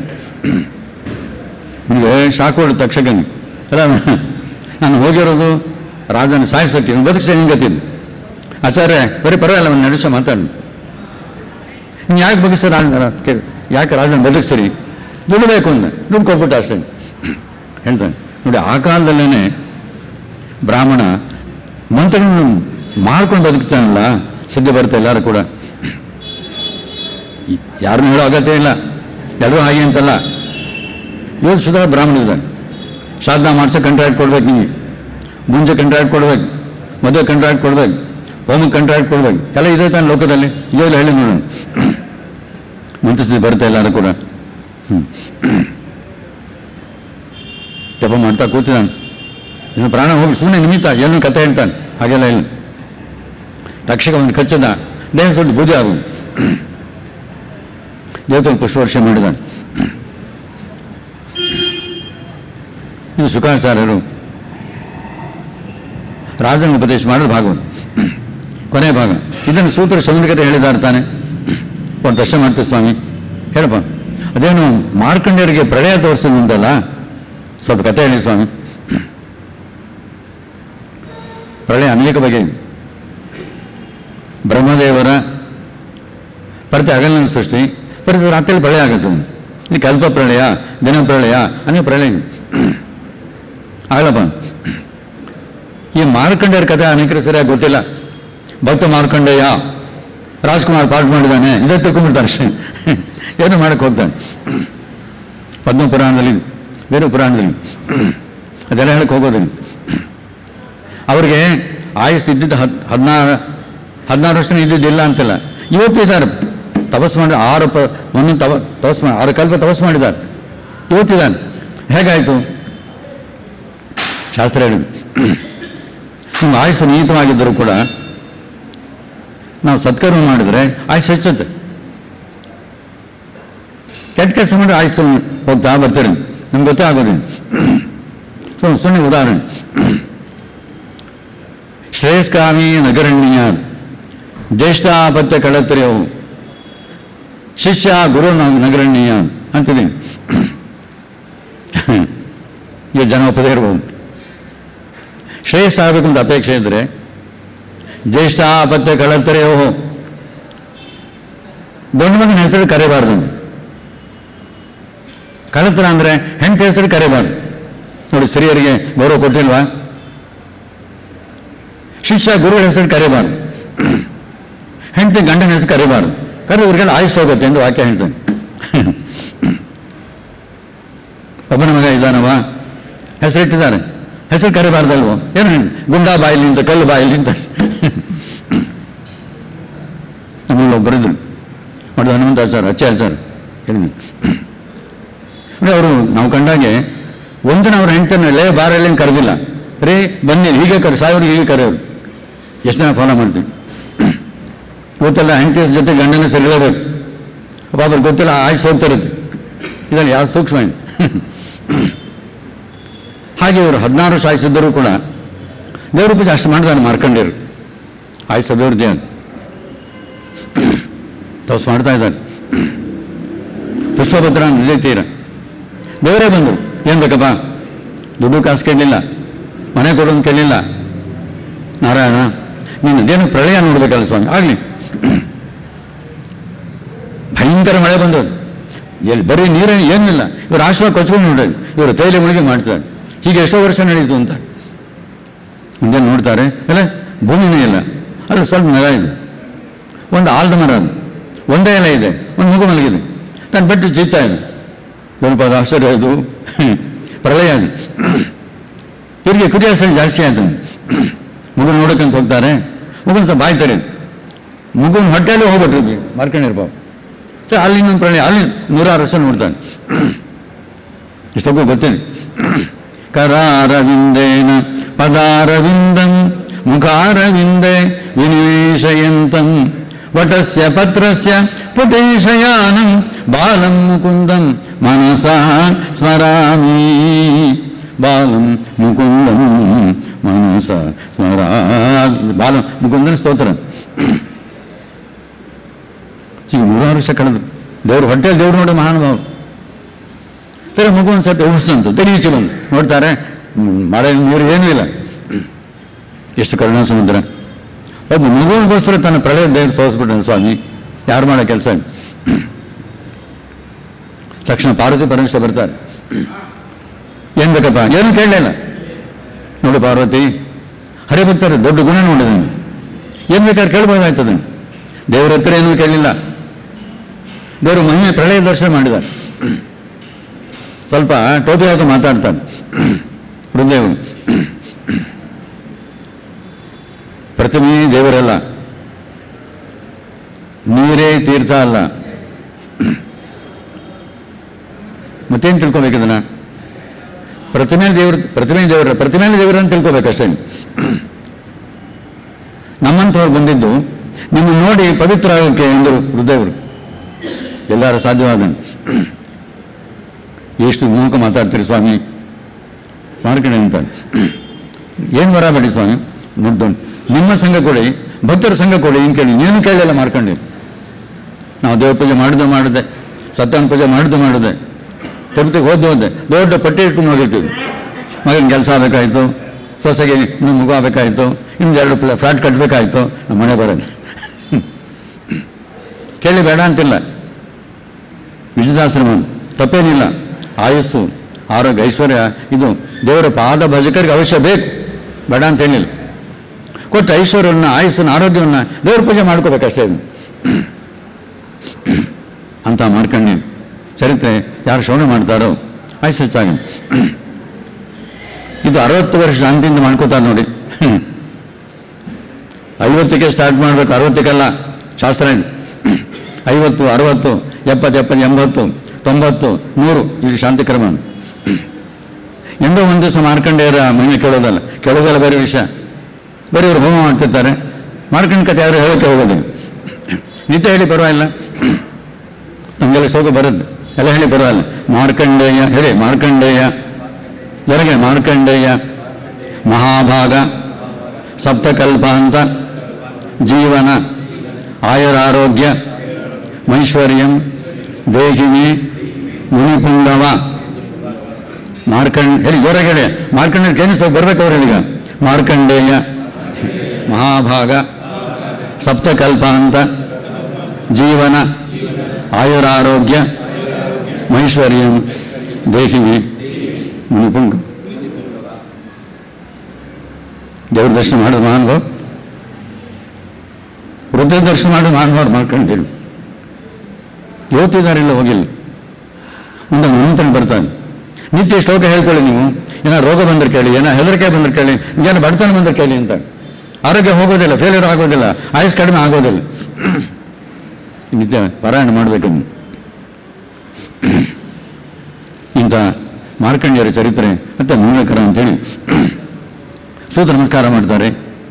ನಿಮಗೆ ಶಾಕ್ ಹೊಡೆದ ತಕ್ಷಕನಿ ಅಲ್ಲ ನಾನು ಹೋಗಿರೋದು ರಾಜನ ಸಾಯಿಸೋಕ್ಕೆ ಬದುಕಿಸಿ ಹಿಂಗತ್ತಿದ್ದು ಆಚಾರ್ಯ ಬರೀ ಪರವಾಗಿಲ್ಲ ಒಂದು ನಡೆಸ ಮಾತಾಡಿ ನೀವು ಯಾಕೆ ಬದುಕಿಸ್ತೀರಿ ರಾಜ ಕೆ- ಯಾಕೆ ರಾಜನ ಬದುಕಿಸ್ತೀರಿ ದುಡ್ಡು ಬೇಕು ಅಂದ ದುಡ್ಡು ಕೊಟ್ಬಿಟ್ಟು ಅಷ್ಟೇ ಹೇಳ್ತಾನೆ ನೋಡಿ ಆ ಕಾಲದಲ್ಲೇ ಬ್ರಾಹ್ಮಣ ಮಂತ್ರಗಳನ್ನು ಮಾಡ್ಕೊಂಡು ಬದುಕ್ತಾನಲ್ಲ ಸದ್ಯ ಬರುತ್ತೆ ಎಲ್ಲರೂ ಕೂಡ ಯಾರನ್ನೂ ಹೇಳೋ ಅಗತ್ಯ ಇಲ್ಲ ಎಲ್ಲರೂ ಹಾಗೆ ಅಂತಲ್ಲ ಇವರು ಸುಧಾ ಬ್ರಾಹ್ಮಣ ಇದ್ದಾನೆ ಶ್ರಾದ್ದ ಮಾಡ್ಸೋ ಕಂಟ್ರಾಕ್ಟ್ ಕೊಡ್ಬೇಕು ನಿಮಗೆ ಮುಂಚೆ ಕಂಟ್ರಾಕ್ಟ್ ಕೊಡ್ಬೇಕು ಮದುವೆ ಕಂಟ್ರಾಕ್ಟ್ ಕೊಡ್ಬೇಕು ಹೋಮಕ್ಕೆ ಕಂಟ್ರಾಕ್ಟ್ ಕೊಡ್ಬೇಕು ಎಲ್ಲ ಇದೆ ತಾನೆ ಲೋಕದಲ್ಲಿ ಇದೆಲ್ಲ ಹೇಳಿ ನೋಡೋಣ ಮಂತ್ರಿಸಿದ ಬರುತ್ತೆ ಎಲ್ಲರೂ ಕೂಡ ಹ್ಮ್. ಜಪ ಮಾಡ್ತಾ ಕೂತಿದ್ದಾನೆ ಇನ್ನು ಪ್ರಾಣ ಹೋಗಿ ಸುಮ್ಮನೆ ನಿಮಿತ್ತ ಏನೋ ಕತೆ ಹೇಳ್ತಾನೆ ಹಾಗೆಲ್ಲ ಇಲ್ಲ ತಕ್ಷಕ ಒಂದು ಕಚ್ಚದ ದೇಹ ಸ್ವಲ್ಪ ಬೂದಿ ಆಗುದು ದೇವತೆ ಪುಷ್ಪವರ್ಷ ಮಾಡಿದಾನೆ ಇದು ಶುಕಾಚಾರ್ಯರು ರಾಜನ ಉಪದೇಶ ಮಾಡಿದ ಭಾಗವನ್ ಕೊನೆ ಭಾಗ ಇದನ್ನು ಸೂತ್ರ ಸಮುದ್ರಕತೆ ಹೇಳಿದ್ದಾರೆ ತಾನೆ ಒಂದು ಪ್ರಶ್ನೆ ಮಾಡ್ತೀವಿ ಸ್ವಾಮಿ ಹೇಳಪ್ಪ ಅದೇನು ಮಾರ್ಕಂಡ್ಯರಿಗೆ ಪ್ರಳಯ ತೋರಿಸಿದಂತಲ್ಲ ಸ್ವಲ್ಪ ಕತೆ ಹೇಳಿ ಸ್ವಾಮಿ ಪ್ರಳಯ ಅನೇಕ ಬಗೆ ಇದೆ ಬ್ರಹ್ಮದೇವರ ಪ್ರತಿ ಹಗಲಿನ ಸೃಷ್ಟಿ ಪ್ರತಿ ರಾತ್ರಿ ಪ್ರಳಯ ಆಗುತ್ತೆ ಇಲ್ಲಿ ಕಲ್ಪ ಪ್ರಳಯ ದಿನ ಪ್ರಳಯ ಅನೇಕ ಪ್ರಳಯ ಇದೆ ಆಗಲಪ್ಪ ಈ ಮಾರ್ಕಂಡೇಯರ ಕಥೆ ಅನೇಕರು ಸರಿಯಾಗಿ ಗೊತ್ತಿಲ್ಲ ಭಕ್ತ ಮಾರ್ಕಂಡೇಯ ರಾಜ್ಕುಮಾರ್ ಪಾಠ ಮಾಡಿದ್ದಾನೆ ಇದೇ ತಿಳ್ಕೊಂಡ್ಬಿಡ್ತಾರೆ ಅಷ್ಟೇ ಏನು ಮಾಡಕ್ಕೆ ಹೋಗ್ತಾನೆ ಪದ್ಮ ಪುರಾಣದಲ್ಲಿ ಬೇರೆ ಪುರಾಣದಲ್ಲಿ ಅದೆಲ್ಲ ಹೇಳಕ್ಕೆ ಹೋಗೋದಿಲ್ಲ ಅವ್ರಿಗೆ ಆಯುಸ್ ಇದ್ದಿದ್ದು ಹದ್ ಹದಿನಾರು ಹದಿನಾರು ವರ್ಷ ಇದ್ದಿದ್ದಿಲ್ಲ ಅಂತಲ್ಲ ಇವತ್ತು ಇದ್ದಾರೆ ತಪಸ್ ಮಾಡಿ ಆರು ಪ ಒಂದೊಂದು ತಪ ತಪಸ್ ಮಾಡಿ ಆರು ಕಲ್ಪ ತಪಸ್ ಮಾಡಿದ್ದಾರೆ ಇವತ್ತಿದ್ದಾನೆ ಹೇಗಾಯಿತು ಶಾಸ್ತ್ರ ಹೇಳಿದ್ದು ನಿಮ್ಮ ಆಯುಸ್ಸು ನಿಯತವಾಗಿದ್ದರೂ ಕೂಡ ನಾವು ಸತ್ಕರ್ಮ ಮಾಡಿದರೆ ಆಯುಸ್ಸು ಹೆಚ್ಚುತ್ತೆ ಕೆಟ್ಟ ಕೆಲಸ ಮಾಡಿದ್ರೆ ಆಯುಸ್ಸು ಹೋಗ್ತಾ ಬರ್ತೀರಿ ನಮ್ಗೆ ಗೊತ್ತೇ ಆಗೋದಿಲ್ಲ ಸೊ ಸುಮ್ಮನೆ ಉದಾಹರಣೆ ಶ್ರೇಯಸ್ಕಾಮಿ ನಗರಣ್ಯ ಜ್ಯೇಷ್ಠಾಪತ್ಯ ಕಳತ್ರಿಯವು ಶಿಷ್ಯ ಗುರು ನ- ನಗರಣ್ಯ ಅಂತಿದ್ದೀನಿ ಈ ಜನ ಒಪ್ಪದೇ ಇರ್ಬೋದು ಶ್ರೇಯಸ್ ಆಗಬೇಕು ಅಂತ ಅಪೇಕ್ಷೆ ಇದ್ದರೆ ಜ್ಯೇಷ್ಠಾಪತ್ಯ ಕಳತ್ರಿಯವು ದೊಡ್ಡ ಮಗನ ಹೆಸರು ಕರೆಯಬಾರ್ದು ಕಳತ್ರ ಅಂದರೆ ಹೆಂಡತಿ ಹೆಸರು ಕರೆಯಬಾರ್ದು ನೋಡಿ ಸ್ತ್ರೀಯರಿಗೆ ಗೌರವ ಕೊಟ್ಟಿಲ್ವಾ ಶಿಷ್ಯ ಗುರು ಹೆಸರು ಕರೆಯಬಾರ್ದು ಹೆಂಡತಿ ಗಂಡನ ಹೆಸರು ಕರಿಬಾರ್ದು ಕರೆ ಇವ್ರಿಗೆಲ್ಲ ಆಯುಸ್ ಹೋಗುತ್ತೆ ಎಂದು ವಾಕ್ಯ ಹೇಳ್ತಾನೆ ಒಬ್ಬನ ಮಗ ಇದ್ದಾನವ ಹೆಸರಿಟ್ಟಿದ್ದಾರೆ ಹೆಸರು ಕರಿಬಾರ್ದಲ್ವೋ ಏನು ಹೇಳಿ ಗುಂಡ ಬಾಯಿಲಿ ನಿಂತ ಕಲ್ಲು ಬಾಯಿಲಿ ನಿಂತ ನಮ್ಮಲ್ಲಿ ಒಬ್ಬರಿದ್ರು ಮಾಡಿ ಹನುಮಂತಾಚಾರ ಅಚ್ಚಾಚಾರ ಹೇಳಿದ್ರು ಅಂದರೆ ಅವರು ನಾವು ಕಂಡಾಗೆ ಒಂದಿನ ಅವ್ರ ಹೆಂಡತಿನ ಲೇ ಬಾರಲ್ಲಿ ಕರೆದಿಲ್ಲ ರೇ ಬನ್ನಿ ಹೀಗೆ ಕರೆ ಸಾವಿರ ಹೀಗೆ ಕರೆಯೋರು ಎಷ್ಟು ಜನ ಫಾಲೋ ಮಾಡ್ತೀವಿ ಗೊತ್ತಿಲ್ಲ ಹೆಂಡತಿ ಜೊತೆ ಗಂಡನ ಸರಿಲೇಬೇಕು ಪಾಪ ಅವ್ರಿಗೆ ಗೊತ್ತಿಲ್ಲ ಆಯ್ಸು ಹೋಗ್ತಿರುತ್ತೆ ಇದರಲ್ಲಿ ಯಾವ ಸೂಕ್ಷ್ಮ ಇದೆ ಹಾಗೆ ಇವರು ಹದಿನಾರು ವರ್ಷ ಆಯ್ಸಿದ್ದರೂ ಕೂಡ ದೇವ್ರ ಪೂಜೆ ಅಷ್ಟು ಮಾಡಿದಾನೆ ಮಾರ್ಕಂಡೇರು ಆಯ್ಸು ದೇವ್ರದ್ದೇ ಅದು ತಪಸ್ ಮಾಡ್ತಾ ಇದ್ದಾರೆ ಪುಷ್ಪಭದ್ರ ನದಿ ತೀರ ದೇವರೇ ಬಂದರು ಏನು ಬೇಕಪ್ಪ ದುಡ್ಡು ಕಾಸು ಕೇಳಲಿಲ್ಲ ಮನೆ ಕೊಡೋದು ಕೇಳಲಿಲ್ಲ ನಾರಾಯಣ ನೀನು ಅದೇನು ಪ್ರಳಯ ನೋಡ್ಬೇಕಲ್ಲ ಸ್ವಾಮಿ ಆಗಲಿ ಭಯಂಕರ ಮಳೆ ಬಂದದ್ದು ಎಲ್ಲಿ ಬರೀ ನೀರೇ ಏನಿಲ್ಲ ಇವರು ಆಶ್ವ ಕೊಚ್ಕೊಂಡು ನೋಡೋದು ಇವರು ತೈಲ ಮುಳುಗಿ ಮಾಡ್ತಾರೆ ಹೀಗೆ ಎಷ್ಟೋ ವರ್ಷ ನಡೀತು ಅಂತ ಮುಂದೆ ನೋಡ್ತಾರೆ ಅಲ್ಲ ಭೂಮಿನೇ ಇಲ್ಲ ಅಲ್ಲಿ ಸ್ವಲ್ಪ ನೆಲ ಇದೆ ಒಂದು ಆಲದ ಮರ ಅದು ಒಂದೇ ಎಲೆ ಇದೆ ಒಂದು ಮಗು ಮಲಗಿದೆ ನಾನು ಬಿಟ್ಟು ಜೀತಾ ಇದೆ ಏನಪ್ಪ ಅದು ಆಶ್ಚರ್ಯ ಅದು ಪ್ರಳಯ ಅದು ಇವ್ರಿಗೆ ಕುರಿಯಾಸರಿ ಜಾಸ್ತಿ ಆಯ್ತು ಮಗು ನೋಡಕ್ಕಂತ ಹೋಗ್ತಾರೆ ಮಗುನ ಸಹ ಬಾಯಿ ತೆರೆದು ಮಗುನ ಹೊಟ್ಟೆಯಲ್ಲಿ ಹೋಗ್ಬಿಟ್ರು ಮಾರ್ಕೊಂಡಿರ್ಬಾವು ಸೊ ಅಲ್ಲಿ ಇನ್ನೊಂದು ಪ್ರಾಣಿ ಅಲ್ಲಿ ನೂರಾರು ವರ್ಷ ನೋಡ್ತಾನೆ ಇಷ್ಟಕ್ಕೂ ಗೊತ್ತೇನೆ ಕರಾರವಿಂದೇನ ಪದಾರವಿಂದಂ ಮುಖಾರವಿಂದೆ ವಿನಿವೇಶಯಂತಂ ವಟಸ್ಯ ಪತ್ರಸ್ಯ ಪುಟೇಶಯಾನಂ ಬಾಲಂ ಮುಕುಂದಂ ಮನಸಾ ಸ್ಮರಾಮಿ ಬಾಲಂ ಮುಕುಂದಂ ಮನಸ ಸ್ಮರಾ ಬಾಲ ಮುಕುಂದನ ಸ್ತೋತ್ರ ಹೀಗೆ ನೂರಾರು ವರ್ಷ ಕಳೆದ್ರು ದೇವ್ರ ಹೊಟ್ಟೆಯಲ್ಲಿ ದೇವ್ರು ನೋಡಿ ಮಹಾನುಭಾವರು ತರ ಮಗು ಒಂದು ಸತಿ ಉಳಿಸಂತು ತೆರೀಚಿ ಬಂದು ನೋಡ್ತಾರೆ ಹ್ಮ್, ಮಳೆ ನೀರು ಏನೂ ಇಲ್ಲ ಎಷ್ಟು ಕರುಣಾ ಸಮುದ್ರ ಒಬ್ಬ ಮಗುವಿಗೋಸ್ಕರ ತನ್ನ ಪ್ರಳಯ ದೇವ್ರು ಸೋಸ್ಬಿಟ್ಟ ಸ್ವಾಮಿ ಯಾರು ಮಾಡೋ ಕೆಲಸ ತಕ್ಷಣ ಪಾರ್ವತಿ ಪರಮೇಶ್ವರ ಬರ್ತಾರೆ ಏನು ಬೇಕಪ್ಪ ಏನೂ ಕೇಳಲಿಲ್ಲ ನೋಡು ಪಾರ್ವತಿ ಹರಿಭಕ್ತರ ದೊಡ್ಡ ಗುಣ ನೋಡಿದನು ಏನು ಬೇಕಾದ್ರೆ ಕೇಳ್ಬೋದಾಯ್ತದನು ದೇವರ ಹತ್ರ ಏನೂ ಕೇಳಲಿಲ್ಲ ದೇವರು ಮಹಿಮೆ ಪ್ರಳಯ ದರ್ಶನ ಮಾಡಿದ ಸ್ವಲ್ಪ ಟೋಪಿ ಹಾಕಿ ಮಾತಾಡ್ತಾನೆ ಹೃದಯವು ಪ್ರತಿಮೆ ದೇವರಲ್ಲ ನೀರೇ ತೀರ್ಥ ಅಲ್ಲ ಮತ್ತೇನು ತಿಳ್ಕೊಬೇಕು ಇದನ್ನ ಪ್ರತಿಮೆ ದೇವ್ರ ಪ್ರತಿಮೆ ದೇವರ ಪ್ರತಿಮೆ ದೇವರ ಅಂತ ತಿಳ್ಕೊಬೇಕಷ್ಟೇ ನಮ್ಮಂಥವ್ರು ಬಂದಿದ್ದು ನಿಮ್ಮನ್ನು ನೋಡಿ ಪವಿತ್ರ ಆಗೋಕ್ಕೆ ಎಂದರು ಹೃದಯವರು ಎಲ್ಲರೂ ಸಾಧ್ಯವಾದ ಎಷ್ಟು ಮೂಕ ಮಾತಾಡ್ತೀರಿ ಸ್ವಾಮಿ ಮಾರ್ಕಣೆ ಅಂತ ಏನು ವರ ಬೇಡಿ ಸ್ವಾಮಿ ಮುದ್ದೊಂಡು ನಿಮ್ಮ ಸಂಘ ಕೊಡಿ ಭಕ್ತರ ಸಂಘ ಕೊಡಿ ಹಿಂಗೆ ಕೇಳಿ ಏನು ಕೇಳಿಲ್ಲ ಮಾರ್ಕಂಡಿ ನಾವು ದೇವ್ರ ಪೂಜೆ ಮಾಡಿದ್ದು ಮಾಡಿದೆ ಸತ್ಯನ ಪೂಜೆ ಮಾಡಿದ್ದು ಮಾಡಿದೆ ತಿರುಪತಿಗೆ ಹೋದ್ದು ಹೋದೆ ದೊಡ್ಡ ಪಟ್ಟಿ ಇಟ್ಕೊಂಡು ಹೋಗಿರ್ತೀವಿ ಮಗನ ಕೆಲಸ ಆಗಬೇಕಾಯ್ತು ಸೊಸೆಗೆ ಇನ್ನೂ ಮಗು ಆಗಬೇಕಾಯ್ತು ಇನ್ನೊಂದು ಎರಡು ಪ್ಲ ಫ್ಲಾಟ್ ಕಟ್ಟಬೇಕಾಯ್ತು ನಮ್ಮ ಮನೆ ಬರೋದು ಕೇಳಿ ಬೇಡ ಅಂತಿಲ್ಲ ವಿಜಯದಾಶ್ರಮ ತಪ್ಪೇನಿಲ್ಲ ಆಯಸ್ಸು ಆರೋಗ್ಯ ಐಶ್ವರ್ಯ ಇದು ದೇವರ ಪಾದ ಭಜಕರಿಗೆ ಅವಶ್ಯ ಬೇಕು ಬೇಡ ಅಂತ ಹೇಳಿಲ್ಲ ಕೊಟ್ಟ ಐಶ್ವರ್ಯವನ್ನು ಆಯಸ್ಸನ್ನು ಆರೋಗ್ಯವನ್ನು ದೇವ್ರ ಪೂಜೆ ಮಾಡ್ಕೋಬೇಕಷ್ಟೇ ಇದು ಅಂತ ಮಾರ್ಕಂಡಿ ಚರಿತ್ರೆ ಯಾರು ಶ್ರವಣ ಮಾಡ್ತಾರೋ ಆಯ್ತು ಹೆಚ್ಚಾಗಿ ಇದು ಅರವತ್ತು ವರ್ಷ ಶಾಂತಿಯಿಂದ ಮಾಡ್ಕೋತಾರೆ ನೋಡಿ ಐವತ್ತಕ್ಕೆ ಸ್ಟಾರ್ಟ್ ಮಾಡಬೇಕು ಅರವತ್ತಕ್ಕೆಲ್ಲ ಶಾಸ್ತ್ರ ಇದು ಐವತ್ತು ಅರವತ್ತು ಎಪ್ಪತ್ತು ಎಪ್ಪತ್ತು ಎಂಬತ್ತು ತೊಂಬತ್ತು ನೂರು ಇದು ಶಾಂತಿ ಕ್ರಮ ಎಂದೋ ಒಂದು ದಿವಸ ಮಾರ್ಕಂಡೇಯರ ಮನೆ ಕೇಳೋದಲ್ಲ ಕೇಳೋದಲ್ಲ ಬೇರೆ ವಿಷಯ ಬೇರೆ ಇವರು ಹೋಮ ಮಾಡ್ತಿರ್ತಾರೆ ಮಾರ್ಕಂಡ ಕಥೆ ಯಾರು ಹೇಳೋಕ್ಕೆ ಹೋಗೋದಿಲ್ಲ ನಿತ್ಯ ಹೇಳಿ ಪರವಾಗಿಲ್ಲ ನಮಗೆಲ್ಲ ಶ್ಲೋಕ ಬರುತ್ತೆ ಎಲ್ಲ ಹೇಳಿ ಪರವಾಗಿಲ್ಲ ಮಾರ್ಕಂಡೇಯ ಹೇಳಿ ಮಾರ್ಕಂಡೇಯ ಜರಗೆ ಮಾರ್ಕಂಡೇಯ ಮಹಾಭಾಗ ಸಪ್ತಕಲ್ಪಾಂತ ಜೀವನ ಆಯುರಾರೋಗ್ಯ ಮೈಶ್ವರ್ಯಂ ದೇಹಿನಿ ಮುನಿಪುಂಗವ ಮಾರ್ಕಂಡ್ ಹೇಳಿ ಜೋರಾಗಿ ಹೇಳಿ ಮಾರ್ಕಂಡ ಕೇಳಿಸ್ಬೇಕು ಬರ್ಬೇಕು ಅವ್ರು ಈಗ ಮಾರ್ಕಂಡೇಯ ಮಹಾಭಾಗ ಸಪ್ತಕಲ್ಪಾಂತ ಜೀವನ ಆಯುರಾರೋಗ್ಯ ಮೈಶ್ವರ್ಯಂ ದೇಹಿನಿ ಮುನಿಪುಂಗ ದೇವ್ರ ದರ್ಶನ ಮಾಡೋದು ಮಹಾನುಭಾವ ವೃದ್ಧ ದರ್ಶನ ಮಾಡೋದು ಮಹಾನುಭಾವರು ಮಾಡ್ಕೊಂಡಿರು ಇವತ್ತಿದಾರೆಲ್ಲ ಹೋಗಿಲ್ಲ ಮುಂದೆ ಮನ್ವಂತನ ಬರ್ತಾನೆ ನಿತ್ಯ ಶ್ಲೋಕ ಹೇಳ್ಕೊಳ್ಳಿ ನೀವು ಏನೋ ರೋಗ ಬಂದ್ರೆ ಕೇಳಿ ಏನೋ ಹೆದರಿಕೆ ಬಂದ್ರೆ ಕೇಳಿ ಏನೋ ಬಡತನ ಬಂದ್ರೆ ಕೇಳಿ ಅಂತ ಆರೋಗ್ಯ ಹೋಗೋದಿಲ್ಲ ಫೇಲ್ಯೂರ್ ಆಗೋದಿಲ್ಲ ಆಯುಷ್ ಕಡಿಮೆ ಆಗೋದಿಲ್ಲ ನಿತ್ಯ ಪಾರಾಯಣ ಮಾಡಬೇಕನ್ನು ಇಂಥ ಮಾರ್ಕಂಡ್ಯರ ಚರಿತ್ರೆ ಮತ್ತೆ ಮೂಲಕರ ಅಂತೇಳಿ ಸೂತ ನಮಸ್ಕಾರ ಮಾಡ್ತಾರೆ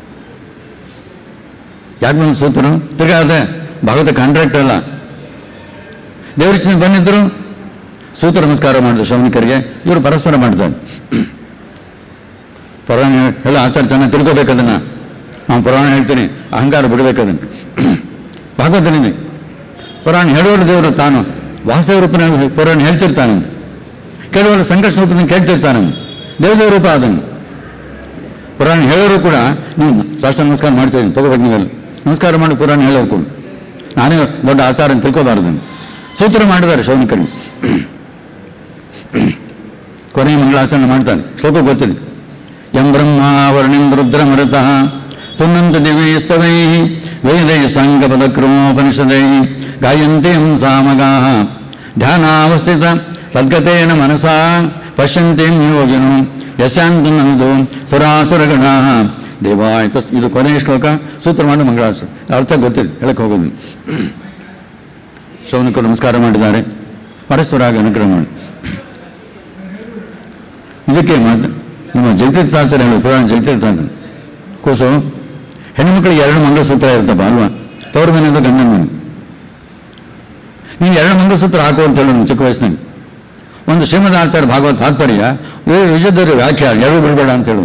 ಯಾಕೆ ಬಂದು ಸೂತರು ತಿರ್ಗಾ ಅದೇ ಭಾಗವತ ಕಾಂಟ್ರಾಕ್ಟ್ ಅಲ್ಲ ದೇವರಿಚ್ಛನೆ ಬಂದಿದ್ದರು ಸೂತ ನಮಸ್ಕಾರ ಮಾಡಿದ್ರು ಶೌನಿಕರಿಗೆ ಇವರು ಪರಸ್ಪರ ಮಾಡ್ತಾರೆ ಪುರಾಣ ಎಲ್ಲ ಆಚಾರ ಚೆನ್ನಾಗಿ ತಿಳ್ಕೊಬೇಕು ಅದನ್ನು ನಾವು ಪುರಾಣ ಹೇಳ್ತೀನಿ ಅಹಂಕಾರ ಬಿಡಬೇಕದನ್ನು ಭಾಗವತನಿದೆ ಪುರಾಣ ಹೇಳೋರು ದೇವರು ತಾನು ವಾಸವ ರೂಪನ ಪುರಾಣ ಹೇಳ್ತಿರ್ತಾನಂತೆ ಕೆಲವರು ಸಂಕಷ್ಟ ರೂಪದಿಂದ ಕೇಳ್ತಿರ್ತಾನೆ ದೇವದೇವ ರೂಪ ಅದನ್ನು ಪುರಾಣ ಹೇಳೋರು ಕೂಡ ನೀವು ಸಾಷ್ಟ ನಮಸ್ಕಾರ ಮಾಡ್ತಿದ್ದೀನಿ ತಗೋಬೇಕು ನೀವೆಲ್ಲ ನಮಸ್ಕಾರ ಮಾಡಿ ಪುರಾಣ ಹೇಳೋರು ಕೂಡ ನಾನೇ ದೊಡ್ಡ ಆಚಾರ ಅಂತ ತಿಳ್ಕೊಬಾರ್ದು ಸೂತ್ರ ಮಾಡಿದ್ದಾರೆ ಶೌನಿಕರು ಕೊನೆಯ ಮಂಗಳಾಚರಣೆ ಮಾಡ್ತಾನೆ ಶ್ಲೋಕ ಗೊತ್ತಿದೆ ಯಂ ಬ್ರಹ್ಮ ವರ್ಣಿಂ ರುದ್ರಮೃತಃ ಸುನ್ನಂತ ದಿವೇ ಸವೈ ವೇದೈ ಸಾಂಗಪದಕ್ರಮೋಪನಿಷದೈ ಗಾಯಂತೆ ಹಂ ಸಾಮಗಾಃ ಧ್ಯಾನಾವಸ್ಥಿತ ತದ್ಗತೇನ ಮನಸಾ ಪಶ್ಯಂತೆ ಯೋಗಿನು ಯಶಾಂತನಂದು ಸುರಾಸುರಗಣ ದೇವಾಯ ತಸ್ ಇದು ಕೊನೆಯ ಶ್ಲೋಕ ಸೂತ್ರ ಮಾಡಿ ಮಂಗಳಾಚರಣೆ ಅರ್ಥ ಗೊತ್ತಿದೆ ಹೇಳಕ್ಕೆ ಹೋಗೋದು ಶೌನಕರು ನಮಸ್ಕಾರ ಮಾಡಿದ್ದಾರೆ ಪರಸ್ಪರಾಗಿ ಅನುಗ್ರಹ ಮಾಡಿ ಇದಕ್ಕೆ ಮಾತು ನಿಮ್ಮ ಜಗತೀರ್ಥಾಚಾರ್ಯ ಹೇಳಿ ಪುರಾಣ ಜಗತೀರ್ಥಾಚಾರ್ಯ ಕೂಸು ಹೆಣ್ಣುಮಕ್ಕಳಿಗೆ ಎರಡು ಮಂಗಲಸೂತ್ರ ಇರ್ತಪ್ಪ ಅಲ್ವಾ ತವ್ರ ಮನೆಯಿಂದ ಗಂಡನ ಮನೆ ನೀನು ಎರಡು ಮಂಗಲಸೂತ್ರ ಹಾಕು ಅಂತ ಹೇಳಿ ಚಿಕ್ಕ ವಯಸ್ಸಿನಾಗ ಒಂದು ಶ್ರೀಮದ್ ಆಚಾರ್ಯ ಭಾಗವತ ತಾತ್ಪರ್ಯ ವಿಜಯದವ್ರ ವ್ಯಾಖ್ಯ ಎರಡು ಬಿಡಬೇಡ ಅಂತ ಹೇಳು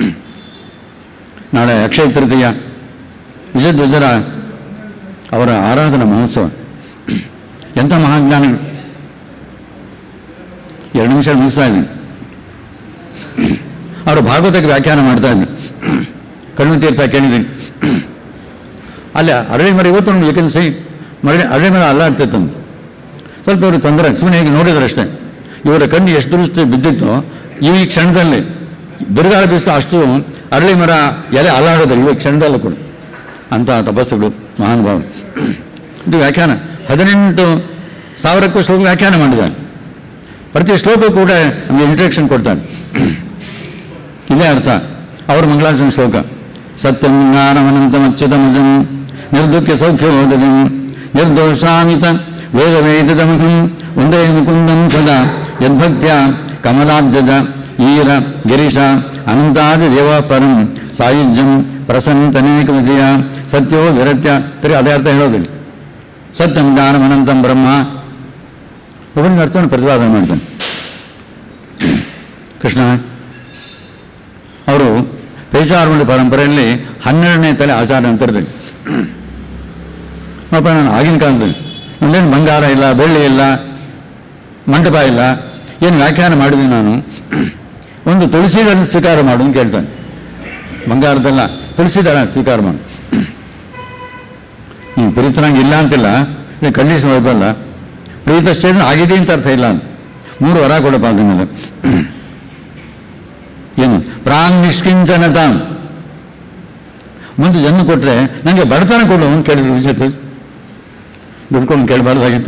ನಾಳೆ ಅಕ್ಷಯ ತೃತೀಯ ವಿಜಯಧ್ವಜರ ಅವರ ಆರಾಧನಾ ಮಹೋತ್ಸವ ಎಂಥ ಮಹಾಜ್ಞಾನಿಗಳು ಎರಡು ನಿಮಿಷ ಮುಗಿಸ್ತಾ ಇದ್ದೀನಿ ಅವರು ಭಾಗವತಕ್ಕೆ ವ್ಯಾಖ್ಯಾನ ಮಾಡ್ತಾ ಇದ್ದರು ಕಣ್ಣು ತೀರ್ಥ ಕೇಳಿದ್ದೀನಿ ಅಲ್ಲಿ ಅರಳಿ ಮರ ಇವತ್ತು ನೋಡಿ ಏಕೆಂದ್ರೆ ಸೈ ಮರಳಿ ಅರಳಿ ಮರ ಅಲ್ಲಾಡ್ತಿತ್ತಂದು ಸ್ವಲ್ಪ ಇವರು ತೊಂದರೆ ಸುಮ್ಮನೆ ಹೇಗೆ ನೋಡಿದ್ರು ಅಷ್ಟೇ ಇವರ ಕಣ್ಣು ಎಷ್ಟು ದೃಷ್ಟಿ ಬಿದ್ದಿತ್ತೋ ಈ ಕ್ಷಣದಲ್ಲಿ ಬಿರುಗಾಳಿ ಬೀಸ್ತಾ ಅಷ್ಟು ಅರಳಿ ಮರ ಎಲೆ ಅಲ್ಲಾಡೋದು ಈ ಕ್ಷಣದಲ್ಲೂ ಕೂಡ ಅಂತಹ ತಪಸ್ಸುಗಳು ಮಹಾನುಭಾವ ಇದು ವ್ಯಾಖ್ಯಾನ ಹದಿನೆಂಟು ಸಾವಿರಕ್ಕೂ ಶ್ಲೋಕ ವ್ಯಾಖ್ಯಾನ ಮಾಡಿದ್ದಾನೆ ಪ್ರತಿ ಶ್ಲೋಕ ಕೂಡ ನಮಗೆ ಇಂಟ್ರಡಕ್ಷನ್ ಕೊಡ್ತಾನೆ ಇದೇ ಅರ್ಥ ಅವ್ರ ಮಂಗಳಾಚರಣ ಶ್ಲೋಕ ಸತ್ಯಂ ಜ್ಞಾನಮನಂತಮಚ್ಯುತಮಜಂ ನಿರ್ದುಃಖ್ಯ ಸೌಖ್ಯೋದಯಂ ನಿರ್ದೋಷಾಮಿತ ವೇದ ವೇದಿತಮಹಂ ಒಂದೇ ಮುಕುಂದಂ ಸದಾ ಯದ್ಭಕ್ತ್ಯ ಕಮಲಾಬ್ಜಜ ಈರ ಗಿರೀಶ ಅನಂತಾದಿ ದೇವ ಪರಂ ಸಾಯುಜ್ಯಂ ಪ್ರಸನ್ನತನೇಕ ವಿಜಯ ಸತ್ಯೋ ವಿರತ್ಯ ತಿರುಗಿ ಅದೇ ಅರ್ಥ ಹೇಳೋದಿಲ್ಲ ಸತ್ಯಂ ಜ್ಞಾನಮನಂತಂ ಬ್ರಹ್ಮ ಒಬ್ಬನಿಗೆ ಅರ್ಥವನ್ನು ಪ್ರತಿಪಾದನೆ ಮಾಡ್ತಾನೆ ಕೃಷ್ಣ ಅವರು ಪೇಚಾರಮಣಿ ಪರಂಪರೆಯಲ್ಲಿ ಹನ್ನೆರಡನೇ ತಲೆ ಆಚಾರ ಅಂತ ಇರ್ತದೆ ಪಾಪ ನಾನು ಆಗಿನ ಕಾಲದಲ್ಲಿ ಒಂದೇನು ಬಂಗಾರ ಇಲ್ಲ ಬೆಳ್ಳಿ ಇಲ್ಲ ಮಂಟಪ ಇಲ್ಲ ಏನು ವ್ಯಾಖ್ಯಾನ ಮಾಡಿದ್ವಿ ನಾನು ಒಂದು ತುಳಸಿದನ್ನು ಸ್ವೀಕಾರ ಮಾಡು ಅಂತ ಕೇಳ್ತಾನೆ ಬಂಗಾರದಲ್ಲ ತುಳಸಿದಳ ಸ್ವೀಕಾರ ಮಾಡು ನೀವು ಪ್ರೀತನಾಗಿ ಇಲ್ಲ ಅಂತಿಲ್ಲ ಕಂಡೀಷನ್ ಓದಲ್ಲ ಪ್ರೀತಶ್ಚೇತನ ಆಗಿದೆ ಅಂತ ಅರ್ಥ ಇಲ್ಲ ಅಂತ ಮೂರು ವರ ಕೊಡಪ್ಪ ಅದನ್ನೆಲ್ಲ ಏನು ಪ್ರಾಂಗ್ ನಿಷ್ಕಿಂಚನತ ಮುಂದೆ ಜನ್ಮ ಕೊಟ್ಟರೆ ನನಗೆ ಬಡತನ ಕೊಡು ಅಂತ ಕೇಳಿದ್ರು ವಿಜೇತ ದುಡ್ಕೊಂಡು ಕೇಳಬಾರ್ದಾಗಿತ್ತು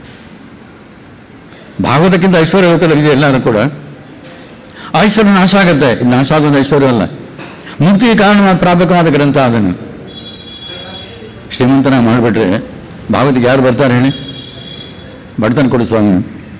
ಭಾಗವತಕ್ಕಿಂತ ಐಶ್ವರ್ಯ ಲೋಕದಲ್ಲಿದೆ ಎಲ್ಲರೂ ಕೂಡ ಐಶ್ವರ್ಯ ನಾಶ ಆಗುತ್ತೆ ಇದು ನಾಶ ಆಗೋದು ಐಶ್ವರ್ಯ ಅಲ್ಲ ಮುಕ್ತಿಗೆ ಕಾರಣ ಪ್ರಾಪಕವಾದ ಗ್ರಂಥ ಅದನ್ನು ಶ್ರೀಮಂತನ ಮಾಡಿಬಿಟ್ರೆ ಭಾಗವತಿಗೆ ಯಾರು ಬರ್ತಾರೆ ಹೇಳಿ ಬಡತನ ಕೊಡು ಸ್ವಾಮಿ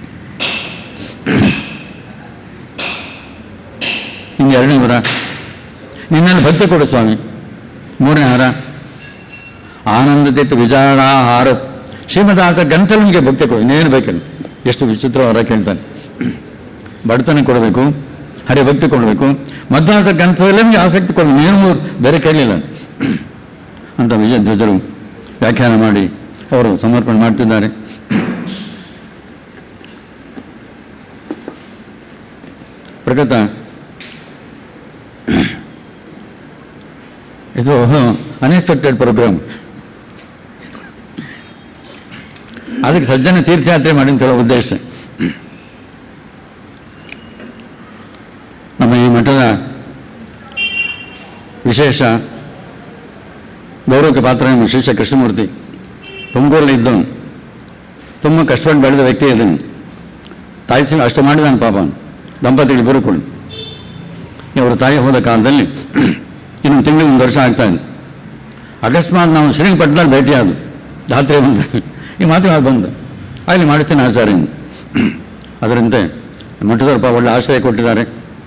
ಇನ್ನು ಎರಡನೇ ವರ ನಿನ್ನಲ್ಲಿ ಭಕ್ತಿ ಕೊಡು ಸ್ವಾಮಿ ಮೂರನೇ ಹಾರ ಆನಂದ ತೀರ್ಥ ವಿಚಾರಾಹಾರ ಶ್ರೀಮದಾಸ ಗಂಟಲು ನಿಮಗೆ ಭಕ್ತಿ ಕೊಡು ಇನ್ನೇನು ಬೇಕಿಲ್ಲ ಎಷ್ಟು ವಿಚಿತ್ರ ವರ ಕೇಳ್ತಾನೆ ಬಡತನ ಕೊಡಬೇಕು ಹರಿಭಕ್ತಿ ಕೊಡಬೇಕು ಮಧ್ವಾಸ ಗ್ರಂಥದಲ್ಲಿ ನಿಮಗೆ ಆಸಕ್ತಿ ಕೊಡು ನೀನು ಮೂರು ಬೇರೆ ಕೇಳಲಿಲ್ಲ ಅಂತ ವಿಜಯ ಧ್ವಜರು ವ್ಯಾಖ್ಯಾನ ಮಾಡಿ ಅವರು ಸಮರ್ಪಣೆ ಮಾಡ್ತಿದ್ದಾರೆ ಪ್ರಕೃತ ಇದು ಅನ್ಎಕ್ಸ್ಪೆಕ್ಟೆಡ್ ಪ್ರೋಗ್ರಾಮ್ ಅದಕ್ಕೆ ಸಜ್ಜನ ತೀರ್ಥಯಾತ್ರೆ ಮಾಡಿ ಅಂತ ಹೇಳೋ ಉದ್ದೇಶ ನಮ್ಮ ಈ ಮಠದ ವಿಶೇಷ ಗೌರವಕ್ಕೆ ಪಾತ್ರ ವಿಶೇಷ ಕೃಷ್ಣಮೂರ್ತಿ ತುಮಕೂರಲ್ಲಿ ಇದ್ದವನು ತುಂಬ ಕಷ್ಟಪಟ್ಟು ಬೆಳೆದ ವ್ಯಕ್ತಿ ಇದನ್ನು ತಾಯಿ ಸಿಂಗ್ ಅಷ್ಟು ಮಾಡಿದಾನೆ ಪಾಪ ಅವನು ದಂಪತಿಗಳು ಬರುಕೊಂಡು ಅವರ ತಾಯಿ ಹೋದ ಕಾಲದಲ್ಲಿ ಇನ್ನೊಂದು ತಿಂಗಳು ಒಂದು ವರ್ಷ ಆಗ್ತಾ ಇದೆ ಅಕಸ್ಮಾತ್ ನಾವು ಶ್ರೀರಂಗಪಟ್ಟಣದಲ್ಲಿ ಭೇಟಿಯಾದ ಜಾತ್ರೆ ಬಂದ ಈ ಮಾತು ಯಾವಾಗ ಬಂದು ಅಲ್ಲಿ ಮಾಡಿಸ್ತೇನೆ ಆಚಾರ್ಯ ಅದರಂತೆ ಮಠದವ್ರಪ್ಪ ಒಳ್ಳೆ ಆಶ್ರಯ ಕೊಟ್ಟಿದ್ದಾರೆ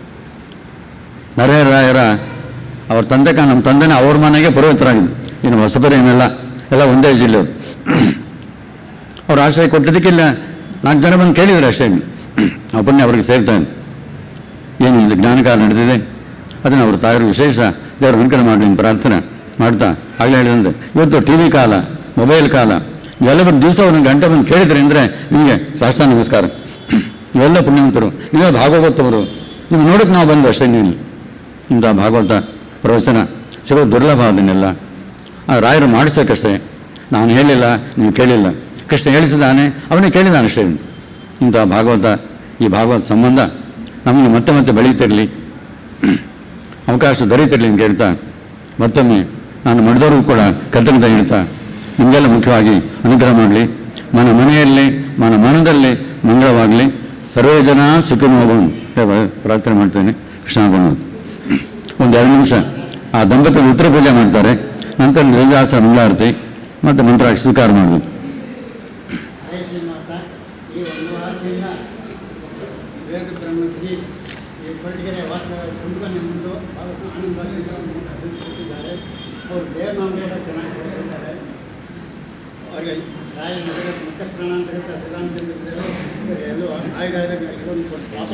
ನರೇರಾಯರ ಅವ್ರ ತಂದೆ ಕಾ ನಮ್ಮ ತಂದೆನೇ ಅವ್ರ ಮನೆಗೆ ಪುರೋಹಿತರಾಗಿದ್ದು ಇನ್ನು ಹೊಸಬರಿ ಏನೆಲ್ಲ ಎಲ್ಲ ಒಂದೇ ಜಿಲ್ಲೆಯವರು ಅವ್ರು ಆಶ್ರಯ ಕೊಟ್ಟಿದ್ದಕ್ಕೆ ಇಲ್ಲ ನಾಲ್ಕು ಜನ ಬಂದು ಕೇಳಿದ್ರು ಅಷ್ಟೇ ಆ ಪುಣ್ಯ ಅವ್ರಿಗೆ ಸೇರ್ತಾನೆ ಏನು ಇದು ಜ್ಞಾನಕಾಲ ನಡೆದಿದೆ ಅದನ್ನು ಅವ್ರ ತಾಯರು ವಿಶೇಷ ದೇವರು ಅನುಕರಣೆ ಮಾಡಲಿ ಅಂತ ಪ್ರಾರ್ಥನೆ ಮಾಡ್ತಾ ಆಗಲೇ ಹೇಳಿದಂತೆ ಇವತ್ತು ಟಿ ವಿ ಕಾಲ ಮೊಬೈಲ್ ಕಾಲ ಇವೆಲ್ಲ ಬಂದು ದಿವಸ ಒಂದೊಂದು ಗಂಟೆ ಬಂದು ಕೇಳಿದ್ರಿ ಅಂದರೆ ನಿಮಗೆ ಸಾಷ್ಟಾಂಗ ನಮಸ್ಕಾರ ಇವೆಲ್ಲ ಪುಣ್ಯವಂತರು ನೀವೇ ಭಾಗವತವರು ನೀವು ನೋಡಕ್ಕೆ ನಾವು ಬಂದು ಅಷ್ಟೇ ನೀವು ಇಂಥ ಭಾಗವತ ಪ್ರವಚನ ಸಿಗೋದು ದುರ್ಲಭ ಅದನ್ನೆಲ್ಲ ಆ ರಾಯರು ಮಾಡಿಸ್ಬೇಕಷ್ಟೇ ನಾನು ಹೇಳಿಲ್ಲ ನೀವು ಕೇಳಿಲ್ಲ ಕೃಷ್ಣ ಹೇಳಿಸಿದಾನೆ ಅವನೇ ಕೇಳಿದಾನೆ ಅಷ್ಟೇ ಇಂಥ ಭಾಗವತ ಈ ಭಾಗವತ ಸಂಬಂಧ ನಮಗೆ ಮತ್ತೆ ಮತ್ತೆ ಬೆಳೀತಿರಲಿ ಅವಕಾಶ ದೊರೀತಿರಲಿ ಅಂತ ಹೇಳ್ತಾ ಮತ್ತೊಮ್ಮೆ ನಾನು ಮಡಿದವ್ರಿಗೂ ಕೂಡ ಕೃತಜ್ಞತೆ ಹೇಳ್ತಾ ನಿಮಗೆಲ್ಲ ಮುಖ್ಯವಾಗಿ ಅನುಗ್ರಹ ಮಾಡಲಿ ಮನ ಮನೆಯಲ್ಲಿ ಮನ ಮನದಲ್ಲಿ ಮಂಗಳವಾಗಲಿ ಸರ್ವೇ ಜನ ಸುಖಿನೋಗನು ಪ್ರಾರ್ಥನೆ ಮಾಡ್ತೇನೆ ಕೃಷ್ಣ ಒಂದು ಎರಡು ನಿಮಿಷ ಆ ದಂಪತಿಗಳು ಉತ್ತರ ಪೂಜೆ ಮಾಡ್ತಾರೆ ನಂತರ ವೇದಾಸ ಮಂಗಳಾರತಿ ಮತ್ತು ಮಂತ್ರ ಸ್ವೀಕಾರ ಮಾಡಬೇಕು ಹರೇ ಶ್ರೀನಿವಾಸ ಈ ಒಂದು ವಾರದಿಂದ ವಿವೇಕ ಬ್ರಹ್ಮಶ್ರೀ ಈ ಕೊರಟಗೆರೆ ವಾಸ ತುಂಬ ನಿಮ್ಮದು ಭಾಳ ಆನಂದವಾಗಿ ಅಭಿವೃದ್ಧಿಸಿದ್ದಾರೆ ಅವರು ದೇವನಾಮ ಕೂಡ ಚೆನ್ನಾಗಿ ಕೊಟ್ಟಿದ್ದಾರೆ ಅವರಿಗೆ ಸಾಯ ನಗರ ಮತ್ತೆ ಪ್ರಾಣಾಂತರಿತ ಶ್ರೀರಾಮಚಂದ್ರ ದೇವರು ಎಲ್ಲೂ ಆಯುರಾರೋಗ್ಯ ಇಷ್ಟೊಂದು ಕೊಟ್ಟು ಪಾಪ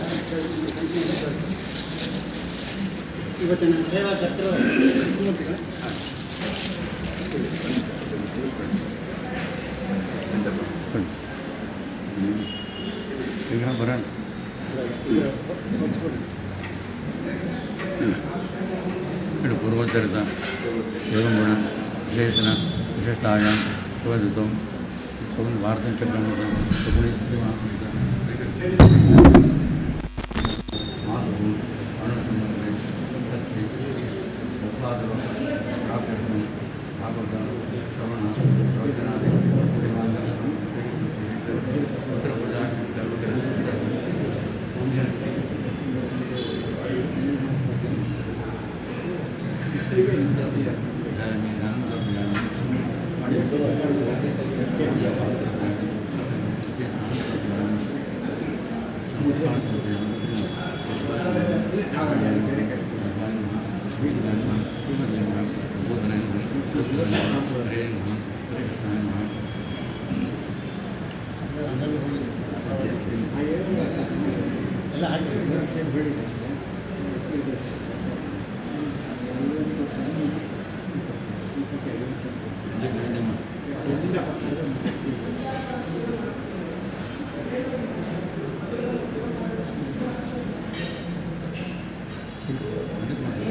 ಇವತ್ತಿನ ಸೇವಾ ಕರ್ತರು ಕೃಷ್ಣಮೂರ್ತಿಗಳು ಇಡು ಪೂರ್ವಚರಿತ ಏವಂಗುಣ ವಿಶೇಷಣ ವಿಶಿಷ್ಟಾಯ ಶಿವಜಿತು ಸುಗಂಧ ಭಾರತ ಚಕ್ರ ಸುಗುಣಿ ಸಾಧು ಪ್ರಾಪ್ಯರ್ಥನೆ ಭಾಗವತ ಶ್ರವಣ ಪ್ರವಚನಾದಿ ಉತ್ತರ ಪೂಜಾ ಎಲ್ಲ ಹಾಕಿ Thank you.